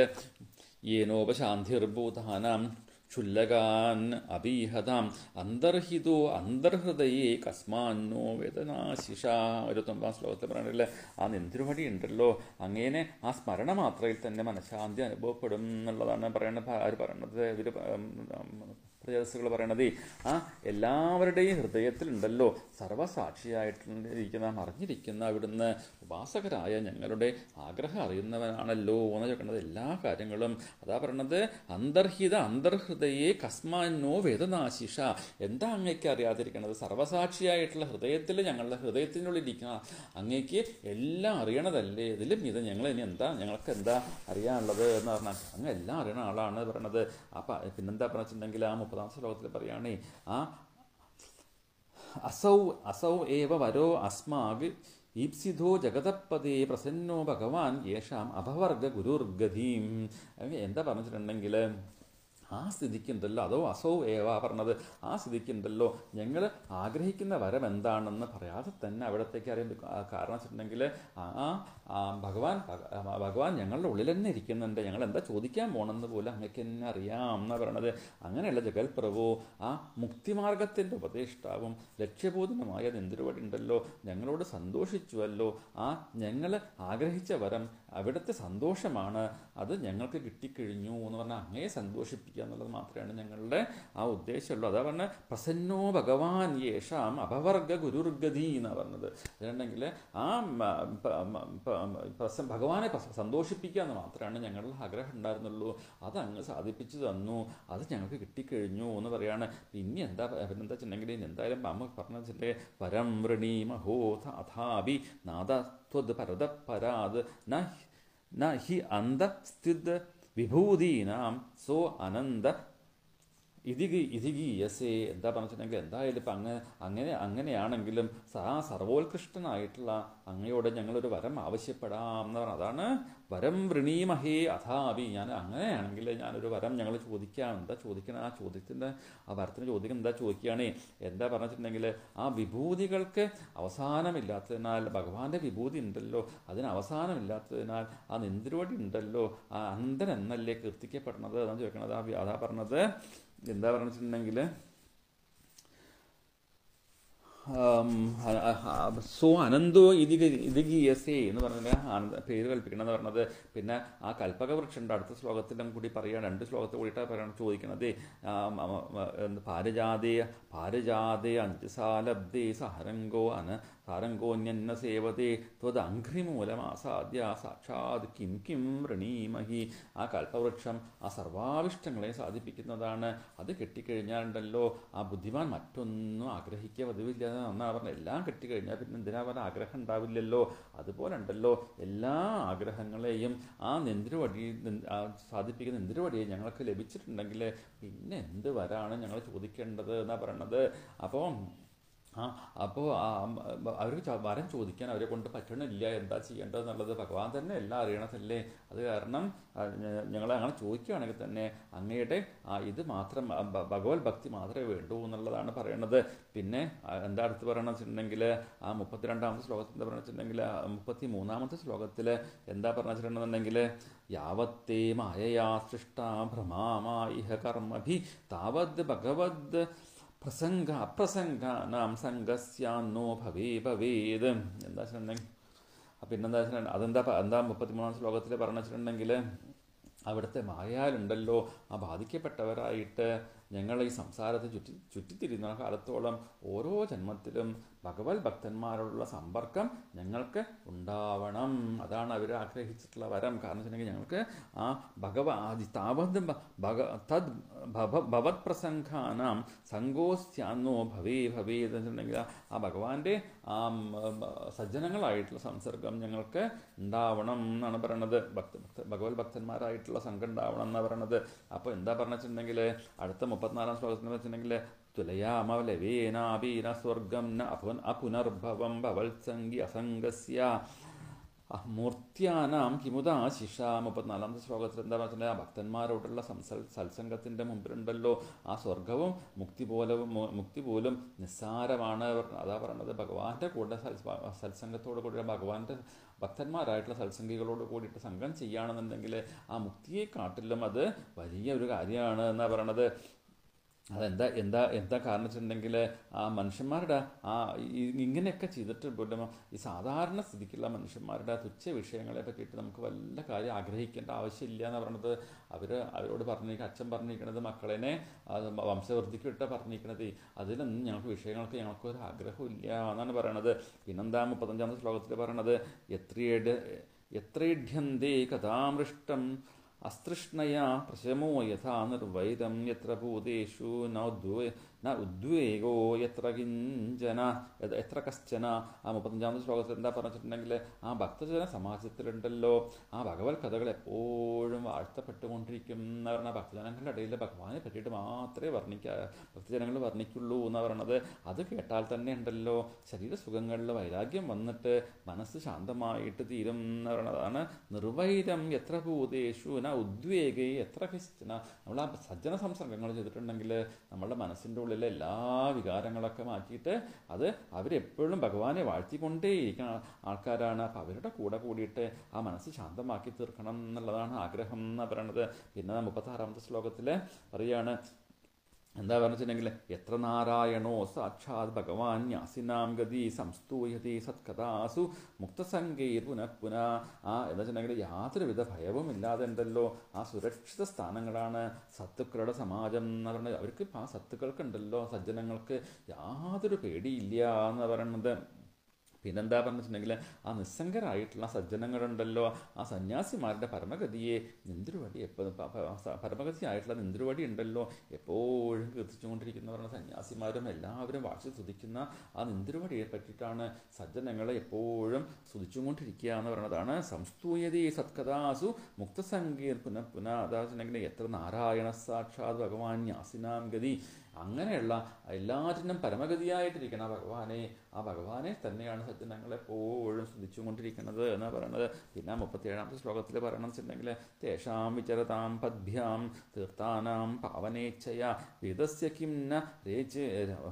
യേനോപശാന്തിർഭൂതാനാം ക്ഷുല്ലകാൻ അപീഹതാം അന്തർഹിതോ അന്തർഹൃദയേ കസ്മാന്നോ വേദനാശിഷ ഇരുപത്തൊമ്പതാം ശ്ലോകത്തിൽ പറയണില്ലേ ആ നെന്തിരുവടി ഉണ്ടല്ലോ അങ്ങനെ ആ സ്മരണ മാത്രയിൽ തന്നെ മനഃശാന്തി അനുഭവപ്പെടും എന്നുള്ളതാണ് പറയണത് ആര് പറയണത് ഇവർ പ്രജാസുകൾ പറയണത് ആ എല്ലാവരുടെയും ഹൃദയത്തിലുണ്ടല്ലോ സർവസാക്ഷിയായിട്ടിരിക്കുന്ന മറിഞ്ഞിരിക്കുന്ന അവിടുന്ന് ഉപാസകരായ ഞങ്ങളുടെ ആഗ്രഹം അറിയുന്നവനാണല്ലോ എന്ന് ചോദിക്കുന്നത് എല്ലാ കാര്യങ്ങളും അതാ പറയണത് അന്തർഹിത അന്തർഹൃദയെ കസ്മാനോ വേദനാശിഷ എന്താ അങ്ങേക്ക് അറിയാതിരിക്കണത് സർവസാക്ഷിയായിട്ടുള്ള ഹൃദയത്തിൽ ഞങ്ങളുടെ ഹൃദയത്തിനുള്ളിൽ ഇരിക്കുന്ന അങ്ങേക്ക് എല്ലാം അറിയണതല്ലേ ഇതിലും ഇത് ഞങ്ങൾ ഇനി എന്താ ഞങ്ങൾക്ക് എന്താ അറിയാനുള്ളത് എന്ന് പറഞ്ഞാൽ അങ്ങ് എല്ലാം അറിയണ ആളാണ് പറയണത് അപ്പം പിന്നെന്താ പറഞ്ഞിട്ടുണ്ടെങ്കിൽ ആ മുപ്പതാം ശ്ലോകത്തിൽ പറയുകയാണേ ആ അസൗ അസൗ ഏവ വരോ അസ്മാക് ഈപ്സിതോ ജഗതപ്പതേ പ്രസന്നോ ഭഗവാൻ യേഷാം അപവർഗ ഗുരുർഗതീം എന്താ പറഞ്ഞിട്ടുണ്ടെങ്കിൽ ആ സ്ഥിതിക്കുണ്ടല്ലോ അതോ അസൗ ഏവ പറഞ്ഞത് ആ സ്ഥിതിക്കുണ്ടല്ലോ ഞങ്ങൾ ആഗ്രഹിക്കുന്ന വരം എന്താണെന്ന് പറയാതെ തന്നെ അവിടത്തേക്ക് അറിയാൻ കാരണം വെച്ചിട്ടുണ്ടെങ്കിൽ ആ ആ ഭഗവാൻ ഭഗ- ഭഗവാൻ ഞങ്ങളുടെ ഉള്ളിൽ തന്നെ ഇരിക്കുന്നുണ്ട് ഞങ്ങൾ എന്താ ചോദിക്കാൻ പോണെന്ന് പോലും അങ്ങക്ക് തന്നെ അറിയാം എന്നാ പറയണത് അങ്ങനെയുള്ള ജഗൽപ്രഭു ആ മുക്തിമാർഗത്തിൻ്റെ ഉപദേഷ്ടാവും ലക്ഷ്യബോധനുമായ നെന്തിരുവടി ഉണ്ടല്ലോ ഞങ്ങളോട് സന്തോഷിച്ചുവല്ലോ ആ ഞങ്ങൾ ആഗ്രഹിച്ച വരം അവിടുത്തെ സന്തോഷമാണ് അത് ഞങ്ങൾക്ക് കിട്ടിക്കഴിഞ്ഞു എന്ന് പറഞ്ഞാൽ അങ്ങയെ സന്തോഷിപ്പിക്കുക എന്നുള്ളത് മാത്രമാണ് ഞങ്ങളുടെ ആ ഉദ്ദേശമുള്ളൂ അതാ പറഞ്ഞ പ്രസന്നോ ഭഗവാൻ യേഷാം അപവർഗ ഗുരുർഗതി എന്നാണ് പറഞ്ഞത് അതുകൊണ്ടെങ്കിൽ ആ മ- പ- മ- പ- പ്രസ- ഭഗവാനെ പ്രസ- സന്തോഷിപ്പിക്കുക എന്ന് മാത്രമാണ് ഞങ്ങളുടെ ആഗ്രഹം ഉണ്ടായിരുന്നുള്ളൂ അത് അങ്ങ് സാധിപ്പിച്ചു തന്നു അത് ഞങ്ങൾക്ക് കിട്ടിക്കഴിഞ്ഞു എന്ന് പറയാണ് പിന്നെ എന്താ പിന്നെന്താ വെച്ചിട്ടുണ്ടെങ്കിൽ ഇനി എന്തായാലും അമ്മ പറഞ്ഞു വെച്ചിട്ടുണ്ടെങ്കിൽ പരം വൃണീ മഹോധ അഥാപി നാദത്വത് പരത പരാത് ന ന ഹി അന്തസ്ഥിത് വിഭൂതീനാം സോ അനന്ത ഇതികി ഇതിഗീയസേ എന്താ പറഞ്ഞിട്ടുണ്ടെങ്കിൽ എന്തായാലും ഇപ്പം അങ്ങനെ അങ്ങനെ അങ്ങനെയാണെങ്കിലും ആ സർവോത്കൃഷ്ടനായിട്ടുള്ള അങ്ങയോട് ഞങ്ങളൊരു വരം ആവശ്യപ്പെടാം എന്ന് പറഞ്ഞാൽ അതാണ് വരം വൃണീമഹേ അഥാവി ഞാൻ അങ്ങനെയാണെങ്കിൽ ഞാനൊരു വരം ഞങ്ങൾ ചോദിക്കാം എന്താ ചോദിക്കണം ആ ചോദ്യത്തിൻ്റെ ആ വരത്തിന് ചോദിക്കുന്നത് എന്താ ചോദിക്കുകയാണേ എന്താ പറഞ്ഞിട്ടുണ്ടെങ്കിൽ ആ വിഭൂതികൾക്ക് അവസാനമില്ലാത്തതിനാൽ ഭഗവാന്റെ വിഭൂതി ഉണ്ടല്ലോ അതിന് അവസാനമില്ലാത്തതിനാൽ ആ നെന്തിരുവടി ഉണ്ടല്ലോ ആ അന്തൻ എന്നല്ലേ കീർത്തിക്കപ്പെടുന്നത് അതാണ് ചോദിക്കണത് ആ വി- അതാ പറഞ്ഞത് എന്താ പറഞ്ഞിട്ടുണ്ടെങ്കിൽ സോ അനന്തോ ഇതിക ഇതിഗീയസേ എന്ന് പറഞ്ഞാൽ ആനന്ദ പേര് കൽപ്പിക്കണം എന്ന് പറഞ്ഞത് പിന്നെ ആ കൽപ്പകവൃക്ഷൻ്റെ അടുത്ത ശ്ലോകത്തിലും കൂടി പറയുക രണ്ട് ശ്ലോകത്തിൽ കൂടിയിട്ടാണ് പറയണം ചോദിക്കണത് ആ, മ- മ- മ- എന്ത് പാരിജാതേ പാരിജാതേ അഞ്ചസാലബ്ദേ സഹരംഗോ അന സാരംഗോന്യന്ന സേവതേ ത്വദംഘ്രിമൂലമാസാദ്യ സാക്ഷാത് കിം കിം വൃണീമഹി ആ കൽപ്പവൃക്ഷം ആ സർവാവിഷ്ടങ്ങളെ സാധിപ്പിക്കുന്നതാണ് അത് കെട്ടിക്കഴിഞ്ഞാലുണ്ടല്ലോ ആ ബുദ്ധിമാൻ മറ്റൊന്നും ആഗ്രഹിക്കുക പതിവില്ല എന്നാ പറഞ്ഞ എല്ലാം കെട്ടിക്കഴിഞ്ഞാൽ പിന്നെ എന്തിനാ പറഞ്ഞ ആഗ്രഹം ഉണ്ടാവില്ലല്ലോ അതുപോലെ ഉണ്ടല്ലോ എല്ലാ ആഗ്രഹങ്ങളെയും ആ നെന്തിരുവടി ആ സാധിപ്പിക്കുന്ന നെന്തിരുവടിയെ ഞങ്ങൾക്ക് ലഭിച്ചിട്ടുണ്ടെങ്കിൽ പിന്നെ എന്ത് വരാണ് ഞങ്ങൾ ചോദിക്കേണ്ടത് എന്നാ പറയണത് അപ്പോൾ ആ അപ്പോൾ അവർ വരം ചോദിക്കാൻ അവരെ കൊണ്ട് പറ്റണില്ല എന്താ ചെയ്യേണ്ടത് എന്നുള്ളത് ഭഗവാൻ തന്നെ എല്ലാം അറിയണതല്ലേ അത് കാരണം ഞങ്ങൾ അങ്ങനെ ചോദിക്കുകയാണെങ്കിൽ തന്നെ അങ്ങയുടെ ആ ഇത് മാത്രം ആ ഭ- ഭഗവത് ഭക്തി മാത്രമേ വേണ്ടൂ എന്നുള്ളതാണ് പറയണത് പിന്നെ ആ, എന്താ അടുത്ത് പറയണമെന്ന് വെച്ചിട്ടുണ്ടെങ്കിൽ ആ മുപ്പത്തിരണ്ടാമത്തെ ശ്ലോകത്തിൽ എന്താ പറയണമെന്ന് വെച്ചിട്ടുണ്ടെങ്കിൽ ആ മുപ്പത്തി മൂന്നാമത്തെ ശ്ലോകത്തിൽ എന്താ പറഞ്ഞു വെച്ചിട്ടുണ്ടെന്നുണ്ടെങ്കിൽ യാവത്തേ മായയാ സൃഷ്ട ഭ്രമാമാ ഇഹ കർമ്മഭി താവത് ഭഗവത് പ്രസംഗ അപ്രസംഗാനാം സംഘസ്യാന്നോ ഭവേ ഭവേത് എന്താ വെച്ചിട്ടുണ്ടെങ്കിൽ പിന്നെന്താ വെച്ചിട്ടുണ്ടെങ്കിൽ അതെന്താ പ- എന്താ മുപ്പത്തിമൂന്നാം ശ്ലോകത്തിൽ പറഞ്ഞു വെച്ചിട്ടുണ്ടെങ്കിൽ അവിടുത്തെ മായാലുണ്ടല്ലോ ആ ബാധിക്കപ്പെട്ടവരായിട്ട് ഞങ്ങൾ ഈ സംസാരത്തെ ചുറ്റി ചുറ്റിത്തിരിയുന്ന കാലത്തോളം ഓരോ ജന്മത്തിലും ഭഗവത് ഭക്തന്മാരോടുള്ള സമ്പർക്കം ഞങ്ങൾക്ക് ഉണ്ടാവണം അതാണ് അവർ ആഗ്രഹിച്ചിട്ടുള്ള വരം കാരണം വെച്ചിട്ടുണ്ടെങ്കിൽ ഞങ്ങൾക്ക് ആ ഭഗവ ആദി താവത് ഭ- ഭഗ തദ് ഭവ ഭവത് പ്രസംഗാനാം സംഘോസ്യാന്നോ ഭവേ ഭവേ എന്ന് വെച്ചിട്ടുണ്ടെങ്കിൽ ആ ഭഗവാന്റെ ആ ഉം, ഉം, സജ്ജനങ്ങളായിട്ടുള്ള സംസർഗം ഞങ്ങൾക്ക് ഉണ്ടാവണം എന്നാണ് പറയണത് ഭക്ത ഭക്ത ഭഗവത് ഭക്തന്മാരായിട്ടുള്ള സംഘം ഉണ്ടാവണം എന്നാണ് പറയണത് അപ്പോൾ എന്താ പറഞ്ഞിട്ടുണ്ടെങ്കിൽ അടുത്ത മുപ്പത്തിനാലാം ശ്ലോകത്തിൽ വെച്ചിട്ടുണ്ടെങ്കിൽ തുലയാമലവേനാപീന സ്വർഗം ന അപുൻ അപുനർഭവം ഭവത്സംഗി അസംഗസ്യ മൂർത്തിയാനാം കിമുദാശിഷ മുപ്പത്തിനാലാമത്തെ ശ്ലോകത്തിൽ എന്താ പറഞ്ഞാൽ ആ ഭക്തന്മാരോടുള്ള സംസൽ സത്സംഗത്തിൻ്റെ മുമ്പിലുണ്ടല്ലോ ആ സ്വർഗവും മുക്തി പോലും മു- മുക്തി പോലും നിസ്സാരമാണ് പറഞ്ഞ- അതാ പറയണത് ഭഗവാന്റെ കൂടെ സൽ- സത്സംഗത്തോട് കൂടി ഭഗവാന്റെ ഭക്തന്മാരായിട്ടുള്ള സത്സംഗികളോട് കൂടിയിട്ട് സംഘം ചെയ്യുകയാണെന്നുണ്ടെങ്കിൽ ആ മുക്തിയെ കാട്ടിലും അത് വലിയ ഒരു കാര്യമാണ് എന്നാ പറയണത് അതെന്താ എന്താ എന്താ കാരണം വെച്ചിട്ടുണ്ടെങ്കിൽ ആ മനുഷ്യന്മാരുടെ ആ ഈ- ഇങ്ങനെയൊക്കെ ചെയ്തിട്ട് പോലും ഈ സാധാരണ സ്ഥിതിക്കുള്ള മനുഷ്യന്മാരുടെ തുച്ഛ വിഷയങ്ങളെ പറ്റിയിട്ട് നമുക്ക് വല്ല കാര്യം ആഗ്രഹിക്കേണ്ട ആവശ്യമില്ല എന്ന് പറയണത് അവർ അവരോട് പറഞ്ഞിരിക്കുക അച്ഛൻ പറഞ്ഞിരിക്കണത് മക്കളെനെ അത് വംശവൃദ്ധിക്ക് ഇട്ട പറഞ്ഞിരിക്കണത് അതിലൊന്നും ഞങ്ങൾക്ക് വിഷയങ്ങൾക്ക് ഞങ്ങൾക്ക് ഒരു ആഗ്രഹമില്ല എന്നാണ് പറയണത് പിന്നെന്താ മുപ്പത്തഞ്ചാമത്തെ ശ്ലോകത്തിൽ പറയണത് എത്രയേട് എത്രയിഢ്യന്തേ കഥാമൃഷ്ടം അസ്തൃഷ്ണയാ പ്രശമോ യഥാ നിർവൈരം യത്ര ഭൂതേഷു ന ഉദ്വേ ന ഉദ്വേഗോ എത്ര കിഞ്ചന എ- എത്ര കശ്ചന ആ മുപ്പത്തഞ്ചാമത്തെ ശ്ലോകത്തിൽ എന്താ പറഞ്ഞിട്ടുണ്ടെങ്കിൽ ആ ഭക്തജന സമാജത്തിലുണ്ടല്ലോ ആ ഭഗവത് കഥകൾ എപ്പോഴും വാഴ്ത്തപ്പെട്ടുകൊണ്ടിരിക്കും എന്ന് പറഞ്ഞാൽ ഭക്തജനങ്ങളുടെ ഇടയിൽ ഭഗവാനെ പറ്റിയിട്ട് മാത്രമേ വർണ്ണിക്കാ ഭക്തജനങ്ങൾ വർണ്ണിക്കുള്ളൂ എന്ന് പറയണത് അത് കേട്ടാൽ തന്നെ ഉണ്ടല്ലോ ശരീരസുഖങ്ങളിൽ വൈരാഗ്യം വന്നിട്ട് മനസ്സ് ശാന്തമായിട്ട് തീരും എന്ന് പറയണതാണ് നിർവൈരം എത്ര ഭൂതേഷു ന ഉദ്വേഗേ എത്ര കശ്ചന നമ്മൾ ആ സജ്ജന സംസർഗങ്ങൾ ചെയ്തിട്ടുണ്ടെങ്കിൽ നമ്മളുടെ മനസ്സിൻ്റെ ഉള്ളിലെ എല്ലാ വികാരങ്ങളൊക്കെ മാറ്റിയിട്ട് അത് അവരെപ്പോഴും ഭഗവാനെ വാഴ്ത്തിക്കൊണ്ടേയിരിക്കുന്ന ആൾക്കാരാണ് അപ്പം അവരുടെ കൂടെ കൂടിയിട്ട് ആ മനസ്സ് ശാന്തമാക്കി തീർക്കണം എന്നുള്ളതാണ് ആഗ്രഹം എന്ന് പറയണത് പിന്നെ മുപ്പത്താറാമത്തെ ശ്ലോകത്തിൽ പറയാണ് എന്താ പറഞ്ഞിട്ടുണ്ടെങ്കിൽ എത്ര നാരായണോ സാക്ഷാത് ഭഗവാൻ ന്യാസിനാം ഗതി സംസ്തൂയതി സത്കഥാസു മുക്തസംഗൈർ പുനഃ പുനഃ ആ എന്ന് വെച്ചിട്ടുണ്ടെങ്കിൽ യാതൊരുവിധ ഭയവും ഇല്ലാതെ ഉണ്ടല്ലോ ആ സുരക്ഷിത സ്ഥാനങ്ങളാണ് സത്തുക്കളുടെ സമാജം എന്ന് പറയുന്നത് അവർക്ക് ആ സത്തുക്കൾക്കുണ്ടല്ലോ സജ്ജനങ്ങൾക്ക് യാതൊരു പേടിയില്ല എന്ന് പറയുന്നത് പിന്നെന്താ പറഞ്ഞിട്ടുണ്ടെങ്കിൽ ആ നിസ്സംഗരായിട്ടുള്ള സജ്ജനങ്ങളുണ്ടല്ലോ ആ സന്യാസിമാരുടെ പരമഗതിയെ നിന്തിരുവടി എപ്പോഴും പരമഗതി ആയിട്ടുള്ള നിന്തിരുവടി ഉണ്ടല്ലോ എപ്പോഴും കീർത്തിച്ചുകൊണ്ടിരിക്കുന്നവരാണ് സന്യാസിമാരും എല്ലാവരും വാഴ്ച സ്തുതിക്കുന്ന ആ നിന്തിരുവടിയെ പറ്റിയിട്ടാണ് സജ്ജനങ്ങളെ എപ്പോഴും സ്തുതിച്ചുകൊണ്ടിരിക്കുക എന്ന് പറയുന്നതാണ് സംസ്തൂയതി സത്കഥാസു മുക്തസംഗീർ പുനഃ പുനഃ അതാണെന്നുണ്ടെങ്കിൽ എത്ര നാരായണ സാക്ഷാത് ഭഗവാൻ ന്യാസിനാം ഗതി അങ്ങനെയുള്ള എല്ലാറ്റിനും പരമഗതിയായിട്ടിരിക്കുന്ന ഭഗവാനെ ആ ഭഗവാനെ തന്നെയാണ് സജ്ജനങ്ങൾ എപ്പോഴും സ്തുതിച്ചുകൊണ്ടിരിക്കുന്നത് എന്ന് പറയുന്നത് പിന്നെ മുപ്പത്തിയേഴാമത്തെ ശ്ലോകത്തിൽ പറയണം വെച്ചിട്ടുണ്ടെങ്കിൽ തേഷാം വിചരതാം പദ്ഭ്യാം തീർത്ഥാനാം പാവനേച്ഛയ വേദസ്യ കിം ന രേചേ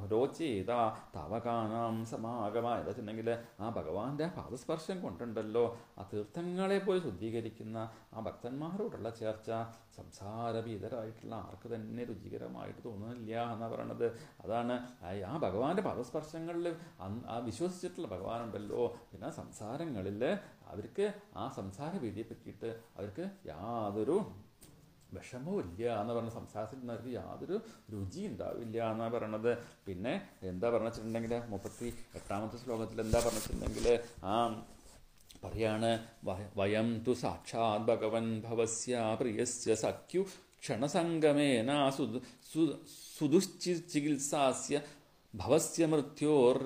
രോചേത താവകാനാം സമാഗമ എന്താ വെച്ചിട്ടുണ്ടെങ്കിൽ ആ ഭഗവാന്റെ പാദസ്പർശം കൊണ്ടുണ്ടല്ലോ ആ തീർത്ഥങ്ങളെ പോയി ശുദ്ധീകരിക്കുന്ന ആ ഭക്തന്മാരോടുള്ള ചേർച്ച സംസാരഭീതരായിട്ടുള്ള ആർക്ക് തന്നെ രുചികരമായിട്ട് തോന്നുന്നില്ല എന്നാ പറയണത് അതാണ് ആ- ആ ഭഗവാന്റെ പദസ്പർശങ്ങളിൽ അന്ന് ആ വിശ്വസിച്ചിട്ടുള്ള ഭഗവാനുണ്ടല്ലോ പിന്നെ സംസാരങ്ങളിൽ അവർക്ക് ആ സംസാര ഭീതിയെ പറ്റിയിട്ട് അവർക്ക് യാതൊരു വിഷമവും ഇല്ല എന്ന് പറഞ്ഞ സംസാരത്തിൽ നിന്ന് അവർക്ക് യാതൊരു രുചി ഉണ്ടാവില്ല എന്നാണ് പറയണത് പിന്നെ എന്താ പറഞ്ഞിട്ടുണ്ടെങ്കിൽ മുപ്പത്തി എട്ടാമത്തെ ശ്ലോകത്തിൽ എന്താ പറഞ്ഞിട്ടുണ്ടെങ്കിൽ ആ പറയാണ് വ- വയം തു സാക്ഷാത് ഭഗവൻ ഭവസ്യ പ്രിയസ്യ സഖ്യു ക്ഷണസംഗമേന സുദു സു- സുദുശ്ചി ചികിത്സാസ്യ ഭവസ്യ മൃത്യോർ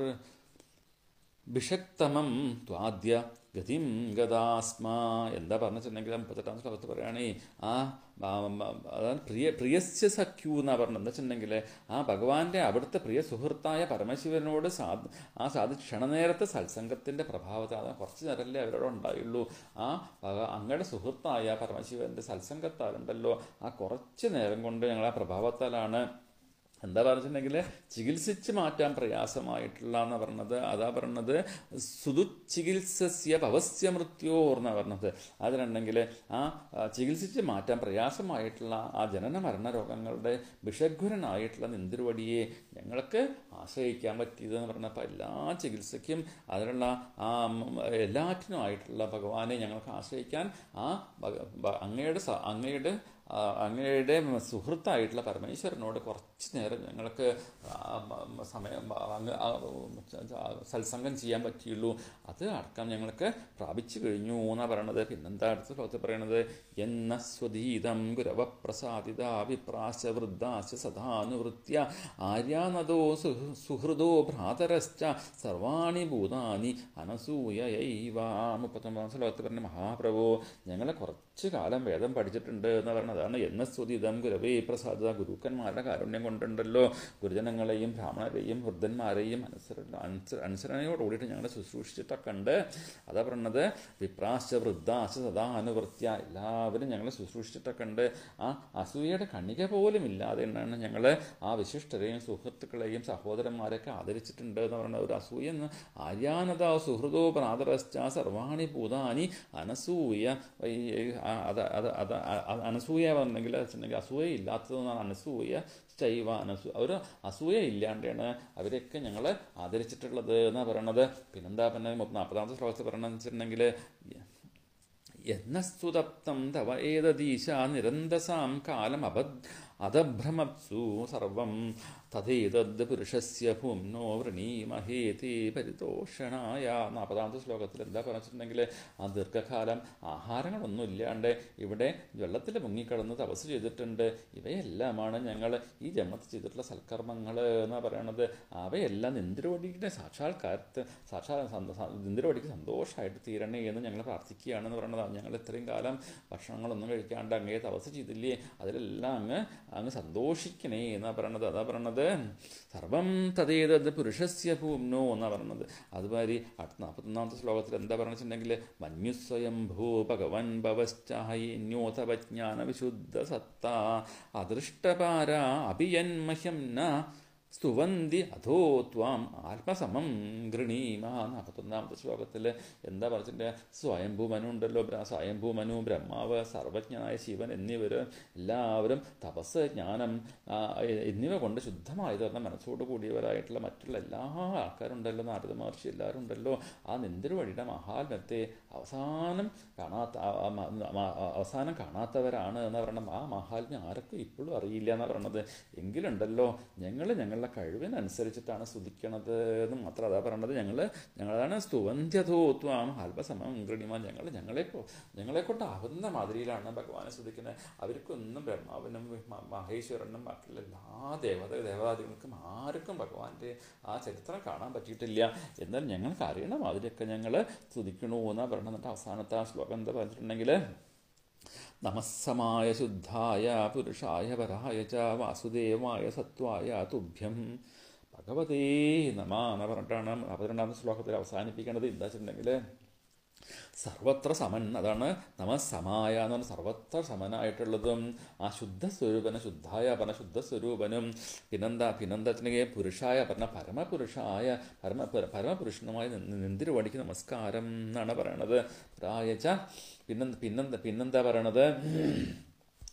ഭിഷക്തമം ത്വാദ്യ ഗതിം ഗതാസ്മാ എന്താ പറഞ്ഞിട്ടുണ്ടെങ്കിൽ മുപ്പത്തെട്ടാം ശ്ലോകത്ത് പറയുകയാണേ ആ ആ, ആ, അതാണ് പ്രിയ പ്രിയസ്യ സഖ്യു എന്നാ പറഞ്ഞത് എന്താ വെച്ചിട്ടുണ്ടെങ്കിൽ ആ ഭഗവാന്റെ അവിടുത്തെ പ്രിയ സുഹൃത്തായ പരമശിവനോട് സാധ ആ സാധി ക്ഷണനേരത്തെ സത്സംഗത്തിന്റെ പ്രഭാവത്തിൽ അത് കുറച്ച് നേരമല്ലേ അവരോട് ഉണ്ടായുള്ളൂ ആ ഭഗ- അങ്ങയുടെ സുഹൃത്തായ പരമശിവന്റെ സത്സംഗത്താലുണ്ടല്ലോ ആ കുറച്ച് നേരം കൊണ്ട് ഞങ്ങൾ ആ പ്രഭാവത്താലാണ് എന്താ പറഞ്ഞിട്ടുണ്ടെങ്കിൽ ചികിത്സിച്ച് മാറ്റാൻ പ്രയാസമായിട്ടുള്ള എന്നാ പറഞ്ഞത് അതാ പറഞ്ഞത് സുതു ചികിത്സസ്യ ഭവസ്യ മൃത്യോർ എന്നാ പറഞ്ഞത് അതിനുണ്ടെങ്കിൽ ആ ആ, ചികിത്സിച്ച് മാറ്റാൻ പ്രയാസമായിട്ടുള്ള ആ ജനന മരണ രോഗങ്ങളുടെ വിഷഗ്വരനായിട്ടുള്ള നിന്തിരുവടിയെ ഞങ്ങൾക്ക് ആശ്രയിക്കാൻ പറ്റിയതെന്ന് പറഞ്ഞപ്പോൾ എല്ലാ ചികിത്സയ്ക്കും അതിനുള്ള ആ ഉം, എല്ലാറ്റിനുമായിട്ടുള്ള ഭഗവാനെ ഞങ്ങൾക്ക് ആശ്രയിക്കാൻ ആ ഭഗ- ഭ- അങ്ങയുടെ സ- അങ്ങയുടെ ആ, അങ്ങയുടെ സുഹൃത്തായിട്ടുള്ള പരമേശ്വരനോട് കുറച്ച് നേരം ഞങ്ങൾക്ക് ആ, മ- മ- സമയം ആ, അങ്ങ് ആ, ച- ച- സത്സംഗം ചെയ്യാൻ പറ്റിയുള്ളൂ അത് അടക്കം ഞങ്ങൾക്ക് പ്രാപിച്ചു കഴിഞ്ഞു എന്നാണ് പറയണത് പിന്നെന്താ അടുത്ത ശ്ലോകത്തിൽ പറയണത് എന്ന സ്വധീതം ഗുരവപ്രസാദിത വിപ്രാശ വൃദ്ധാശ സദാനുവൃത്യ ആര്യാനദോ സുഹൃ സുഹൃദോ ഭ്രാതരശ്ച സർവാണി ഭൂതാനി അനസൂയൈവ മുപ്പത്തൊമ്പതാം ശ്ലോകത്തിൽ പറഞ്ഞ മഹാപ്രഭു ഞങ്ങളെ കുറച്ച് കാലം വേദം പഠിച്ചിട്ടുണ്ട് എന്ന് പറഞ്ഞത് അതാണ് എന്ന സ്തുതിതം ഗുരവേ പ്രസാദ ഗുരുക്കന്മാരുടെ കാരുണ്യം കൊണ്ടുണ്ടല്ലോ ഗുരുജനങ്ങളെയും ബ്രാഹ്മണരെയും വൃദ്ധന്മാരെയും അനുസര അനുസ അനുസരണയോടുകൂടിയിട്ട് ഞങ്ങളെ ശുശ്രൂഷിച്ചിട്ടൊക്കെ ഉണ്ട് അതാ പറഞ്ഞത് വിപ്രാശ വൃദ്ധാശ സദാ അനുവൃത്യ എല്ലാവരും ഞങ്ങളെ ശുശ്രൂഷിച്ചിട്ടൊക്കെ ഉണ്ട് ആ അസൂയയുടെ കണിക പോലും ഇല്ലാതെ എന്നാണ് ഞങ്ങൾ ആ വിശിഷ്ടരെയും സുഹൃത്തുക്കളെയും സഹോദരന്മാരെയൊക്കെ ആദരിച്ചിട്ടുണ്ട് എന്ന് പറയുന്നത് ഒരു അസൂയ എന്ന് ആര്യാനത സുഹൃതോ പ്രാതരശ്ച സർവാണി ഭൂതാനി അനസൂയ ഈ, ആ, അത് അത് അത് അത് അനസൂയ പറഞ്ഞെങ്കിൽ വെച്ചിട്ടുണ്ടെങ്കിൽ അസൂയ ഇല്ലാത്തതെന്നാണ് അനസൂയ ചൈവ അനസൂ ഒരു അസൂയ ഇല്ലാണ്ടാണ് അവരെയൊക്കെ ഞങ്ങൾ ആദരിച്ചിട്ടുള്ളത് എന്നാണ് പറയണത് പിന്നെന്താ പിന്നെ നാൽപ്പതാമത്തെ ശ്ലോകത്തിൽ പറയണമെന്ന് വെച്ചിട്ടുണ്ടെങ്കിൽ യജ്ഞസ്തുതപ്തം തവ ഏതദീശ നിരന്തസാം കാലം അബദ് അധഭ്രമപ്സു സർവം തഥേതദ് പുരുഷസ്യ ഭൂമ്നോ വൃണീമഹേതി പരിതോഷണായ നാൽപ്പതാമത്തെ ശ്ലോകത്തിൽ എന്താ പറഞ്ഞിട്ടുണ്ടെങ്കിൽ ആ ദീർഘകാലം ആഹാരങ്ങളൊന്നും ഇല്ലാണ്ട് ഇവിടെ വെള്ളത്തിൽ മുങ്ങിക്കിടന്ന് തപസ് ചെയ്തിട്ടുണ്ട് ഇവയെല്ലാമാണ് ഞങ്ങൾ ഈ ജന്മത്തിൽ ചെയ്തിട്ടുള്ള സൽക്കർമ്മങ്ങൾ എന്ന് പറയണത് അവയെല്ലാം നിന്ദിരോടിയുടെ സാക്ഷാത്കാരത്ത് സാക്ഷാ നിന്ദിരോടിക്ക് സന്തോഷമായിട്ട് തീരണേ എന്ന് ഞങ്ങൾ പ്രാർത്ഥിക്കുകയാണെന്ന് പറയുന്നത് ഞങ്ങൾ ഇത്രയും കാലം ഭക്ഷണങ്ങളൊന്നും കഴിക്കാണ്ട് അങ്ങേ തപസ് ചെയ്തില്ലേ അതിലെല്ലാം അങ്ങ് അങ്ങ് സന്തോഷിക്കണേ എന്നാ പറയണത് അതാ പറയണത് സർവം തതേതത് പുരുഷസ്യ ഭൂമ്നോ എന്നാ പറയണത് അതുമാതിരി അടുത്ത നാൽപ്പത്തൊന്നാമത്തെ ശ്ലോകത്തിൽ എന്താ പറഞ്ഞിട്ടുണ്ടെങ്കിൽ മന്യുസ്വയം ഭൂ ഭഗവൻ ഭവശ്ചാഹൈന്യോതപജ്ഞാന വിശുദ്ധ സത്ത അദൃഷ്ടപാര അഭിയന്മഹ്യം ന സ്തുവന്തി അധോ ത്വാം ആത്മസമം ഗൃണീമ നാൽപ്പത്തൊന്നാമത്തെ ശ്ലോകത്തിൽ എന്താ പറഞ്ഞിട്ടുണ്ട് സ്വയംഭൂ മനു ഉണ്ടല്ലോ ബ്ര- സ്വയംഭൂ മനു ബ്രഹ്മാവ് സർവജ്ഞനായ ശിവൻ എന്നിവർ എല്ലാവരും തപസ് ജ്ഞാനം ആ, എന്നിവ കൊണ്ട് ശുദ്ധമായി തീർന്ന മനസ്സോട് കൂടിയവരായിട്ടുള്ള മറ്റുള്ള എല്ലാ ആൾക്കാരുണ്ടല്ലോ നാരദ മഹർഷി എല്ലാവരും ഉണ്ടല്ലോ ആ നിന്തിരുവഴിയുടെ മഹാത്മ്യത്തെ അവസാനം കാണാത്ത ആ- ആ മ- മ- അവസാനം കാണാത്തവരാണ് എന്ന് പറയണം ആ മഹാത്മ്യം ആർക്കും ഇപ്പോഴും അറിയില്ല എന്ന് പറയണത് എങ്കിലുണ്ടല്ലോ ഞങ്ങൾ ഞങ്ങളുടെ കഴിവിനനുസരിച്ചിട്ടാണ് സ്തുതിക്കണത് എന്ന് മാത്രം അതാ പറയണത് ഞങ്ങൾ ഞങ്ങളാണ് സ്തുവന്ത്യതോത്വം അല്പസമയം ഗൃണിമ ഞങ്ങൾ ഞങ്ങളെ കൊ- ഞങ്ങളെ കൊണ്ടാവുന്ന മാതിരിയിലാണ് ഭഗവാനെ സ്തുതിക്കുന്നത് അവർക്കൊന്നും ബ്രഹ്മാവിനും മ- മഹേശ്വരനും ബാക്കിയുള്ള എല്ലാ ദേവത ദേവതാദികൾക്കും ആർക്കും ഭഗവാന്റെ ആ ചരിത്രം കാണാൻ പറ്റിയിട്ടില്ല എന്നാൽ ഞങ്ങൾക്ക് അറിയണ മാതിരിയൊക്കെ ഞങ്ങൾ സ്തുതിക്കണു എന്നാ പറയണത് എന്നിട്ട് അവസാനത്തെ ആ ശ്ലോകം എന്താ പറഞ്ഞിട്ടുണ്ടെങ്കിൽ നമസ്സമായ ശുദ്ധായ പുരുഷായ പരായ ച വാസുദേവായ സത്വായ തുഭ്യം ഭഗവതേ നമ എന്ന് പറഞ്ഞിട്ടാണ് നാൽപ്പത്തിരണ്ടാമത്തെ ശ്ലോകത്തിൽ അവസാനിപ്പിക്കേണ്ടത് എന്താ വെച്ചിട്ടുണ്ടെങ്കിൽ സർവത്ര സമൻ അതാണ് നമസമായ എന്ന് പറഞ്ഞാൽ സർവത്ര സമനായിട്ടുള്ളതും ആ ശുദ്ധ സ്വരൂപന ശുദ്ധായ പറഞ്ഞ ശുദ്ധ സ്വരൂപനും പിന്നെന്താ പിന്നെന്താ വെച്ചിട്ടുണ്ടെങ്കിൽ പുരുഷായ പറഞ്ഞ പരമപുരുഷായ പരമ പരമപുരുഷനുമായ നിന്തിരുവടിക്ക് നമസ്കാരം എന്നാണ് പറയണത് പ്രായച്ച പിന്നെന്താ പിന്നെന്താ പിന്നെന്താ പറയണത്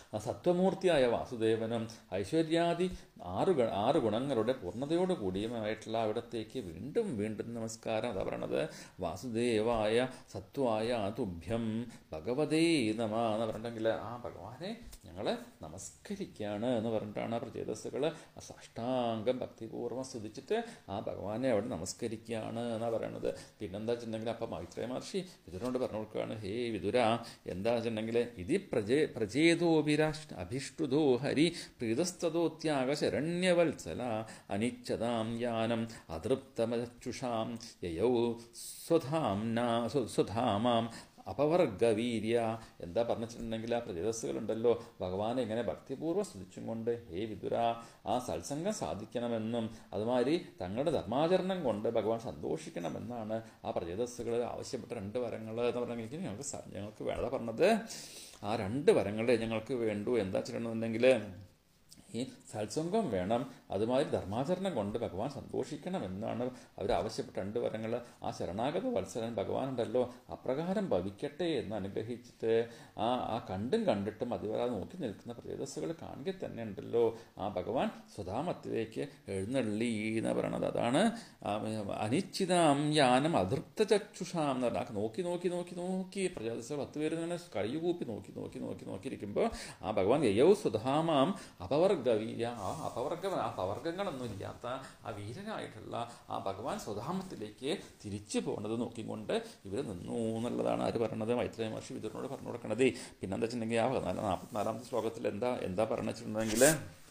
ആ സത്വമൂർത്തിയായ വാസുദേവനും ഐശ്വര്യാദി ആറ് ഗ- ആറ് ഗുണങ്ങളുടെ പൂർണ്ണതയോട് കൂടിയുമായിട്ടുള്ള അവിടത്തേക്ക് വീണ്ടും വീണ്ടും നമസ്കാരം അതാ പറയണത് വാസുദേവായ സത്വായ തുഭ്യം ഭഗവതേ നമ എന്ന് പറഞ്ഞിട്ടുണ്ടെങ്കിൽ ആ ഭഗവാനെ ഞങ്ങൾ നമസ്കരിക്കുകയാണ് എന്ന് പറഞ്ഞിട്ടാണ് ആ പ്രചേതസ്സുകൾ ആ സാഷ്ടാംഗം ഭക്തിപൂർവ്വം സ്തുതിച്ചിട്ട് ആ ഭഗവാനെ അവിടെ നമസ്കരിക്കുകയാണ് എന്നാണ് പറയണത് പിന്നെന്താ വെച്ചിട്ടുണ്ടെങ്കിൽ അപ്പം മൈത്രേയ മഹർഷി വിതുരനോട് പറഞ്ഞു കൊടുക്കുകയാണ് ഹേ വിതുര എന്താ വെച്ചിട്ടുണ്ടെങ്കിൽ ഇതി പ്രജേ പ്രചേതോഭിരാഷ് അഭിഷ്ടുതോ ഹരി പ്രീതസ്തതോത്യാഗ ശരണ്യവത്സല അനിച്ഛതാം യാനം അതൃപ്തമചുഷാം യയൗ സ്വധാംന സ്വ- സ്വധാമാം അപവർഗവീര്യ എന്താ പറഞ്ഞിട്ടുണ്ടെങ്കിൽ ആ പ്രജതസ്സുകളുണ്ടല്ലോ ഭഗവാനെ ഇങ്ങനെ ഭക്തിപൂർവ്വം സ്തുതിച്ചും കൊണ്ട് ഹേ വിതുര ആ സത്സംഗം സാധിക്കണമെന്നും അതുമാതിരി തങ്ങളുടെ ധർമാചരണം കൊണ്ട് ഭഗവാൻ സന്തോഷിക്കണമെന്നാണ് ആ പ്രജതസ്സുകൾ ആവശ്യപ്പെട്ട രണ്ട് വരങ്ങൾ എന്ന് പറഞ്ഞെങ്കിൽ ഞങ്ങൾക്ക് സ- ഞങ്ങൾക്ക് വേണ്ട പറഞ്ഞത് ആ രണ്ട് വരങ്ങളെ ഞങ്ങൾക്ക് വേണ്ടു എന്താ ചെയ്യണമെന്നുണ്ടെങ്കിൽ ഈ സത്സംഗം വേണം അതുമാതിരി ധർമാചരണം കൊണ്ട് ഭഗവാൻ സന്തോഷിക്കണമെന്നാണ് അവർ ആവശ്യപ്പെട്ട രണ്ട് വരങ്ങൾ ആ ശരണാഗത വത്സരൻ ഭഗവാൻ ഉണ്ടല്ലോ അപ്രകാരം ഭവിക്കട്ടെ എന്ന് അനുഗ്രഹിച്ചിട്ട് ആ ആ കണ്ടും കണ്ടിട്ടും അതിവരാതെ നോക്കി നിൽക്കുന്ന പ്രേതസ്സുകൾ കാണുക തന്നെ ഉണ്ടല്ലോ ആ ഭഗവാൻ സ്വധാമത്തിലേക്ക് എഴുന്നള്ളി എന്ന് പറയണത് അതാണ് ആ, അനിശ്ചിതാം യാനം അതൃപ്ത ചക്ഷുഷാം എന്ന് പറഞ്ഞാൽ നോക്കി നോക്കി നോക്കി നോക്കി പ്രജാതസ്സുകൾ പത്ത് പേര് ഇങ്ങനെ കൈകൂപ്പി നോക്കി നോക്കി നോക്കി നോക്കിയിരിക്കുമ്പോൾ ആ ഭഗവാൻ യയൗ സുധാമാം അപവർഗ വീര്യ ആ അപവർഗ ആ അപവർഗങ്ങളൊന്നും ഇല്ലാത്ത ആ വീരനായിട്ടുള്ള ആ ഭഗവാൻ സ്വധാമത്തിലേക്ക് തിരിച്ചു പോകുന്നത് നോക്കിക്കൊണ്ട് ഇവർ നിന്നു എന്നുള്ളതാണ് ആര് പറയണത് മൈത്രേയ മഹർഷി വിതുരനോട് പറഞ്ഞു കൊടുക്കണത് പിന്നെന്താ വെച്ചിട്ടുണ്ടെങ്കിൽ ആ പതിനാലാം നാൽപ്പത്തിനാലാമത്തെ ശ്ലോകത്തിൽ എന്താ എന്താ പറഞ്ഞു വെച്ചിട്ടുണ്ടെങ്കിൽ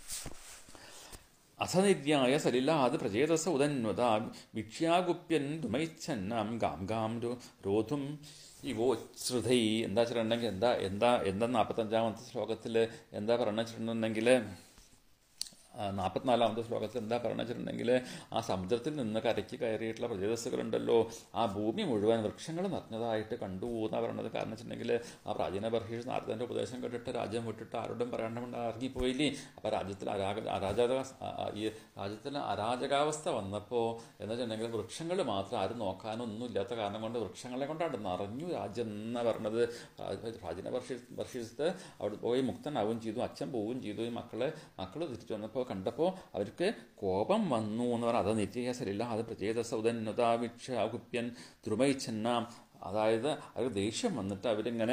അസനിര്യായ സലിലാത് പ്രചേതസ ഉദന്വത വിക്ഷ്യാഗുപ്യൻ ദുമൈച്ഛന്നാം ഗാം ഗാം രോ- രോധും ഇവോശ്രുതൈ എന്താ വെച്ചിട്ടുണ്ടെങ്കിൽ എന്താ എന്താ എന്താ നാൽപ്പത്തഞ്ചാമത്തെ ശ്ലോകത്തിൽ എന്താ പറഞ്ഞു വെച്ചിട്ടുണ്ടെങ്കിൽ നാൽപ്പത്തിനാലാമത്തെ ശ്ലോകത്തിൽ എന്താ പറഞ്ഞു വെച്ചിട്ടുണ്ടെങ്കിൽ ആ സമുദ്രത്തിൽ നിന്ന് കരയ്ക്ക് കയറിയിട്ടുള്ള പ്രജേതസ്സുകളുണ്ടല്ലോ ആ ഭൂമി മുഴുവൻ വൃക്ഷങ്ങൾ നിറഞ്ഞതായിട്ട് കണ്ടു എന്നാ പറയണത് കാരണം വെച്ചിട്ടുണ്ടെങ്കിൽ ആ പ്രാചീന ബർഹീഷ് നാരദൻ്റെ ഉപദേശം കേട്ടിട്ട് രാജ്യം വിട്ടിട്ട് ആരോടും പറയാണ്ട് ഇറങ്ങിപ്പോയില്ലേ അപ്പോൾ രാജ്യത്തിൽ അരാഗ അരാജക ആ, ആ, ഈ രാജ്യത്തിൽ അരാജകാവസ്ഥ വന്നപ്പോൾ എന്ന് വെച്ചിട്ടുണ്ടെങ്കിൽ വൃക്ഷങ്ങൾ മാത്രം ആരും നോക്കാനൊന്നും ഇല്ലാത്ത കാരണം കൊണ്ട് വൃക്ഷങ്ങളെ കൊണ്ടാണ് നിറഞ്ഞു രാജ്യം എന്നാ പറഞ്ഞത് പ്രാചീന ബർഷീസ് ബർഷീസത്ത് അവിടെ പോയി മുക്തനാവുകയും ചെയ്തു അച്ഛൻ പോവുകയും ചെയ്തു ഈ മക്കളെ മക്കൾ തിരിച്ചു വന്നപ്പോൾ കണ്ടപ്പോൾ അവർക്ക് കോപം വന്നു എന്ന് പറഞ്ഞാൽ അത് നിത്യഹസരില്ല അത് പ്രചേത സൗദന്നുതാവിക്ഷ കുപ്യൻ ദ്രുമയിച്ചെന്നാം അതായത് അവർ ദേഷ്യം വന്നിട്ട് അവരിങ്ങനെ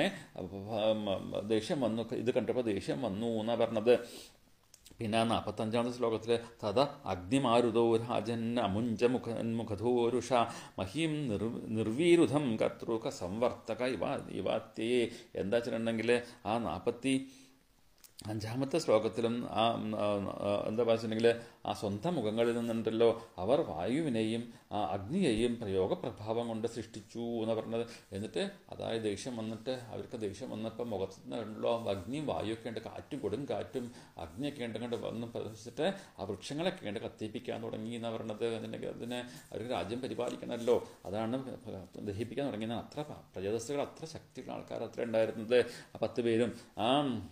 ദേഷ്യം വന്നു ഇത് കണ്ടപ്പോൾ ദേഷ്യം വന്നു എന്നാണ് പറഞ്ഞത് പിന്നെ നാൽപ്പത്തഞ്ചാമത്തെ ശ്ലോകത്തിൽ തഥ അഗ്നിമാരുതോ രാജൻ അമുഞ്ച മുഖ മുഖധോരുഷ മഹീം നിർ നിർവീരുധം കർത്തൃക സംവർത്തക ഇവ ഇവാത്യേ എന്താ വെച്ചിട്ടുണ്ടെങ്കിൽ ആ നാൽപ്പത്തി അഞ്ചാമത്തെ ശ്ലോകത്തിലും ആ ഉം, ആ, ആ, എന്താ വെച്ചിട്ടുണ്ടെങ്കിൽ ആ സ്വന്തം മുഖങ്ങളിൽ നിന്നുണ്ടല്ലോ അവർ വായുവിനെയും ആ അഗ്നിയെയും പ്രയോഗപ്രഭാവം കൊണ്ട് സൃഷ്ടിച്ചു എന്ന് പറഞ്ഞത് എന്നിട്ട് അതായത് ദേഷ്യം വന്നിട്ട് അവർക്ക് ദേഷ്യം വന്നപ്പോൾ മുഖത്ത് നിന്നുണ്ടല്ലോ അഗ്നിയും വായുവൊക്കെ ഉണ്ട് കാറ്റും കൊടും കാറ്റും അഗ്നിയൊക്കെ ഉണ്ട് കണ്ട് വന്ന് പ്രദർശിച്ചിട്ട് ആ വൃക്ഷങ്ങളൊക്കെ ഉണ്ട് കത്തിപ്പിക്കാൻ തുടങ്ങി എന്ന് പറഞ്ഞത് അതിൻ്റെ അതിനെ അവർക്ക് രാജ്യം പരിപാലിക്കണമല്ലോ അതാണ് ദഹിപ്പിക്കാൻ തുടങ്ങിയത് അത്ര പ്രജാതസ്സുകൾ അത്ര ശക്തിയുള്ള ആൾക്കാർ അത്ര ഉണ്ടായിരുന്നത് ആ പത്ത് പേരും ആ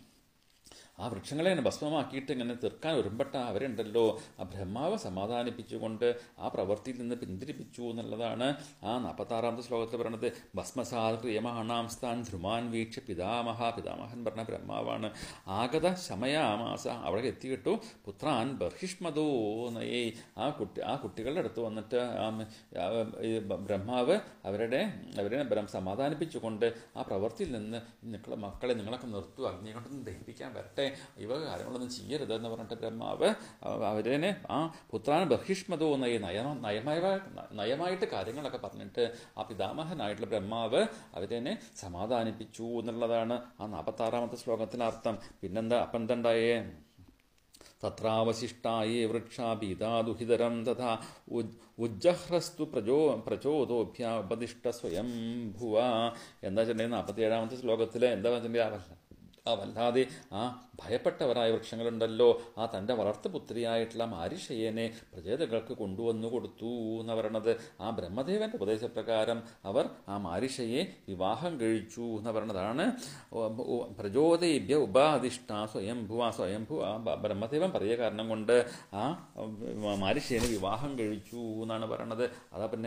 ആ വൃക്ഷങ്ങളെ ഇങ്ങനെ ഭസ്മമാക്കിയിട്ട് ഇങ്ങനെ തീർക്കാൻ ഒരുമ്പെട്ട അവരുണ്ടല്ലോ ആ ബ്രഹ്മാവ് സമാധാനിപ്പിച്ചുകൊണ്ട് ആ പ്രവൃത്തിയിൽ നിന്ന് പിന്തിരിപ്പിച്ചു എന്നുള്ളതാണ് ആ നാൽപ്പത്താറാമത്തെ ശ്ലോകത്തിൽ പറയുന്നത് ഭസ്മസാൽ ക്രിയമാണാം സ്ഥാൻ ധ്രുമാൻ വീക്ഷ പിതാമഹ പിതാമഹൻ പറഞ്ഞ ബ്രഹ്മാവാണ് ആഗത ശമയാമാസ അവിടെ എത്തിയിട്ടു പുത്രാൻ ബർഹിഷ്മതോ നയേ ആ കുട്ടി ആ കുട്ടികളുടെ അടുത്ത് വന്നിട്ട് ആ മ- ആ, ഈ ബ- ബ്രഹ്മാവ് അവരുടെ അവരെ ബ്രഹ്മ സമാധാനിപ്പിച്ചുകൊണ്ട് ആ പ്രവൃത്തിയിൽ നിന്ന് നിങ്ങളെ മക്കളെ നിങ്ങളൊക്കെ നിർത്തുക അഗ്നിയെ കൊണ്ടൊന്നും ദഹിപ്പിക്കാൻ വരട്ടെ ഇവ കാര്യങ്ങളൊന്നും ചെയ്യരുത് എന്ന് പറഞ്ഞിട്ട് ബ്രഹ്മാവ് അവ- അവരെ ആ പുത്രാൻ ബഹിഷ്മതോ എന്ന ഈ നയ നയമായ നയമായിട്ട് കാര്യങ്ങളൊക്കെ പറഞ്ഞിട്ട് ആ പിതാമഹനായിട്ടുള്ള ബ്രഹ്മാവ് അവരെ സമാധാനിപ്പിച്ചു എന്നുള്ളതാണ് ആ നാൽപ്പത്താറാമത്തെ ശ്ലോകത്തിൻ്റെ അർത്ഥം പിന്നെന്താ അപ്പം എന്തുണ്ടായേ തത്രാവശിഷ്ടായേ വൃക്ഷാഭീതാദുഹിതരം തഥാ ഉജ് ഉജ്ജഹ്രസ്തു പ്രചോ പ്രചോദോഭ്യാപതിഷ്ട സ്വയം ഭുവ എന്താ വെച്ചിട്ടുണ്ടെങ്കിൽ നാൽപ്പത്തി ഏഴാമത്തെ ശ്ലോകത്തിൽ എന്താ വെച്ചിട്ടുണ്ടെങ്കിൽ ആ വല്ലാതെ ആ ഭയപ്പെട്ടവരായ വൃക്ഷങ്ങളുണ്ടല്ലോ ആ തൻ്റെ വളർത്തുപുത്രിയായിട്ടുള്ള മാരിഷയനെ പ്രജേതകൾക്ക് കൊണ്ടുവന്നു കൊടുത്തു എന്ന് പറയണത് ആ ബ്രഹ്മദേവന്റെ ഉപദേശപ്രകാരം അവർ ആ മാരിഷയെ വിവാഹം കഴിച്ചു എന്ന് പറയണതാണ് പ്രചോദയിഭ്യ ഉപാധിഷ്ഠ സ്വയംഭുവ സ്വയംഭു ആ ബ- ബ്രഹ്മദേവൻ പറയുക കാരണം കൊണ്ട് ആ മാരിഷയനെ വിവാഹം കഴിച്ചു എന്നാണ് പറയണത് അതാ പിന്നെ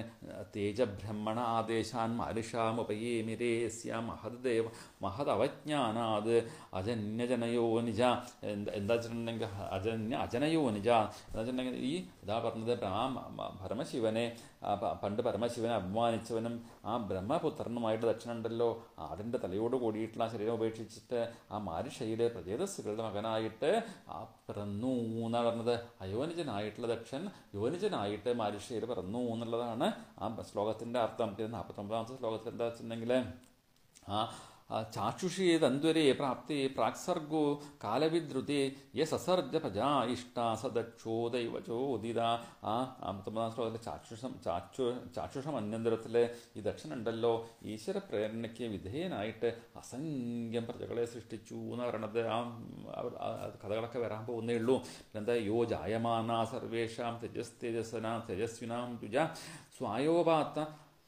തേജബ്രഹ്മണ ആദേശാൻ മാരിഷാമുപയേമിരേസ്യ മഹദ്ദേവ മഹദവജ്ഞാനാത് അജന്യജനയോ നിജ എന്താ എന്താ വെച്ചിട്ടുണ്ടെങ്കിൽ അജന്യ അജനയോ നിജ എന്താ വെച്ചിട്ടുണ്ടെങ്കിൽ ഈ ഇതാ പറഞ്ഞത് ബ്രാ- മ- പരമശിവനെ ആ പ- പണ്ട് പരമശിവനെ അപമാനിച്ചവനും ആ ബ്രഹ്മപുത്രനുമായിട്ട് ദക്ഷനുണ്ടല്ലോ അതിൻ്റെ തലയോട് കൂടിയിട്ടുള്ള ആ ശരീരം ഉപേക്ഷിച്ചിട്ട് ആ മാരിഷയിലെ പ്രജേതസ്സുകളുടെ മകനായിട്ട് ആ പിറന്നു എന്നാണ് പറഞ്ഞത് അയോനിജനായിട്ടുള്ള ദക്ഷൻ യോനിജനായിട്ട് മാരിഷയിൽ പിറന്നു എന്നുള്ളതാണ് ആ ശ്ലോകത്തിൻ്റെ അർത്ഥം പിന്നെ നാൽപ്പത്തൊമ്പതാമത്തെ ശ്ലോകത്തിൽ എന്താ വെച്ചിട്ടുണ്ടെങ്കിൽ ആ ആ ചാക്ഷുഷി തന്തുരേ പ്രാപ്തി പ്രാക്സർഗോ കാലവിദ്രുതേ യ സസർജ പ്രജാ ഇഷ്ട സദക്ഷോ ദൈവചോദിത ആ അമ്പത്തൊമ്പതാം ശ്ലോകത്തിലെ ചാക്ഷുഷം ചാക്ഷു ചാക്ഷുഷം അന്യന്തരത്തിലെ ഈ ദക്ഷനുണ്ടല്ലോ ഈശ്വര പ്രേരണയ്ക്ക് വിധേയനായിട്ട് അസംഖ്യം പ്രജകളെ സൃഷ്ടിച്ചു എന്ന് പറയണത് ആ അവർ- ആ കഥകളൊക്കെ വരാൻ പോകുന്നേ ഉള്ളൂ എന്താ യോ ജായമാന സർവേഷാം തേജസ് തേജസ്സന തേജസ്വിനാം തുജ സ്വായോപാത്ത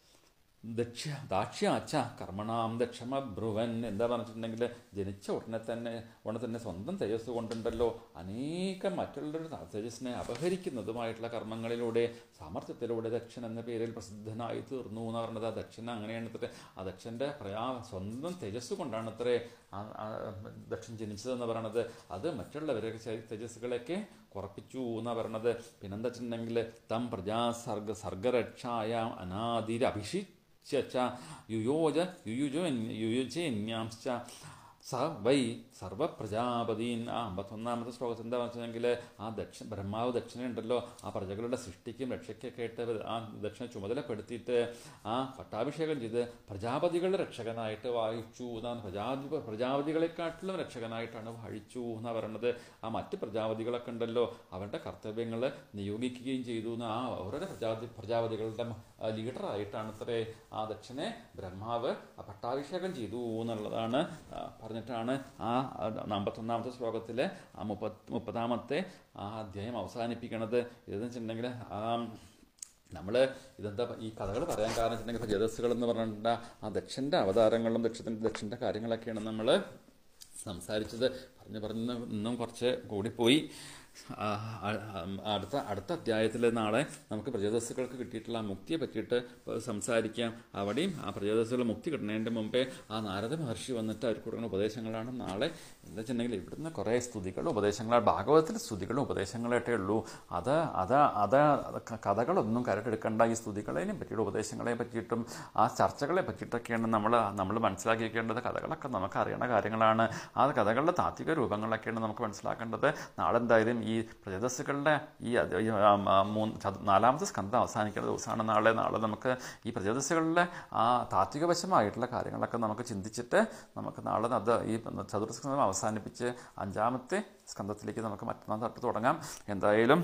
ദക്ഷ ദാക്ഷ്യാച്ച കർമ്മണാം ദക്ഷമബ്രുവൻ എന്താ പറഞ്ഞിട്ടുണ്ടെങ്കിൽ ജനിച്ച ഉടനെ തന്നെ ഉടനെ തന്നെ സ്വന്തം തേജസ് കൊണ്ടുണ്ടല്ലോ അനേകം മറ്റുള്ളവരുടെ തേജസ്സിനെ അപഹരിക്കുന്നതുമായിട്ടുള്ള കർമ്മങ്ങളിലൂടെ സാമർത്ഥ്യത്തിലൂടെ ദക്ഷൻ എന്ന പേരിൽ പ്രസിദ്ധനായി തീർന്നു എന്ന് പറഞ്ഞത് ആ ദക്ഷൻ അങ്ങനെയാണ് ഇത്രേ ആ ദക്ഷൻ്റെ പ്രയാ സ്വന്തം തേജസ് കൊണ്ടാണ് അത്രേ ആ- ആ ദക്ഷൻ ജനിച്ചതെന്ന് പറയണത് അത് മറ്റുള്ളവരെ തേജസ്സുകളെയൊക്കെ കുറപ്പിച്ചു എന്നാണ് പറയണത് പിന്നെന്താ വെച്ചിട്ടുണ്ടെങ്കിൽ തം പ്രജാ സർഗ സർഗരക്ഷായ അനാദിരഭിഷി ച്ച യുയോജ യുയുജോ യുയുജന്യാംശ്ച സ വൈ സർവപ്രജാപതീൻ ആ അമ്പത്തൊന്നാമത്തെ ശ്ലോകത്തിൽ എന്താ വെച്ചിട്ടുണ്ടെങ്കിൽ ആ ദക്ഷ ബ്രഹ്മാവ് ദക്ഷിണയുണ്ടല്ലോ ആ പ്രജകളുടെ സൃഷ്ടിക്കും രക്ഷയ്ക്കൊക്കെ ആയിട്ട് ആ ദക്ഷിണ ചുമതലപ്പെടുത്തിയിട്ട് ആ പട്ടാഭിഷേകം ചെയ്ത് പ്രജാപതികളുടെ രക്ഷകനായിട്ട് വായിച്ചു എന്നാണ് പ്രജാതി പ്രജാപതികളെക്കാട്ടിലും രക്ഷകനായിട്ടാണ് വാഴിച്ചു എന്നാണ് പറയുന്നത് ആ മറ്റ് പ്രജാപതികളൊക്കെ ഉണ്ടല്ലോ അവരുടെ കർത്തവ്യങ്ങൾ നിയോഗിക്കുകയും ചെയ്തു എന്ന് ആ അവരുടെ പ്രജാതി പ്രജാപതികളുടെ ലീഡറായിട്ടാണ് അത്രേ ആ ദക്ഷനെ ബ്രഹ്മാവ് ആ പട്ടാഭിഷേകം ചെയ്തു എന്നുള്ളതാണ് ആ, പറഞ്ഞിട്ടാണ് ആ അമ്പത്തൊന്നാമത്തെ ശ്ലോകത്തിലെ ആ മുപ്പത് മുപ്പതാമത്തെ ആ അധ്യായം അവസാനിപ്പിക്കണത് ഇതെന്ന് വെച്ചിട്ടുണ്ടെങ്കിൽ ആ നമ്മൾ ഇതെന്താ ഈ കഥകൾ പറയാൻ കാരണം വെച്ചിട്ടുണ്ടെങ്കിൽ ജതസ്സുകൾ എന്ന് പറഞ്ഞിട്ട് ആ ദക്ഷൻ്റെ അവതാരങ്ങളും ദക്ഷത്തിൻ്റെ ദക്ഷൻ്റെ കാര്യങ്ങളൊക്കെയാണ് നമ്മൾ സംസാരിച്ചത് പറഞ്ഞു പറഞ്ഞ് ഇന്നും കുറച്ച് കൂടിപ്പോയി ആ, ആ, അടുത്ത അടുത്ത അധ്യായത്തിൽ നാളെ നമുക്ക് പ്രജോദസ്സുകൾക്ക് കിട്ടിയിട്ടുള്ള ആ മുക്തിയെ പറ്റിയിട്ട് സംസാരിക്കാം അവിടെയും ആ പ്രജോദസ്സുകൾ മുക്തി കിട്ടുന്നതിൻ്റെ മുമ്പേ ആ നാരദ മഹർഷി വന്നിട്ട് അവർക്ക് കൊടുക്കുന്ന ഉപദേശങ്ങളാണ് നാളെ എന്താ വെച്ചിട്ടുണ്ടെങ്കിൽ ഇവിടുന്ന് കുറേ സ്തുതികളും ഉപദേശങ്ങളാണ് ഭാഗവതത്തിൽ സ്തുതികളും ഉപദേശങ്ങളായിട്ടേ ഉള്ളൂ അത് അത് അത് ക- കഥകളൊന്നും കരട്ടെടുക്കേണ്ട ഈ സ്തുതികളെയും പറ്റിയുള്ള ഉപദേശങ്ങളെ പറ്റിയിട്ടും ആ ചർച്ചകളെ പറ്റിയിട്ടൊക്കെയാണ് നമ്മൾ നമ്മൾ മനസ്സിലാക്കിയിരിക്കേണ്ടത് കഥകളൊക്കെ നമുക്ക് അറിയണ കാര്യങ്ങളാണ് ആ കഥകളുടെ താത്വിക രൂപങ്ങളൊക്കെയാണ് നമുക്ക് മനസ്സിലാക്കേണ്ടത് നാളെ എന്തായാലും ഈ പ്രജതസ്സുകളുടെ ഈ അത് ഈ, ആ, ആ, മൂന്ന് ചതു- നാലാമത്തെ സ്കന്ധം അവസാനിക്കുന്ന ദിവസമാണ് നാളെ നാളെ നമുക്ക് ഈ പ്രജതസ്സുകളുടെ ആ താത്വികവശമായിട്ടുള്ള കാര്യങ്ങളൊക്കെ നമുക്ക് ചിന്തിച്ചിട്ട് നമുക്ക് നാളെ അത് ഈ ചതുർസ്കന്ധം അവസാനിപ്പിച്ച് അഞ്ചാമത്തെ സ്കന്ധത്തിലേക്ക് നമുക്ക് മറ്റന്നാൾ തൊട്ട് തുടങ്ങാം എന്തായാലും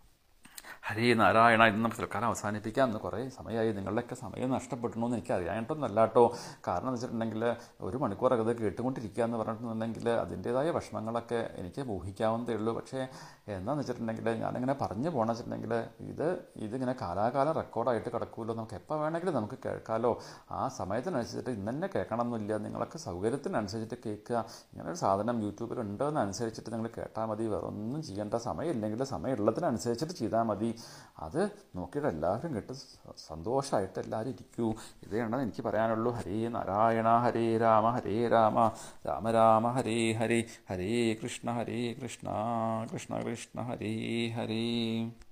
ഹരി നാരായണ ഇന്ന് നമുക്ക് തൽക്കാലം അവസാനിപ്പിക്കാം ഇന്ന് കുറേ സമയമായി നിങ്ങളുടെയൊക്കെ സമയം നഷ്ടപ്പെടണമെന്ന് എനിക്ക് അറിയാനായിട്ടൊന്നല്ല കേട്ടോ കാരണം എന്ന് വെച്ചിട്ടുണ്ടെങ്കിൽ ഒരു മണിക്കൂറൊക്കെ ഇത് കേട്ടുകൊണ്ടിരിക്കുക എന്ന് പറഞ്ഞിട്ടുണ്ടെങ്കിൽ അതിൻ്റേതായ വിഷമങ്ങളൊക്കെ എനിക്ക് ഊഹിക്കാവുന്നതേ ഉള്ളൂ പക്ഷേ എന്താണെന്ന് വെച്ചിട്ടുണ്ടെങ്കിൽ ഞാനിങ്ങനെ പറഞ്ഞു പോകണമെന്ന് വെച്ചിട്ടുണ്ടെങ്കിൽ ഇത് ഇതിങ്ങനെ കാലാകാലം റെക്കോർഡായിട്ട് കിടക്കുമല്ലോ നമുക്ക് എപ്പോൾ വേണമെങ്കിലും നമുക്ക് കേൾക്കാമല്ലോ ആ സമയത്തിനനുസരിച്ചിട്ട് ഇന്ന് തന്നെ കേൾക്കണമെന്നില്ല നിങ്ങളൊക്കെ സൗകര്യത്തിനനുസരിച്ചിട്ട് കേൾക്കുക ഇങ്ങനെ ഒരു സാധനം യൂട്യൂബിൽ ഉണ്ടോയെന്നനുസരിച്ചിട്ട് നിങ്ങൾ കേട്ടാൽ മതി വേറെ ഒന്നും ചെയ്യേണ്ട സമയമില്ലെങ്കിൽ സമയമുള്ളതിനനുസരിച്ചിട്ട് ചെയ്താൽ മതി അത് നോക്കിയിട്ട് എല്ലാവരും കേട്ട് സ- സന്തോഷമായിട്ട് എല്ലാവരും ഇരിക്കൂ ഇതാണ് എനിക്ക് പറയാനുള്ളൂ ഹരേ നാരായണ ഹരേ രാമ ഹരേ രാമ രാമ രാമ ഹരേ ഹരേ ഹരേ കൃഷ്ണ ഹരേ കൃഷ്ണ കൃഷ്ണ കൃഷ്ണ ഹരേ ഹരേ